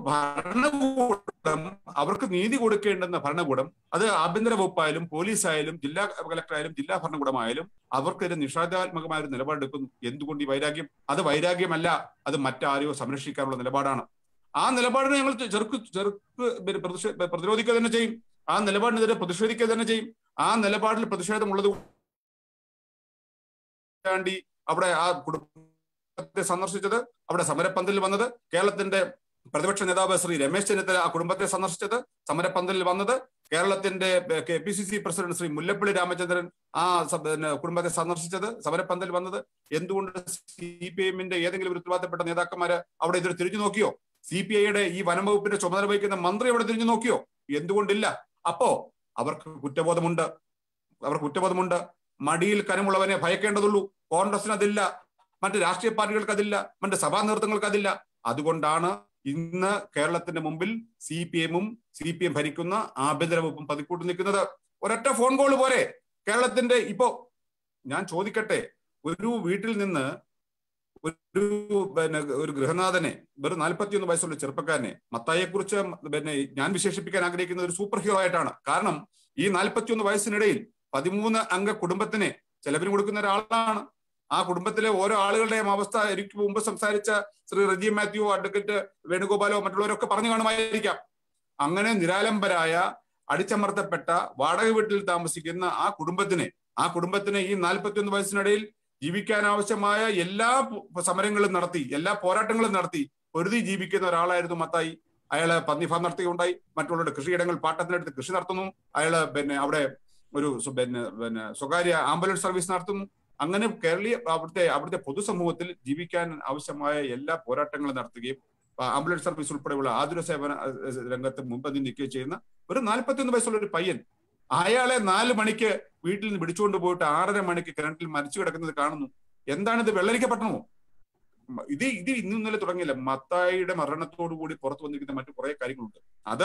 ഭരണകൂടം അവർക്ക് നീതി കൊടുക്കേണ്ടുന്ന ഭരണകൂടം അത് ആഭ്യന്തര വകുപ്പായാലും പോലീസായാലും ജില്ലാ കളക്ടറായാലും ജില്ലാ ഭരണകൂടമായാലും അവർക്കൊരു നിഷേധാത്മകമായ ഒരു നിലപാടെടുക്കുന്നു എന്തുകൊണ്ട് ഈ വൈരാഗ്യം അത് വൈരാഗ്യമല്ല അത് മറ്റാരെയോ സംരക്ഷിക്കാനുള്ള നിലപാടാണ് ആ നിലപാടിനെ ഞങ്ങൾ ചെറുക്ക് ചെറുക്ക് പിന്നെ പ്രതിഷേ- പ്രതിരോധിക്കുക തന്നെ ചെയ്യും ആ നിലപാടിനെതിരെ പ്രതിഷേധിക്കുക തന്നെ ചെയ്യും ആ നിലപാടിൽ പ്രതിഷേധമുള്ളത് വേണ്ടി അവിടെ ആ കുടുംബത്തെ സന്ദർശിച്ചത് അവിടെ സമരപ്പന്തലിൽ വന്നത് കേരളത്തിന്റെ പ്രതിപക്ഷ നേതാവ് ശ്രീ രമേശ് ചെന്നിത്തല ആ കുടുംബത്തെ സന്ദർശിച്ചത് സമരപ്പന്തലിൽ വന്നത് കേരളത്തിന്റെ K P C C president Shri Mullappally Ramachandran ആ സ- പിന്നെ കുടുംബത്തെ സന്ദർശിച്ചത് സമരപ്പന്തലിൽ വന്നത് എന്തുകൊണ്ട് സി പി എമ്മിന്റെ ഏതെങ്കിലും ഒരു ഉത്തരവാദിത്തപ്പെട്ട നേതാക്കന്മാര് അവിടെ ഇതിൽ തിരിഞ്ഞു നോക്കിയോ സി പി ഐയുടെ ഈ വനം വകുപ്പിന്റെ ചുമതല വഹിക്കുന്ന മന്ത്രി അവിടെ തിരിഞ്ഞു നോക്കിയോ എന്തുകൊണ്ടില്ല അപ്പോ അവർക്ക് കുറ്റബോധമുണ്ട് അവർ കുറ്റബോധമുണ്ട് മടിയിൽ കനമുള്ളവനെ ഭയക്കേണ്ടതുള്ളൂ കോൺഗ്രസിന് അതില്ല മറ്റ് രാഷ്ട്രീയ പാർട്ടികൾക്ക് അതില്ല മറ്റ് സഭാ നേതൃത്വങ്ങൾക്ക് അതില്ല അതുകൊണ്ടാണ് ഇന്ന് കേരളത്തിന്റെ മുമ്പിൽ സി പി എമ്മും സി പി എം ഭരിക്കുന്ന ആഭ്യന്തര വകുപ്പും പതിക്കൂട്ട് നിൽക്കുന്നത് ഒരൊറ്റ ഫോൺ കോൾ പോരെ കേരളത്തിന്റെ ഇപ്പോ ഞാൻ ചോദിക്കട്ടെ ഒരു വീട്ടിൽ നിന്ന് ഒരു പിന്നെ ഒരു ഗൃഹനാഥനെ വെറും നാൽപ്പത്തിയൊന്ന് വയസ്സുള്ള ചെറുപ്പക്കാരനെ മത്തായിയെ കുറിച്ച് പിന്നെ ഞാൻ വിശേഷിപ്പിക്കാൻ ആഗ്രഹിക്കുന്ന ഒരു സൂപ്പർ ഹീറോ ആയിട്ടാണ് കാരണം ഈ നാൽപ്പത്തിയൊന്ന് വയസ്സിനിടയിൽ പതിമൂന്ന് അംഗ കുടുംബത്തിന് ചെലവിന് കൊടുക്കുന്ന ഒരാളാണ് ആ കുടുംബത്തിലെ ഓരോ ആളുകളുടെയും അവസ്ഥ എനിക്ക് മുമ്പ് സംസാരിച്ച ശ്രീ റജി മാത്യു അഡ്വക്കേറ്റ് വേണുഗോപാലോ മറ്റുള്ളവരൊക്കെ പറഞ്ഞു കാണുമായിരിക്കാം അങ്ങനെ നിരാലംബരായ അടിച്ചമർത്തപ്പെട്ട വാടക വീട്ടിൽ താമസിക്കുന്ന ആ കുടുംബത്തിന് ആ കുടുംബത്തിന് ഈ നാൽപ്പത്തിയൊന്ന് വയസ്സിനിടയിൽ ജീവിക്കാൻ ആവശ്യമായ എല്ലാ പ- സമരങ്ങളും നടത്തി എല്ലാ പോരാട്ടങ്ങളും നടത്തി പൊരുതി ജീവിക്കുന്ന ഒരാളായിരുന്നു മത്തായി അയാള് പന്നി ഫാം നടത്തുകയുണ്ടായി മറ്റുള്ളവരുടെ കൃഷിയിടങ്ങൾ പാട്ടത്തിനെടുത്ത് കൃഷി നടത്തുന്നു അയാള് പിന്നെ അവിടെ ഒരു സു- പിന്നെ പിന്നെ സ്വകാര്യ ആംബുലൻസ് സർവീസ് നടത്തുന്നു അങ്ങനെ കേരളീയ അവിടുത്തെ അവിടുത്തെ പൊതുസമൂഹത്തിൽ ജീവിക്കാൻ ആവശ്യമായ എല്ലാ പോരാട്ടങ്ങളും നടത്തുകയും ആ, ആംബുലൻസ് സർവീസ് ഉൾപ്പെടെയുള്ള ആതുര സേവന അഹ്, അഹ് രംഗത്ത് മുമ്പ് നിൽക്കുകയും ചെയ്യുന്ന ഒരു നാൽപ്പത്തിയൊന്ന് വയസ്സുള്ള ഒരു പയ്യൻ അയാളെ നാല് മണിക്ക് വീട്ടിൽ നിന്ന് പിടിച്ചുകൊണ്ട് പോയിട്ട് ആറര മണിക്ക് കിണറ്റിൽ മരിച്ചു കിടക്കുന്നത് കാണുന്നു എന്താണിത് വെള്ളരിക്കപ്പെട്ടണമോ മ- ഇത് ഇത് ഇന്നും ഇന്നലെ തുടങ്ങിയില്ല മത്തായിയുടെ മരണത്തോടു കൂടി പുറത്തു വന്നിരിക്കുന്ന മറ്റു കുറെ കാര്യങ്ങളുണ്ട് അത്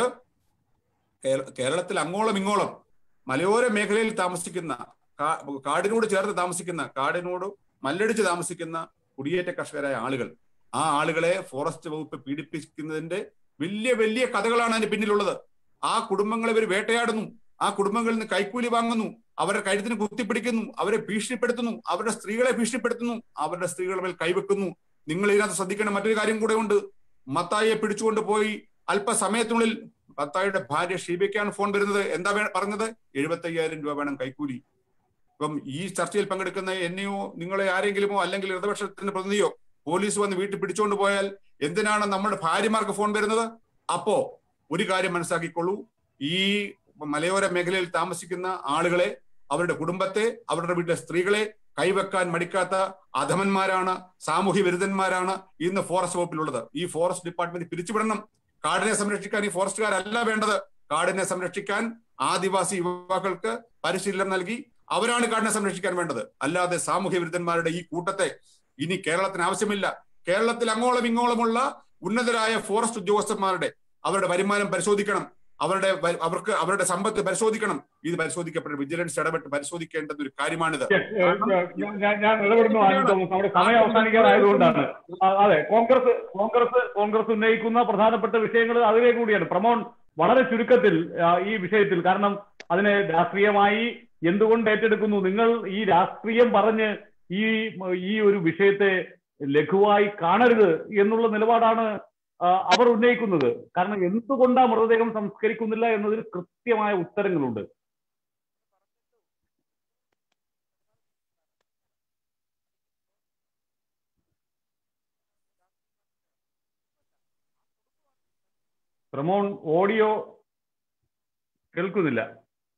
കേര- കേരളത്തിൽ അങ്ങോളം ഇങ്ങോളം മലയോര മേഖലയിൽ താമസിക്കുന്ന കാ- കാടിനോട് ചേർന്ന് താമസിക്കുന്ന കാടിനോട് മല്ലടിച്ച് താമസിക്കുന്ന കുടിയേറ്റ കർഷകരായ ആളുകൾ ആ ആളുകളെ ഫോറസ്റ്റ് വകുപ്പ് പീഡിപ്പിക്കുന്നതിന്റെ വലിയ വലിയ കഥകളാണ് അതിന് പിന്നിലുള്ളത് ആ കുടുംബങ്ങളെ ഇവർ വേട്ടയാടുന്നു ആ കുടുംബങ്ങളിൽ നിന്ന് കൈക്കൂലി വാങ്ങുന്നു അവരുടെ കഴുത്തിന് കുത്തിപ്പിടിക്കുന്നു അവരെ ഭീഷണിപ്പെടുത്തുന്നു അവരുടെ സ്ത്രീകളെ ഭീഷണിപ്പെടുത്തുന്നു അവരുടെ സ്ത്രീകളുടെ മേൽ കൈവെക്കുന്നു നിങ്ങൾ ഇതിനകത്ത് ശ്രദ്ധിക്കേണ്ട മറ്റൊരു കാര്യം കൂടെ ഉണ്ട് മത്തായിയെ പിടിച്ചുകൊണ്ട് പോയി അല്പസമയത്തിനുള്ളിൽ മത്തായിയുടെ ഭാര്യ ഷീബയ്ക്കാണ് ഫോൺ വരുന്നത് എന്താ വേ- പറഞ്ഞത് എഴുപത്തി അയ്യായിരം രൂപ വേണം കൈക്കൂലി ഇപ്പം ഈ ചർച്ചയിൽ പങ്കെടുക്കുന്ന എന്നെയോ നിങ്ങളെ ആരെങ്കിലുമോ അല്ലെങ്കിൽ ഇടതുപക്ഷത്തിന്റെ പ്രതിനിധിയോ പോലീസ് വന്ന് വീട്ടിൽ പിടിച്ചുകൊണ്ട് പോയാൽ എന്തിനാണ് നമ്മുടെ ഭാര്യമാർക്ക് ഫോൺ വരുന്നത് അപ്പോ ഒരു കാര്യം മനസ്സിലാക്കിക്കൊള്ളൂ ഈ മലയോര മേഖലയിൽ താമസിക്കുന്ന ആളുകളെ അവരുടെ കുടുംബത്തെ അവരുടെ വീട്ടിലെ സ്ത്രീകളെ കൈവെക്കാൻ മടിക്കാത്ത അധമന്മാരാണ് സാമൂഹ്യ വിരുദ്ധന്മാരാണ് ഇന്ന് ഫോറസ്റ്റ് വകുപ്പിലുള്ളത് ഈ ഫോറസ്റ്റ് ഡിപ്പാർട്ട്മെന്റ് പിരിച്ചുവിടണം കാടിനെ സംരക്ഷിക്കാൻ ഈ ഫോറസ്റ്റുകാരല്ല വേണ്ടത് കാടിനെ സംരക്ഷിക്കാൻ ആദിവാസി യുവാക്കൾക്ക് പരിശീലനം നൽകി അവരാണ് കാടിനെ സംരക്ഷിക്കാൻ വേണ്ടത് അല്ലാതെ സാമൂഹ്യ വിരുദ്ധന്മാരുടെ ഈ കൂട്ടത്തെ ഇനി കേരളത്തിന് ആവശ്യമില്ല കേരളത്തിൽ അങ്ങോളം ഇങ്ങോളമുള്ള ഉന്നതരായ ഫോറസ്റ്റ് ഉദ്യോഗസ്ഥന്മാരുടെ അവരുടെ വരുമാനം പരിശോധിക്കണം അവരുടെ വ- അവർക്ക് അവരുടെ സമ്പത്ത് പരിശോധിക്കണം ഇത് പരിശോധിക്കപ്പെട്ട വിജിലൻസ് ഇടപെട്ട് പരിശോധിക്കേണ്ടുന്ന ഒരു കാര്യമാണിത് ഞാൻ ഞാൻ ഇടപെടുന്നു ആന്റോ തോമസ് നമ്മുടെ സമയം അവസാനിക്കാനായതുകൊണ്ടാണ് ആ, അതെ കോൺഗ്രസ് കോൺഗ്രസ് കോൺഗ്രസ് ഉന്നയിക്കുന്ന പ്രധാനപ്പെട്ട വിഷയങ്ങൾ അതിലേക്ക് കൂടിയാണ് പ്രമോൺ വളരെ ചുരുക്കത്തിൽ ആ, ഈ വിഷയത്തിൽ കാരണം അതിനെ രാഷ്ട്രീയമായി എന്തുകൊണ്ട് ഏറ്റെടുക്കുന്നു നിങ്ങൾ ഈ രാഷ്ട്രീയം പറഞ്ഞ് ഈ ഈ ഒരു വിഷയത്തെ ലഘുവായി കാണരുത് എന്നുള്ള നിലപാടാണ് ആ, അവർ ഉന്നയിക്കുന്നത് കാരണം എന്തുകൊണ്ടാ മൃതദേഹം സംസ്കരിക്കുന്നില്ല എന്നതിന് കൃത്യമായ ഉത്തരങ്ങളുണ്ട് പ്രമോൺ ഓഡിയോ കേൾക്കുന്നില്ല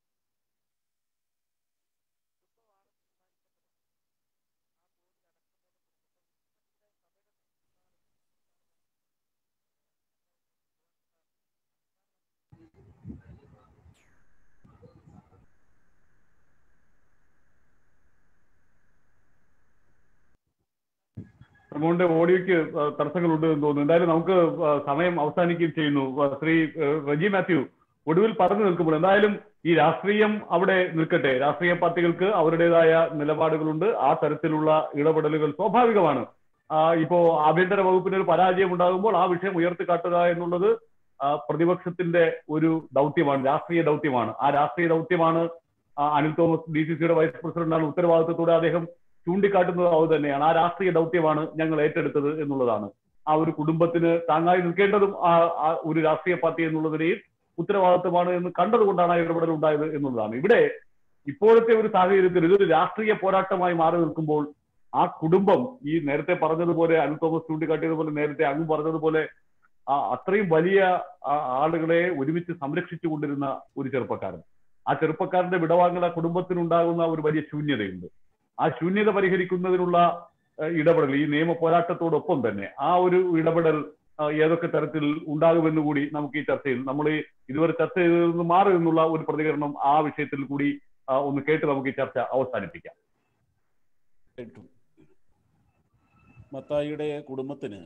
പ്രമോന്റെ ഓഡിയോയ്ക്ക് ആ, തടസ്സങ്ങളുണ്ട് എന്ന് തോന്നുന്നു എന്തായാലും നമുക്ക് ആ, സമയം അവസാനിക്കുകയും ചെയ്യുന്നു ആ, ശ്രീ ആ, റജി മാത്യു ഒടുവിൽ പറഞ്ഞു നിൽക്കുമ്പോൾ എന്തായാലും ഈ രാഷ്ട്രീയം അവിടെ നിൽക്കട്ടെ രാഷ്ട്രീയ പാർട്ടികൾക്ക് അവരുടേതായ നിലപാടുകളുണ്ട് ആ തരത്തിലുള്ള ഇടപെടലുകൾ സ്വാഭാവികമാണ് ആ, ഇപ്പോ ആഭ്യന്തര വകുപ്പിന് ഒരു പരാജയം ഉണ്ടാകുമ്പോൾ ആ വിഷയം ഉയർത്തിക്കാട്ടുക എന്നുള്ളത് ആ, പ്രതിപക്ഷത്തിന്റെ ഒരു ദൗത്യമാണ് രാഷ്ട്രീയ ദൗത്യമാണ് ആ രാഷ്ട്രീയ ദൗത്യമാണ് ആ, അനിൽ തോമസ് ഡി സി സിയുടെ വൈസ് പ്രസിഡന്റാണ് ഉത്തരവാദിത്തത്തോടെ അദ്ദേഹം ചൂണ്ടിക്കാട്ടുന്നത് അത് തന്നെയാണ് ആ രാഷ്ട്രീയ ദൗത്യമാണ് ഞങ്ങൾ ഏറ്റെടുത്തത് എന്നുള്ളതാണ് ആ ഒരു കുടുംബത്തിന് താങ്ങായി നിൽക്കേണ്ടതും ആ ആ ഒരു രാഷ്ട്രീയ പാർട്ടി എന്നുള്ള നിലയിൽ ഉത്തരവാദിത്തമാണ് എന്ന് കണ്ടതുകൊണ്ടാണ് ആ ഇടപെടൽ ഉണ്ടായത് എന്നുള്ളതാണ് ഇവിടെ ഇപ്പോഴത്തെ ഒരു സാഹചര്യത്തിൽ ഇതൊരു രാഷ്ട്രീയ പോരാട്ടമായി മാറി നിൽക്കുമ്പോൾ ആ കുടുംബം ഈ നേരത്തെ പറഞ്ഞതുപോലെ അനിൽ തോമസ് ചൂണ്ടിക്കാട്ടിയതുപോലെ നേരത്തെ അങ്ങ് പറഞ്ഞതുപോലെ ആ അത്രയും വലിയ ആ ആളുകളെ ഒരുമിച്ച് സംരക്ഷിച്ചു കൊണ്ടിരുന്ന ഒരു ചെറുപ്പക്കാരൻ ആ ചെറുപ്പക്കാരന്റെ വിടവാങ്ങൽ ആ കുടുംബത്തിനുണ്ടാകുന്ന ഒരു വലിയ ശൂന്യതയുണ്ട് ആ ശൂന്യത പരിഹരിക്കുന്നതിനുള്ള ഏഹ്, ഇടപെടൽ ഈ നിയമ പോരാട്ടത്തോടൊപ്പം തന്നെ ആ ഒരു ഇടപെടൽ ആ, ഏതൊക്കെ തരത്തിൽ ഉണ്ടാകുമെന്ന് കൂടി നമുക്ക് ഈ ചർച്ചയിൽ നമ്മൾ ഈ ഇതുവരെ ചർച്ച ചെയ്തതിൽ നിന്ന് മാറി നിന്നുള്ള ഒരു പ്രതികരണം ആ വിഷയത്തിൽ കൂടി ആ, ഒന്ന് കേട്ട് നമുക്ക് ഈ ചർച്ച അവസാനിപ്പിക്കാം കേട്ടു മത്തായിയുടെ കുടുംബത്തിന്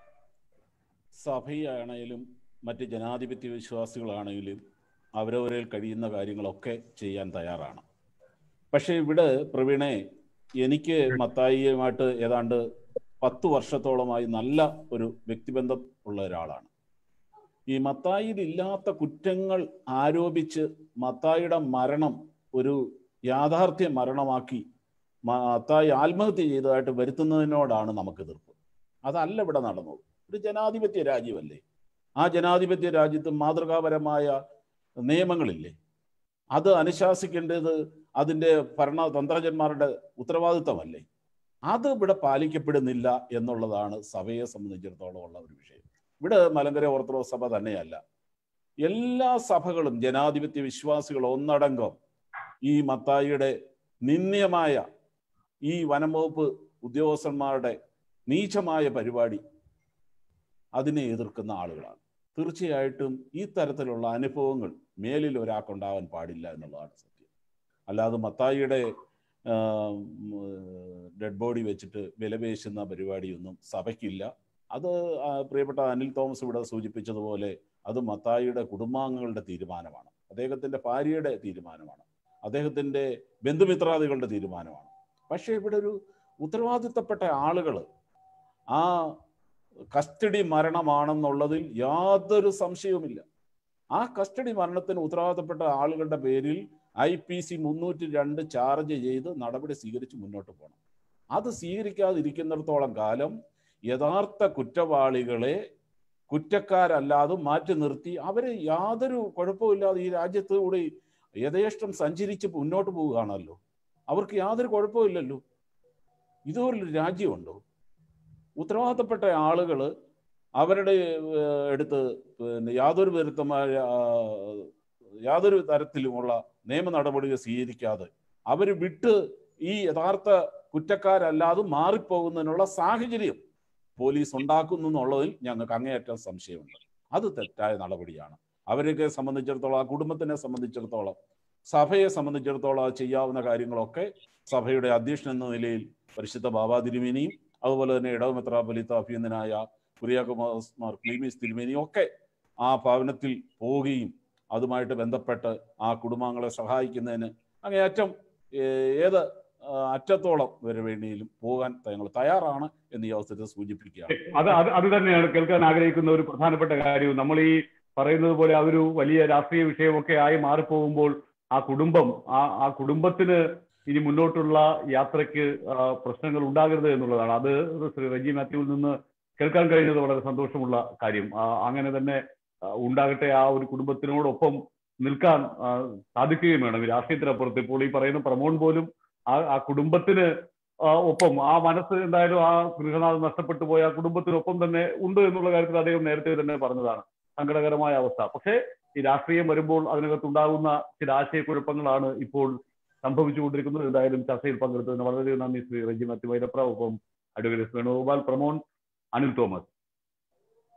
സഭയാണേലും മറ്റ് ജനാധിപത്യ വിശ്വാസികളാണെങ്കിലും അവരവരിൽ കഴിയുന്ന കാര്യങ്ങളൊക്കെ ചെയ്യാൻ തയ്യാറാണ് പക്ഷേ ഇവിടെ പ്രവീണെ എനിക്ക് മത്തായിയുമായിട്ട് ഏതാണ്ട് പത്ത് വർഷത്തോളമായി നല്ല ഒരു വ്യക്തിബന്ധം ഉള്ള ഒരാളാണ് ഈ മത്തായിയിൽ ഇല്ലാത്ത കുറ്റങ്ങൾ ആരോപിച്ച് മത്തായിയുടെ മരണം ഒരു യാഥാർത്ഥ്യ മരണമാക്കി മത്തായി ആത്മഹത്യ ചെയ്തതായിട്ട് വരുത്തുന്നതിനോടാണ് നമുക്ക് എതിർപ്പ് അതല്ല ഇവിടെ നടന്നത് ഒരു ജനാധിപത്യ രാജ്യമല്ലേ ആ ജനാധിപത്യ രാജ്യത്ത് മാതൃകാപരമായ നിയമങ്ങളില്ലേ അത് അനുശാസിക്കേണ്ടത് അതിൻ്റെ ഭരണ തന്ത്രജന്മാരുടെ ഉത്തരവാദിത്തമല്ലേ അത് ഇവിടെ പാലിക്കപ്പെടുന്നില്ല എന്നുള്ളതാണ് സഭയെ സംബന്ധിച്ചിടത്തോളം ഉള്ള ഒരു വിഷയം ഇവിടെ മലങ്കര ഓർത്തഡോക്സ് സഭ തന്നെയല്ല എല്ലാ സഭകളും ജനാധിപത്യ വിശ്വാസികൾ ഒന്നടങ്കം ഈ മത്തായിയുടെ നിന്ദ്യമായ ഈ വനം വകുപ്പ് ഉദ്യോഗസ്ഥന്മാരുടെ നീചമായ പരിപാടി അതിനെ എതിർക്കുന്ന ആളുകളാണ് തീർച്ചയായിട്ടും ഈ തരത്തിലുള്ള അനുഭവങ്ങൾ മേലിൽ ഒരാൾക്കുണ്ടാവാൻ പാടില്ല എന്നുള്ളതാണ് സത്യം അല്ലാതെ മത്തായിയുടെ ഡെഡ് ബോഡി വെച്ചിട്ട് വിലപേശുന്ന പരിപാടിയൊന്നും സഭയ്ക്കില്ല അത് ആ, പ്രിയപ്പെട്ട അനിൽ തോമസ് ഇവിടെ സൂചിപ്പിച്ചതുപോലെ അത് മത്തായിയുടെ കുടുംബാംഗങ്ങളുടെ തീരുമാനമാണ് അദ്ദേഹത്തിൻ്റെ ഭാര്യയുടെ തീരുമാനമാണ് അദ്ദേഹത്തിൻ്റെ ബന്ധുമിത്രാദികളുടെ തീരുമാനമാണ് പക്ഷേ ഇവിടെ ഒരു ഉത്തരവാദിത്തപ്പെട്ട ആളുകൾ ആ കസ്റ്റഡി മരണമാണെന്നുള്ളതിൽ യാതൊരു സംശയവുമില്ല ആ കസ്റ്റഡി മരണത്തിന് ഉത്തരവാദിത്തപ്പെട്ട ആളുകളുടെ പേരിൽ ഐ പി സി മുന്നൂറ്റി രണ്ട് ചാർജ് ചെയ്ത് നടപടി സ്വീകരിച്ച് മുന്നോട്ട് പോകണം അത് സ്വീകരിക്കാതിരിക്കുന്നിടത്തോളം കാലം യഥാർത്ഥ കുറ്റവാളികളെ കുറ്റക്കാരല്ലാതെ മാറ്റി നിർത്തി അവരെ യാതൊരു കുഴപ്പമില്ലാതെ ഈ രാജ്യത്ത് കൂടി യഥേഷ്ടം സഞ്ചരിച്ച് മുന്നോട്ട് പോവുകയാണല്ലോ അവർക്ക് യാതൊരു കുഴപ്പമില്ലല്ലോ ഇതുപോലൊരു രാജ്യമുണ്ടോ ഉത്തരവാദിത്തപ്പെട്ട ആളുകൾ അവരുടെ ഏഹ്, അടുത്ത് പിന്നെ യാതൊരു വിരുദ്ധമായ ആ, യാതൊരു തരത്തിലുമുള്ള നിയമ നടപടികൾ സ്വീകരിക്കാതെ അവർ വിട്ട് ഈ യഥാർത്ഥ കുറ്റക്കാരല്ലാതെ മാറിപ്പോകുന്നതിനുള്ള സാഹചര്യം പോലീസ് ഉണ്ടാക്കുന്നു എന്നുള്ളതിൽ ഞങ്ങൾക്ക് അങ്ങേയറ്റം സംശയമുണ്ട് അത് തെറ്റായ നടപടിയാണ് അവരൊക്കെ സംബന്ധിച്ചിടത്തോളം ആ കുടുംബത്തിനെ സംബന്ധിച്ചിടത്തോളം സഭയെ സംബന്ധിച്ചിടത്തോളം അത് ചെയ്യാവുന്ന കാര്യങ്ങളൊക്കെ സഭയുടെ അധ്യക്ഷൻ എന്ന നിലയിൽ പരിശുദ്ധ ബാബാ തിരുമേനിയും അതുപോലെ തന്നെ ഇടവ മെത്രാപൊലിത്ത അഭ്യന്തനായ കുര്യാക്കുമാർ ക്ലീമീസ് തിരുമേനിയും ഒക്കെ ആ ഭവനത്തിൽ പോവുകയും അതുമായിട്ട് ബന്ധപ്പെട്ട് ആ കുടുംബാംഗങ്ങളെ സഹായിക്കുന്നതിന് അങ്ങേയറ്റം ഏ- ഏത് ആ, അറ്റത്തോളം വരെ വേണ്ടിയും പോകാൻ ഞങ്ങൾ തയ്യാറാണ് എന്ന് ഈ അവസരത്തിൽ സൂചിപ്പിക്കുകയാണ് അത് അത് അത് തന്നെയാണ് കേൾക്കാൻ ആഗ്രഹിക്കുന്ന ഒരു പ്രധാനപ്പെട്ട കാര്യവും നമ്മൾ ഈ പറയുന്നത് പോലെ അതൊരു വലിയ രാഷ്ട്രീയ വിഷയമൊക്കെ ആയി മാറിപ്പോകുമ്പോൾ ആ കുടുംബം ആ ആ കുടുംബത്തിന് ഇനി മുന്നോട്ടുള്ള യാത്രയ്ക്ക് ആ, പ്രശ്നങ്ങൾ ഉണ്ടാകരുത് എന്നുള്ളതാണ് അത് ശ്രീ റജി മാത്യുവിൽ നിന്ന് കേൾക്കാൻ കഴിഞ്ഞത് വളരെ സന്തോഷമുള്ള കാര്യം ആ, അങ്ങനെ തന്നെ ആ, ഉണ്ടാകട്ടെ ആ ഒരു കുടുംബത്തിനോടൊപ്പം നിൽക്കാൻ ആ, സാധിക്കുകയും വേണം ഈ രാഷ്ട്രീയത്തിനപ്പുറത്ത് ഇപ്പോൾ ഈ പറയുന്ന പ്രമോൺ പോലും ആ ആ കുടുംബത്തിന് ആ, ഒപ്പം ആ മനസ്സ് എന്തായാലും ആ ഗൃഹനാഥ് നഷ്ടപ്പെട്ടു പോയ ആ കുടുംബത്തിനൊപ്പം തന്നെ ഉണ്ട് എന്നുള്ള കാര്യത്തിൽ അദ്ദേഹം നേരത്തെ തന്നെ പറഞ്ഞതാണ് സങ്കടകരമായ അവസ്ഥ പക്ഷേ ഈ രാഷ്ട്രീയം വരുമ്പോൾ അതിനകത്തുണ്ടാകുന്ന ചില ആശയക്കുഴപ്പങ്ങളാണ് ഇപ്പോൾ സംഭവിച്ചുകൊണ്ടിരിക്കുന്നത് എന്തായാലും ചർച്ചയിൽ പങ്കെടുത്തതിന് വളരെയധികം നന്ദി ശ്രീ റജി മത്യു വൈരപ്ര ഒപ്പം അഡ്വക്കേറ്റ് വേണുഗോപാൽ പ്രമോൺ അനിൽ തോമസ്